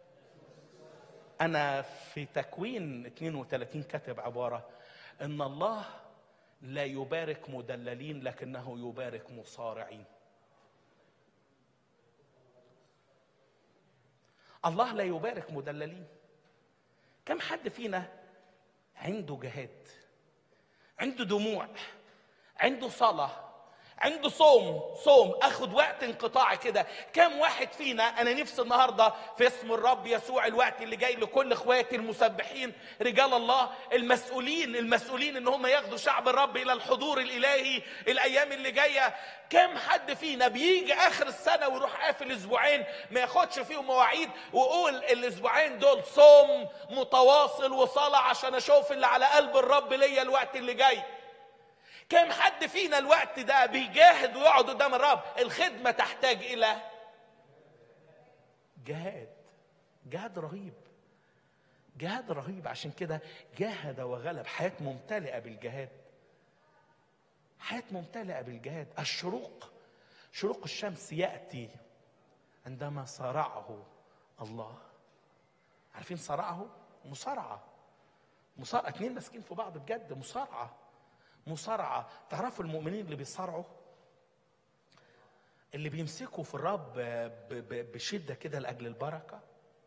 أنا في تكوين 32 كاتب عبارة إن الله لا يبارك مدللين لكنه يبارك مصارعين الله لا يبارك مدللين كم حد فينا عنده جهاد عنده دموع عنده صلاة عنده صوم صوم اخد وقت انقطاعي كده كم واحد فينا انا نفسي النهارده في اسم الرب يسوع الوقت اللي جاي لكل اخواتي المسبحين رجال الله المسؤولين المسؤولين ان هم ياخدوا شعب الرب الى الحضور الالهي الايام اللي جايه كم حد فينا بيجي اخر السنه ويروح قافل اسبوعين ما ياخدش فيهم مواعيد ويقول الاسبوعين دول صوم متواصل وصلاه عشان اشوف اللي على قلب الرب ليا الوقت اللي جاي كم حد فينا الوقت ده بيجاهد ويقعد قدام الرب الخدمه تحتاج الى جهاد جهاد رهيب جهاد رهيب عشان كده جاهد وغلب حياة ممتلئة بالجهاد حياة ممتلئة بالجهاد الشروق شروق الشمس يأتي عندما صارعه الله عارفين صارعه مصارعة مصارعة اتنين ماسكين في بعض بجد مصارعة مصارعة تعرفوا المؤمنين اللي بيصارعوا اللي بيمسكوا في الرب ب- ب- بشدة كده لأجل البركة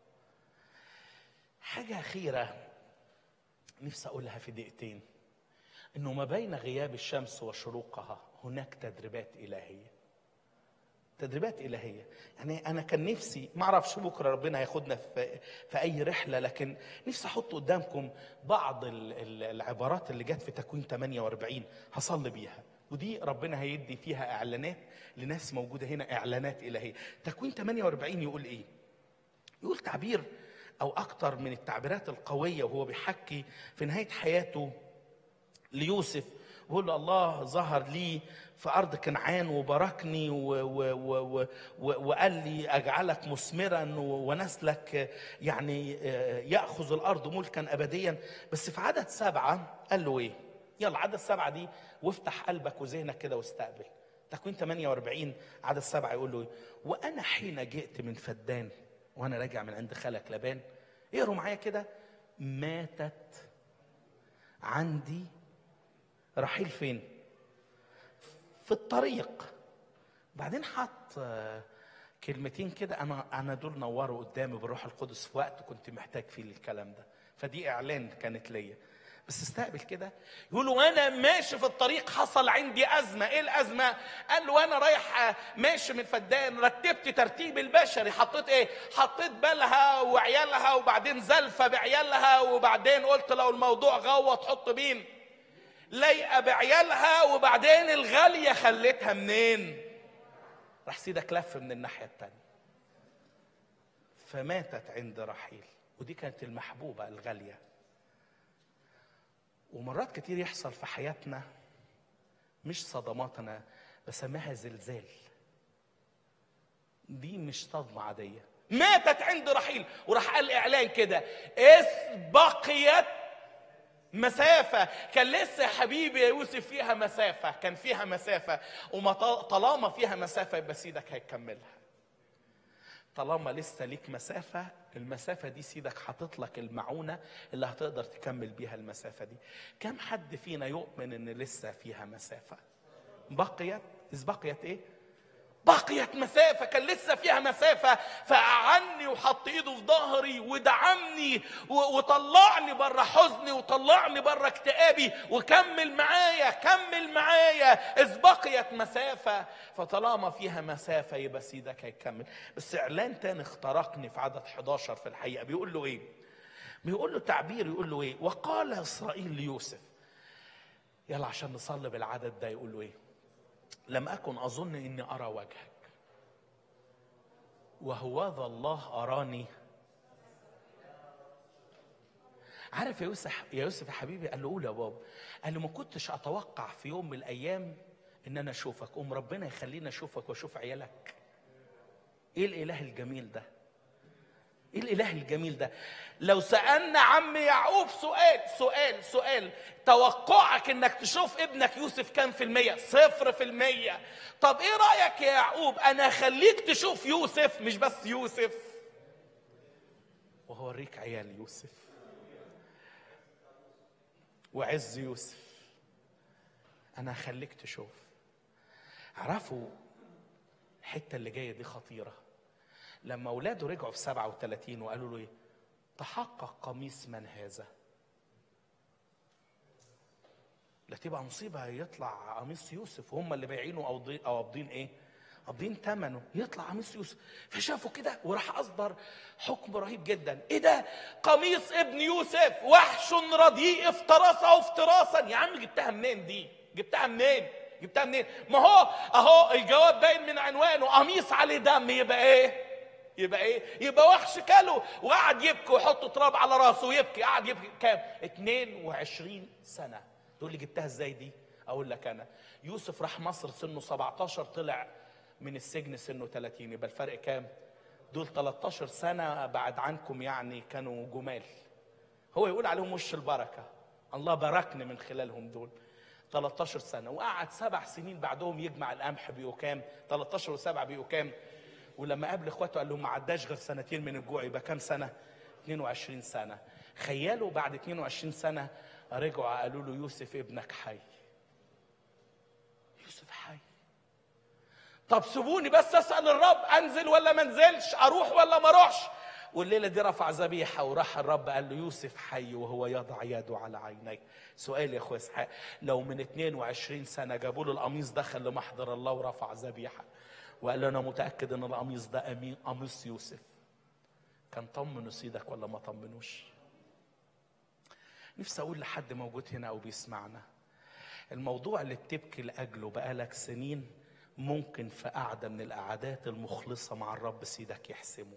حاجة أخيرة نفسي أقولها في دقيقتين إنه ما بين غياب الشمس وشروقها هناك تدريبات إلهية تدريبات إلهية يعني أنا كان نفسي ما أعرفش بكرة ربنا هياخدنا في, في أي رحلة لكن نفسي أحط قدامكم بعض ال- ال- العبارات اللي جت في تكوين 48 هصلي بيها ودي ربنا هيدي فيها إعلانات لناس موجودة هنا إعلانات إلهية تكوين 48 يقول إيه يقول تعبير او اكتر من التعبيرات القويه وهو بيحكي في نهايه حياته ليوسف بيقول له الله ظهر لي في ارض كنعان وباركني و و و و و وقال لي اجعلك مثمرا و- ونسلك يعني آه، ياخذ الارض ملكا ابديا بس في عدد سبعه قال له ايه؟ يلا عدد سبعه دي وافتح قلبك وذهنك كده واستقبل تكوين 48 عدد سبعه يقول له ايه؟ وانا حين جئت من فدان وانا راجع من عند خالك لبان اقروا معايا كده ماتت عندي رحيل فين في الطريق بعدين حط آه، كلمتين كده انا انا دول نوروا قدامي بالروح القدس في وقت كنت محتاج فيه الكلام ده فدي اعلان كانت ليا بس استقبل كده يقول له وانا ماشي في الطريق حصل عندي ازمه ايه الازمه قال له وانا رايح آه، ماشي من فدان رتبت ترتيب البشري حطيت ايه حطيت بالها وعيالها وبعدين زلفه بعيالها وبعدين قلت لو الموضوع غوط حط مين لايقه بعيالها وبعدين الغاليه خليتها منين راح سيدك لف من الناحيه التانيه فماتت عند رحيل ودي كانت المحبوبه الغاليه ومرات كتير يحصل في حياتنا مش صدمات انا بسميها زلزال دي مش صدمه عاديه ماتت عند رحيل وراح قال اعلان كده اذ بقيت مسافة كان لسه يا حبيبي يا يوسف فيها مسافة كان فيها مسافة وما ط- طالما فيها مسافة يبقى سيدك هيكملها طالما لسه ليك مسافة المسافة دي سيدك حاطط لك المعونة اللي هتقدر تكمل بيها المسافة دي كم حد فينا يؤمن ان لسه فيها مسافة بقيت إذ بقيت ايه بقيت مسافة كان لسه فيها مسافة فأعني وحط إيده في ظهري ودعمني و- وطلعني بره حزني وطلعني بره اكتئابي وكمل معايا كمل معايا إذ بقيت مسافة فطالما فيها مسافة يبقى سيدك هيكمل بس إعلان تاني اخترقني في عدد 11 في الحقيقة بيقول له إيه بيقول له تعبير يقول له إيه وقال إسرائيل ليوسف يلا عشان نصلي بالعدد ده يقول له إيه لم أكن أظن إني أرى وجهك وهوذا الله أراني عارف يا يوسف يا يوسف يا حبيبي قال له قول يا بابا قال له ما كنتش أتوقع في يوم من الأيام إن أنا أشوفك قوم ربنا يخليني أشوفك وأشوف عيالك إيه الإله الجميل ده ايه الاله الجميل ده لو سالنا عم يعقوب سؤال سؤال سؤال توقعك انك تشوف ابنك يوسف كام في المية صفر في المية طب ايه رايك يا يعقوب انا اخليك تشوف يوسف مش بس يوسف وهوريك عيال يوسف وعز يوسف انا هخليك تشوف عرفوا الحته اللي جايه دي خطيره لما اولاده رجعوا في 37 وقالوا له ايه تحقق قميص من هذا لا تبقى مصيبه يطلع قميص يوسف وهم اللي بايعينه او ضي- او قابضين ايه قابضين ثمنه يطلع قميص يوسف فشافوا كده وراح اصدر حكم رهيب جدا ايه ده قميص ابن يوسف وحش رديء افترسه افتراسا يا عم جبتها منين دي جبتها منين جبتها منين ما هو اهو الجواب باين من عنوانه قميص عليه دم يبقى ايه يبقى ايه يبقى وحش كله وقعد يبكي ويحط تراب على راسه ويبكي قعد يبكي كام 22 سنه تقول لي جبتها ازاي دي اقول لك انا يوسف راح مصر سنه 17 طلع من السجن سنه 30 يبقى الفرق كام دول 13 سنه بعد عنكم يعني كانوا جمال هو يقول عليهم وش البركه الله باركني من خلالهم دول 13 سنه وقعد سبع سنين بعدهم يجمع القمح بيقوا كام 13 و7 بيقوا كام ولما قابل اخواته قال لهم ما عداش غير سنتين من الجوع يبقى كام سنه 22 سنه خيالوا بعد 22 سنه رجعوا قالوا له يوسف ابنك حي يوسف حي طب سيبوني بس اسال الرب انزل ولا ما انزلش اروح ولا ما اروحش والليله دي رفع ذبيحه وراح الرب قال له يوسف حي وهو يضع يده على عينيه سؤال يا اخويا اسحاق لو من 22 سنه جابوا له القميص دخل لمحضر الله ورفع ذبيحه وقال له انا متاكد ان القميص ده امين قميص يوسف كان طمنوا سيدك ولا ما طمنوش نفسي اقول لحد موجود هنا او بيسمعنا الموضوع اللي بتبكي لاجله بقالك سنين ممكن في قعده من القعدات المخلصه مع الرب سيدك يحسمه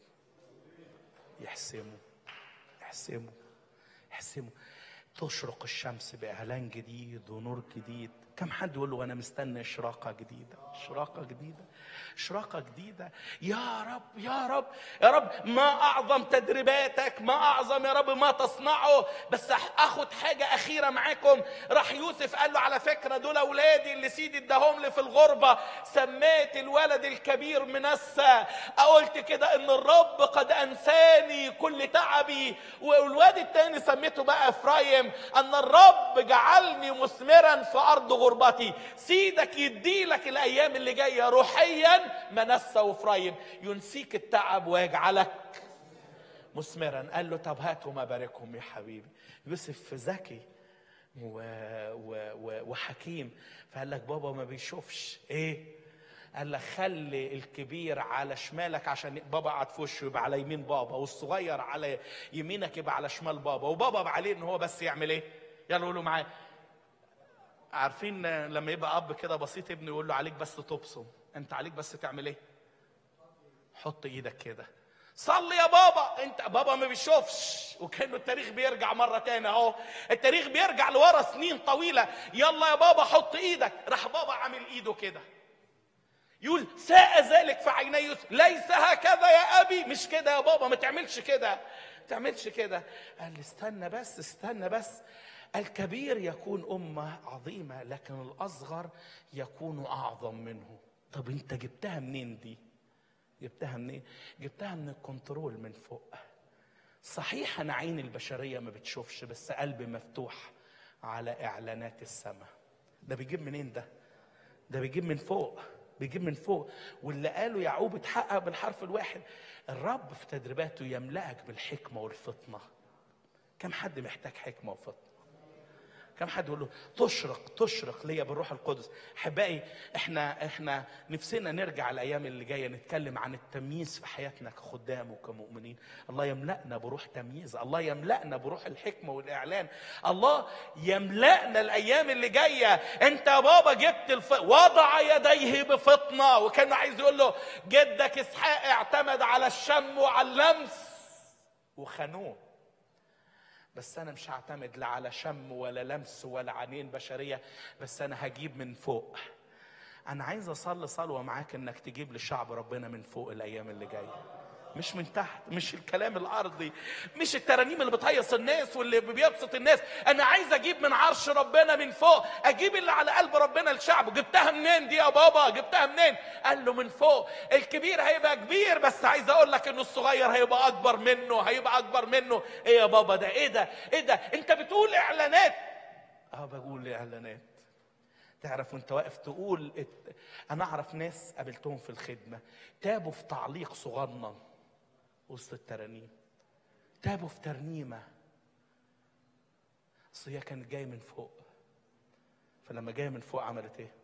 يحسمه يحسمه يحسمه تشرق الشمس باعلان جديد ونور جديد كم حد يقول له انا مستني اشراقه جديده اشراقه جديده اشراقه جديده يا رب يا رب يا رب ما اعظم تدريباتك ما اعظم يا رب ما تصنعه بس اخد حاجه اخيره معاكم راح يوسف قال له على فكره دول اولادي اللي سيدي اداهم لي في الغربه سميت الولد الكبير منسى قلت كده ان الرب قد انساني كل تعبي والواد التاني سميته بقى افرايم ان الرب جعلني مثمرا في ارض غربتي سيدك يديلك الايام اللي جايه روحيا منسى وافرايم ينسيك التعب ويجعلك مثمرا قال له طب هاتوا ما باركهم يا حبيبي يوسف ذكي و... و... و... وحكيم فقال لك بابا ما بيشوفش ايه قال لك خلي الكبير على شمالك عشان بابا قاعد في وشه يبقى على يمين بابا والصغير على يمينك يبقى على شمال بابا وبابا عليه ان هو بس يعمل ايه يلا قولوا معايا عارفين لما يبقى اب كده بسيط ابنه يقول له عليك بس تبصم انت عليك بس تعمل ايه حط ايدك كده صلي يا بابا انت بابا ما بيشوفش وكانه التاريخ بيرجع مره تاني اهو التاريخ بيرجع لورا سنين طويله يلا يا بابا حط ايدك راح بابا عامل ايده كده يقول ساء ذلك في عيني يوسف ليس هكذا يا ابي مش كده يا بابا ما تعملش كده ما تعملش كده قال لي استنى بس استنى بس الكبير يكون أمة عظيمة لكن الأصغر يكون أعظم منه طب أنت جبتها منين دي جبتها منين جبتها من الكنترول من فوق صحيح أنا عين البشرية ما بتشوفش بس قلبي مفتوح على إعلانات السماء ده بيجيب منين ده ده بيجيب من فوق بيجيب من فوق واللي قاله يعقوب اتحقق بالحرف الواحد الرب في تدريباته يملأك بالحكمة والفطنة كم حد محتاج حكمة وفطنة كم حد يقول له تشرق تشرق ليا بالروح القدس احبائي احنا احنا نفسنا نرجع الايام اللي جايه نتكلم عن التمييز في حياتنا كخدام وكمؤمنين الله يملأنا بروح تمييز الله يملأنا بروح الحكمه والاعلان الله يملأنا الايام اللي جايه انت يا بابا جبت الف... وضع يديه بفطنه وكان عايز يقول له جدك اسحاق اعتمد على الشم وعلى اللمس وخانوه بس انا مش هعتمد لا على شم ولا لمس ولا عينين بشريه بس انا هجيب من فوق انا عايز اصلي صلوه معاك انك تجيب لشعب ربنا من فوق الايام اللي جايه مش من تحت مش الكلام الارضي مش الترانيم اللي بتهيص الناس واللي بيبسط الناس انا عايز اجيب من عرش ربنا من فوق اجيب اللي على قلب ربنا لشعبه جبتها منين دي يا بابا جبتها منين قال له من فوق الكبير هيبقى كبير بس عايز اقول لك انه الصغير هيبقى اكبر منه هيبقى اكبر منه ايه يا بابا ده ايه ده ايه ده انت بتقول اعلانات اه بقول اعلانات تعرف وانت واقف تقول ات... انا اعرف ناس قابلتهم في الخدمه تابوا في تعليق صغنن وسط الترانيم تابوا في ترنيمه اصل هي كانت جايه من فوق فلما جايه من فوق عملت ايه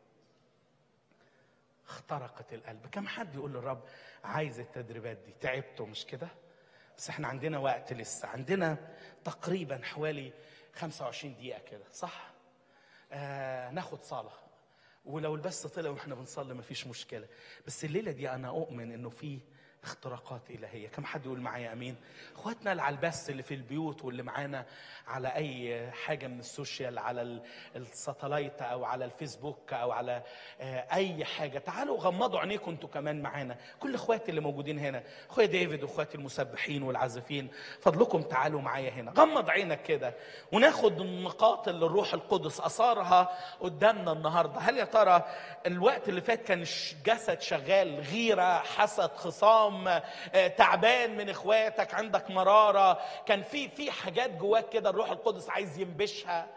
اخترقت القلب كم حد يقول للرب عايز التدريبات دي تعبتوا مش كده بس احنا عندنا وقت لسه عندنا تقريبا حوالي 25 دقيقه كده صح آه ناخد صلاه ولو البث طلع واحنا بنصلي مفيش مشكله بس الليله دي انا اؤمن انه في اختراقات إلهية كم حد يقول معايا أمين اخواتنا اللي على البث اللي في البيوت واللي معانا على أي حاجة من السوشيال على ال- الساتلايت أو على الفيسبوك أو على آه، أي حاجة تعالوا غمضوا عينيكم أنتوا كمان معانا كل اخواتي اللي موجودين هنا اخويا ديفيد واخواتي المسبحين والعازفين فضلكم تعالوا معايا هنا غمض عينك كده وناخد النقاط اللي الروح القدس أثارها قدامنا النهاردة هل يا ترى الوقت اللي فات كان الش- جسد شغال غيرة حسد خصام آه، تعبان من اخواتك عندك مرارة كان في في حاجات جواك كده الروح القدس عايز ينبشها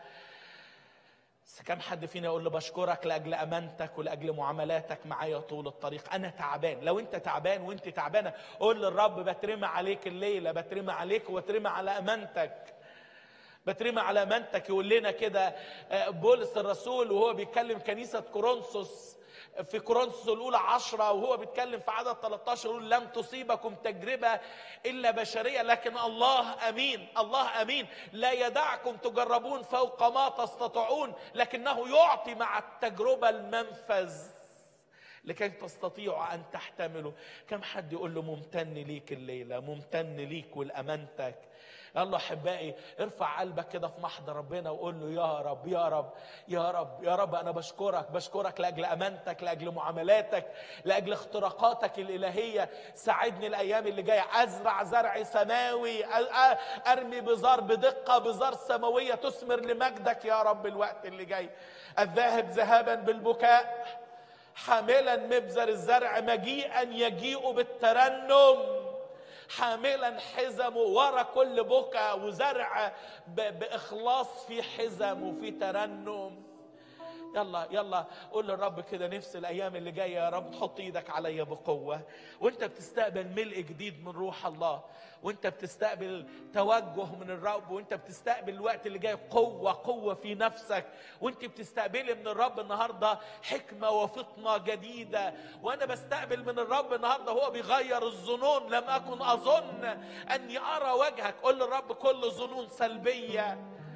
بس كم حد فينا يقول له بشكرك لاجل امانتك ولاجل معاملاتك معايا طول الطريق انا تعبان لو انت تعبان وانت تعبانه قول للرب بترمى عليك الليله بترمى عليك وبترمى على امانتك بترمى على امانتك يقول لنا كده آه، بولس الرسول وهو بيتكلم كنيسه كورنثوس في كورنثوس الاولى عشرة وهو بيتكلم في عدد 13 يقول لن تصيبكم تجربه الا بشريه لكن الله امين الله امين لا يدعكم تجربون فوق ما تستطيعون لكنه يعطي مع التجربه المنفذ لكي تستطيعوا ان تحتملوا كم حد يقول له ممتن ليك الليله ممتن ليك ولامانتك يلا احبائي ارفع قلبك كده في محضر ربنا وقول له يا رب يا رب يا رب يا رب انا بشكرك بشكرك لاجل امانتك لاجل معاملاتك لاجل اختراقاتك الالهيه ساعدني الايام اللي جايه ازرع زرع سماوي أ- أ- ارمي بزار بدقه بزار سماويه تثمر لمجدك يا رب الوقت اللي جاي الذاهب ذهابا بالبكاء حاملا مبزر الزرع مجيئا يجيء بالترنم حاملا حزمه ورا كل بكا وزرع ب- باخلاص في حزم وفي ترنم يلا يلا قول للرب كده نفس الايام اللي جايه يا رب تحط ايدك عليا بقوه وانت بتستقبل ملء جديد من روح الله وانت بتستقبل توجه من الرب وانت بتستقبل الوقت اللي جاي قوه قوه في نفسك وانت بتستقبلي من الرب النهارده حكمه وفطنه جديده وانا بستقبل من الرب النهارده هو بيغير الظنون لم اكن اظن اني ارى وجهك قول للرب كل ظنون سلبيه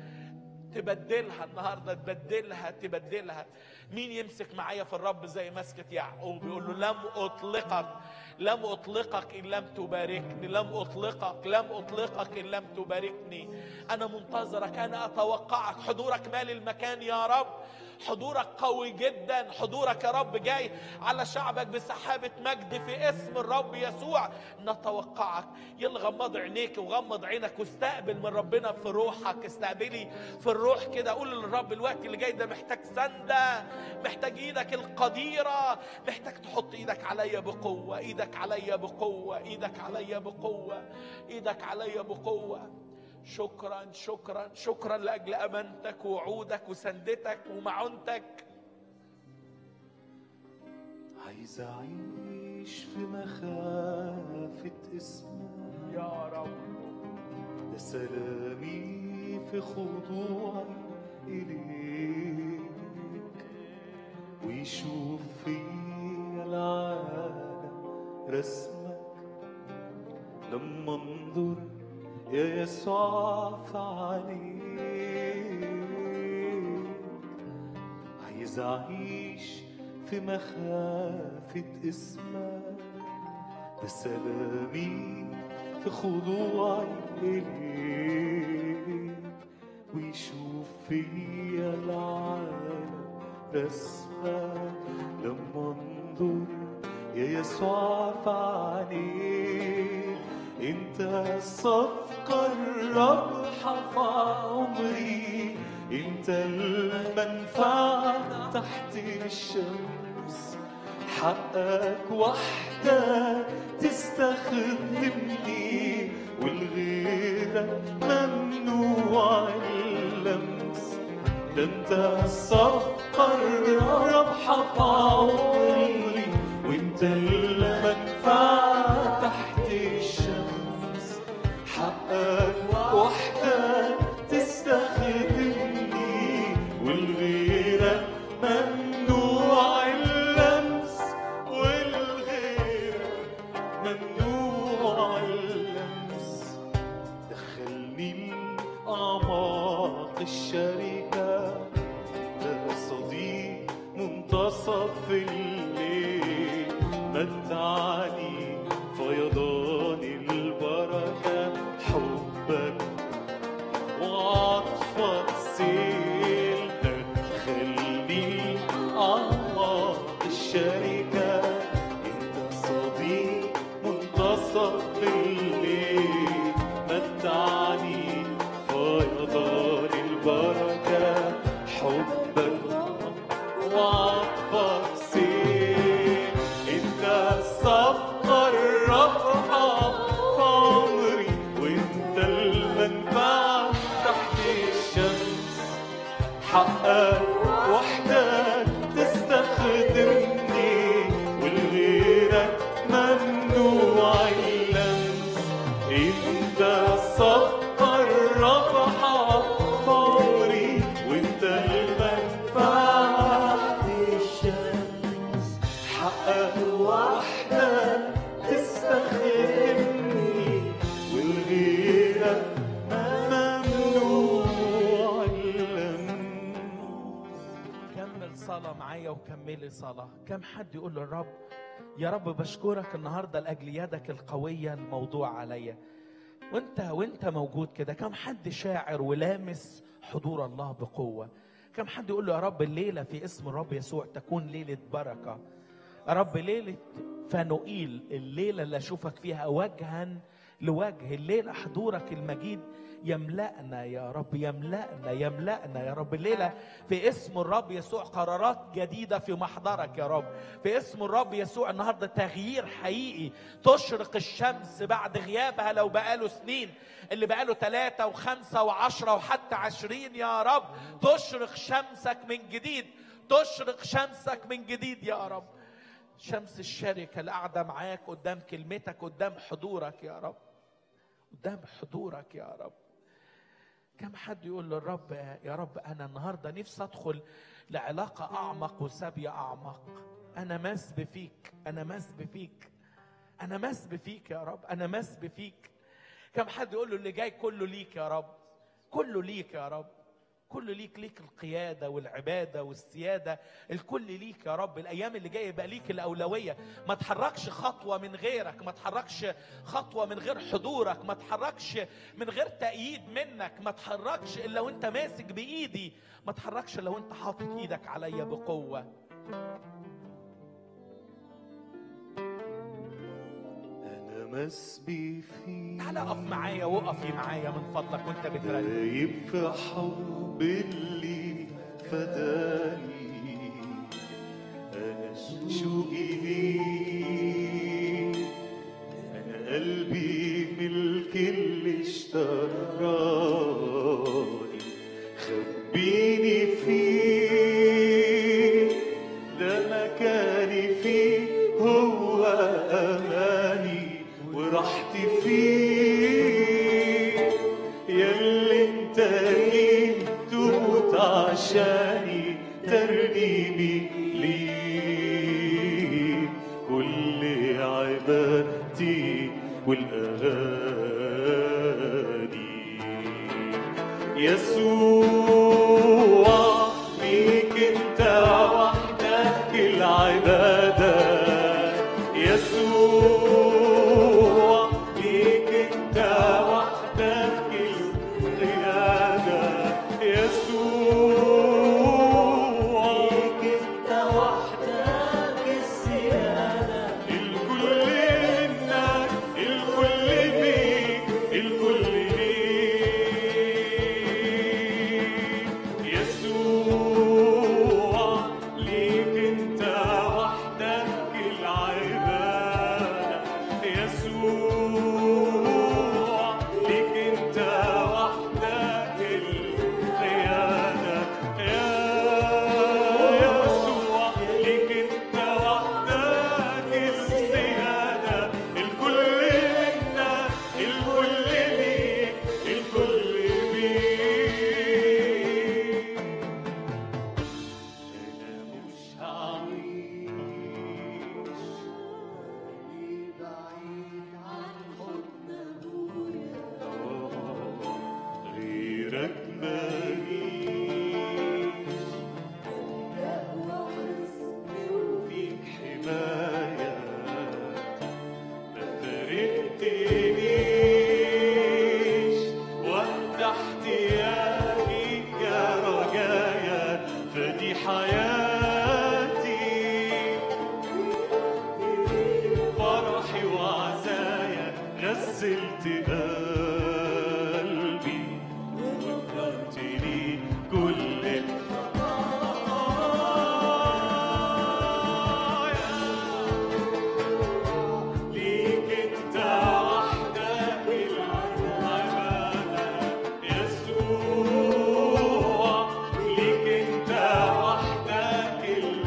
تبدلها النهارده تبدلها تبدلها مين يمسك معايا في الرب زي مسكة يعقوب يقول له لم اطلقك لم اطلقك ان لم تباركني لم اطلقك لم اطلقك ان لم تباركني انا منتظرك انا اتوقعك حضورك مال المكان يا رب حضورك قوي جدا حضورك يا رب جاي على شعبك بسحابة مجد في اسم الرب يسوع نتوقعك يلا غمض عينيك وغمض عينك واستقبل من ربنا في روحك استقبلي في الروح كده قول للرب الوقت اللي جاي ده محتاج سندة محتاج ايدك القديرة محتاج تحط ايدك عليا بقوة ايدك عليا بقوة ايدك عليا بقوة ايدك عليا بقوة شكرا شكرا شكرا لاجل امانتك ووعودك وسندتك ومعونتك عايز أعيش في مخافة اسمك يا رب ده سلامي في خضوعي إليك ويشوف فيا العالم رسمك لما انظر يا يسوع في عينيك عايز أعيش في مخافة اسمك ده سلامي في خضوعي إليك ويشوف فيا العالم رسمك لما انظر يا يسوع في عينيك انت الصفقة الرابحة في عمري انت المنفعة تحت الشمس حقك وحدك تستخدمني والغيرك ممنوع اللمس ده انت الصفقة الرابحة في عمري وانت المنفعة تحت الشمس حقك وحدك تستخدمني والغيرك ممنوع اللمس والغيرك ممنوع اللمس دخلني لأعماق الشركة ده صديق منتصف الليل متعني فيض حقك وحدك تستخدمني والغيرك ممنوع اللم كمل صلاة معايا وكملي صلاة كم حد يقول للرب يا رب بشكرك النهاردة لأجل يدك القوية الموضوع عليا وانت وانت موجود كده كم حد شاعر ولامس حضور الله بقوة كم حد يقول له يا رب الليلة في اسم الرب يسوع تكون ليلة بركة يا رب ليلة فانوئيل الليلة اللي أشوفك فيها وجها لوجه الليلة حضورك المجيد يملأنا يا رب يملأنا يملأنا يا رب الليلة في اسم الرب يسوع قرارات جديدة في محضرك يا رب في اسم الرب يسوع النهاردة تغيير حقيقي تشرق الشمس بعد غيابها لو بقاله سنين اللي بقاله ثلاثة وخمسة وعشرة وحتى عشرين يا رب تشرق شمسك من جديد تشرق شمسك من جديد يا رب شمس الشركة اللي قاعدة معاك قدام كلمتك قدام حضورك يا رب قدام حضورك يا رب كم حد يقول للرب يا رب انا النهارده نفسي ادخل لعلاقه اعمق وسابيه اعمق انا مسب فيك انا مسب فيك انا مسب فيك يا رب انا مسب فيك كم حد يقول له اللي جاي كله ليك يا رب كله ليك يا رب كله ليك ليك القيادة والعبادة والسيادة الكل ليك يا رب الأيام اللي جاية يبقى ليك الأولوية ما تحركش خطوة من غيرك ما تحركش خطوة من غير حضورك ما تحركش من غير تأييد منك ما تحركش إلا وانت ماسك بإيدي ما تحركش إلا وانت حاطط إيدك عليا بقوة أنا مسبي فيك تعالى اقف معايا وقفي معايا من فضلك وانت بترنم دايب في حب اللي فداني أنا شوقي ليك أنا قلبي ملك اللي اشتراني خبيني فيه ده مكاني فيه هو أماني وراحتي فيه ياللي انت جيت تموت عشاني ترنيمي ليك كل عبادتي والاغاني يسوع ليك انت وحدك العباده يسوع ليك انت وحدك القياده يسوع ليك انت وحدك السياده الكل منك الكل بيك الكل ليك يسوع ليك انت وحدك العباده يسوع ليك انت وحدك القياده يا يسوع ليك انت وحدك السياده الكل منك الكل ليك الكل بيك انا مش هعيش غيرك ماليش فيك حماية ما فرقتنيش وقت احتياجي يا رجايا فدي حياتي فرحي وعزايا غسلت قلبي وغفرت لي كل الخطايا ليك انت وحدك العبادة يسوع ليك انت وحدك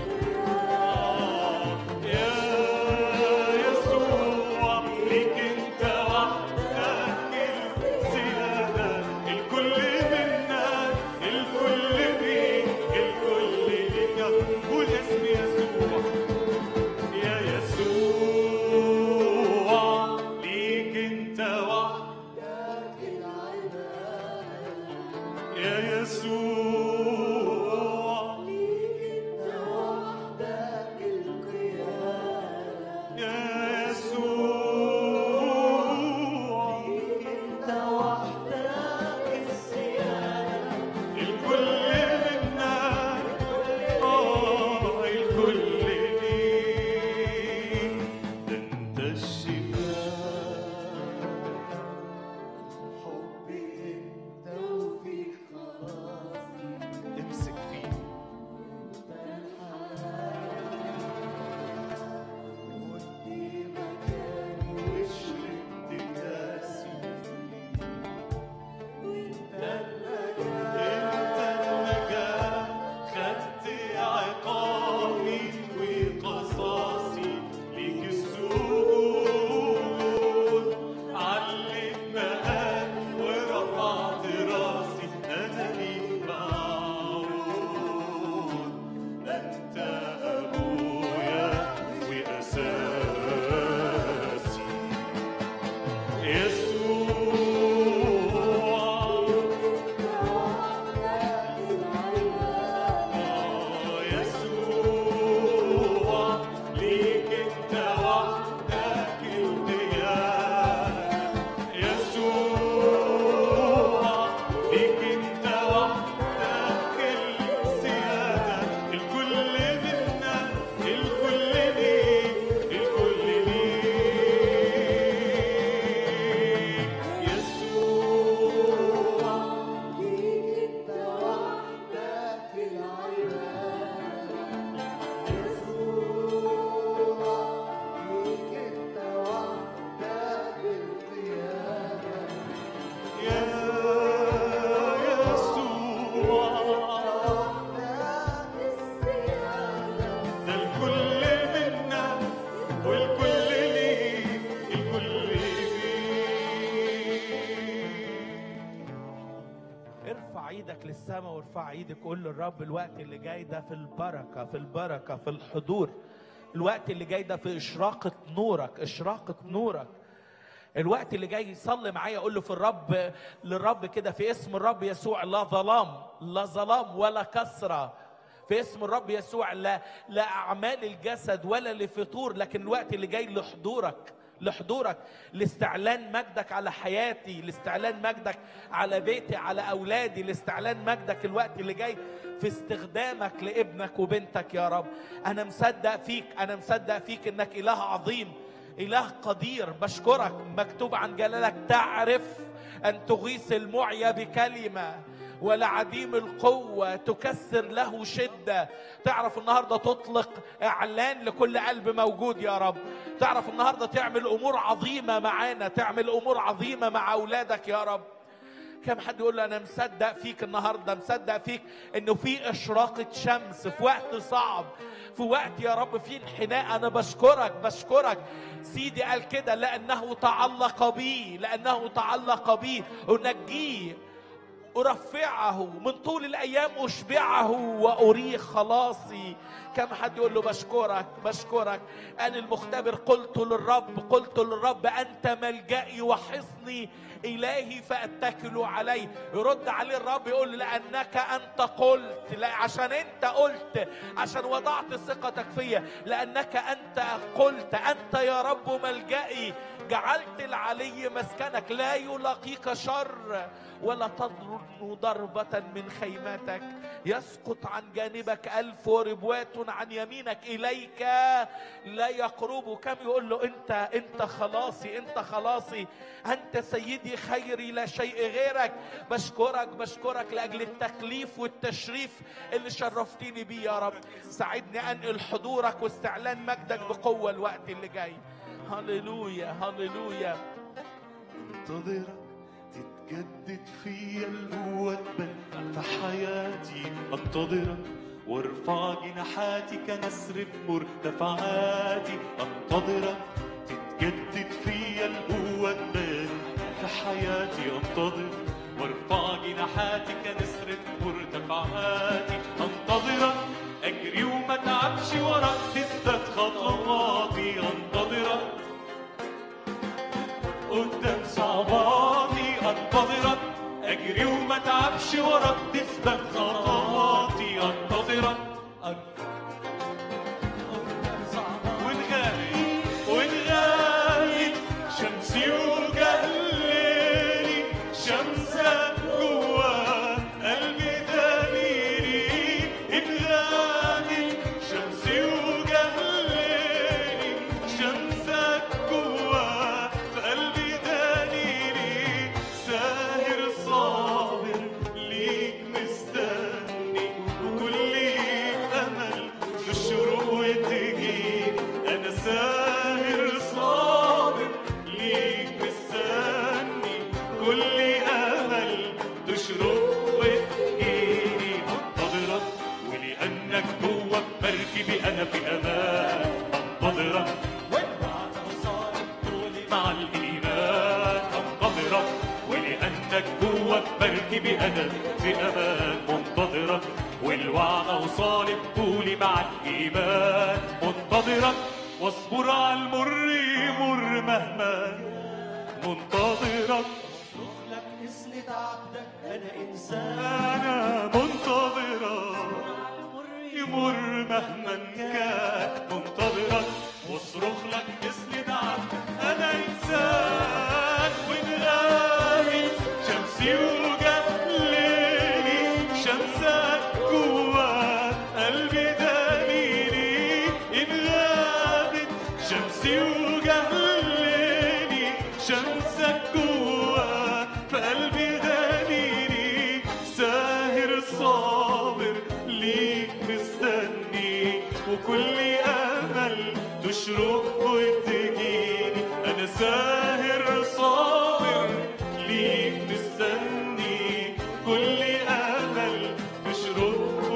القرار يا يسوع ليك انت وحدك السماء وارفع ايدك قول للرب الوقت اللي جاي ده في البركه في البركه في الحضور الوقت اللي جاي ده في اشراقه نورك اشراقه نورك الوقت اللي جاي يصلي معايا اقول له في الرب للرب كده في اسم الرب يسوع لا ظلام لا ظلام ولا كسره في اسم الرب يسوع لا لا اعمال الجسد ولا لفطور لكن الوقت اللي جاي لحضورك لحضورك لاستعلان مجدك على حياتي لاستعلان مجدك على بيتي على اولادي لاستعلان مجدك الوقت اللي جاي في استخدامك لابنك وبنتك يا رب انا مصدق فيك انا مصدق فيك انك اله عظيم اله قدير بشكرك مكتوب عن جلالك تعرف ان تغيث المعيا بكلمه ولعديم القوة تكسر له شدة تعرف النهاردة تطلق إعلان لكل قلب موجود يا رب تعرف النهاردة تعمل أمور عظيمة معانا تعمل أمور عظيمة مع أولادك يا رب كم حد يقول له انا مصدق فيك النهارده مصدق فيك انه في اشراقه شمس في وقت صعب في وقت يا رب في انحناء انا بشكرك بشكرك سيدي قال كده لانه تعلق بي لانه تعلق بي انجيه أرفعه من طول الأيام أشبعه وأريه خلاصي كم حد يقول له بشكرك بشكرك أنا المختبر قلت للرب قلت للرب أنت ملجئي وحصني إلهي فأتكل عليه يرد عليه الرب يقول له لأنك أنت قلت لا عشان أنت قلت عشان وضعت ثقتك فيا لأنك أنت قلت أنت يا رب ملجئي جعلت العلي مسكنك لا يلاقيك شر ولا تضرب ضربة من خيمتك يسقط عن جانبك ألف وربوات عن يمينك إليك لا يقرب كم يقول له أنت أنت خلاصي أنت خلاصي أنت سيدي خيري لا شيء غيرك بشكرك بشكرك لأجل التكليف والتشريف اللي شرفتيني بيه يا رب ساعدني أنقل حضورك واستعلان مجدك بقوة الوقت اللي جاي هللويا هللويا انتظرك تتجدد فيا القوة تبان في حياتي انتظرك وارفع جناحاتي كنسر في مرتفعاتي انتظرك تتجدد فيا القوة تبان في حياتي انتظر وارفع جناحاتي كنسر في مرتفعاتي انتظرك اجري وما تعبش وراك تثبت خطواتي انتظرك قدام صعباتي انتظرك اجري وما تعبش وراك تثبت خطواتي انتظرك ونغالي ونغالي شمسي وجهلي شمسك جوا قلبي دليلي اتغالي شمسي وجهلي شمسك جوا في قلبي دليلي ساهر صابر ليك مستني وكل امل تشرق وتجي انا ساهر صابر ليك مستني كل امل تشرق وتجيني انتظرك ولانك جوه مركبي انا في امان انتظرك مع الايمان انتظرك ولانك جوه مركبي انا في امان منتظرك والوعد اوصالي بطولي مع الايمان منتظرك واصبر على المر مر مهما منتظرك لك اسند عبدك انا انسان انا منتظرك يمر مهما كان منتظرك واصرخ لك اسند عبدك انا انسان ونغامي شمسي وجليلي شمسك جوا قلبي دليلي ان غابت شمسي وجليلي شمسك جوا في قلبي دليلي ساهر صابر ليك مستني وكل امل تشرق وتجيني انا ساهر صابر ليك مستني كل امل تشرق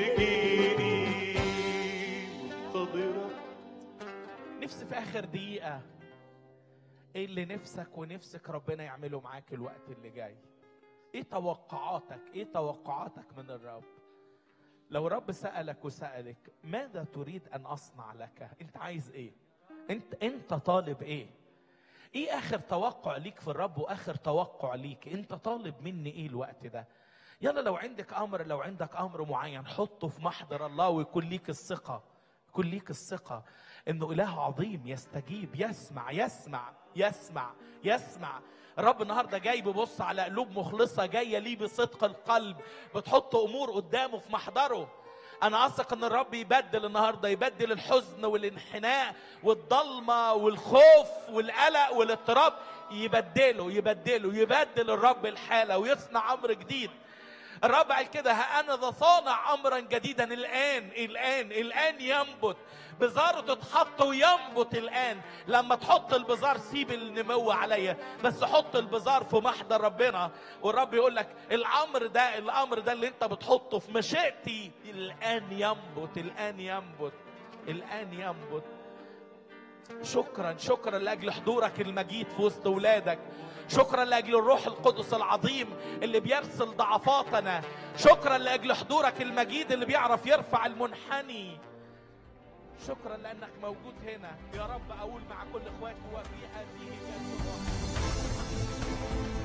وتجيني منتظرك نفسي في اخر دقيقه ايه اللي نفسك ونفسك ربنا يعمله معاك الوقت اللي جاي ايه توقعاتك ايه توقعاتك من الرب لو رب سألك وسألك ماذا تريد أن أصنع لك أنت عايز إيه أنت أنت طالب إيه إيه آخر توقع ليك في الرب وآخر توقع ليك أنت طالب مني إيه الوقت ده يلا لو عندك أمر لو عندك أمر معين حطه في محضر الله ويكون ليك الثقة يكون ليك الثقة إنه إله عظيم يستجيب يسمع يسمع يسمع يسمع الرب النهارده جاي بيبص على قلوب مخلصه جايه ليه بصدق القلب بتحط امور قدامه في محضره انا اثق ان الرب يبدل النهارده يبدل الحزن والانحناء والضلمه والخوف والقلق والاضطراب يبدله يبدله يبدل الرب الحاله ويصنع امر جديد الرب قال كده ها انا ذا صانع امرا جديدا الان الان الان ينبت بذاره تتحط وينبت الان لما تحط البذار سيب النمو عليا بس حط البذار في محضر ربنا والرب يقول لك الامر ده الامر ده اللي انت بتحطه في مشيئتي الان ينبت الان ينبت الان ينبت شكرا شكرا لاجل حضورك المجيد في وسط ولادك شكرا لاجل الروح القدس العظيم اللي بيرسل ضعفاتنا شكرا لاجل حضورك المجيد اللي بيعرف يرفع المنحني شكرا لانك موجود هنا يا رب اقول مع كل اخواتي وفي هذه الجلسه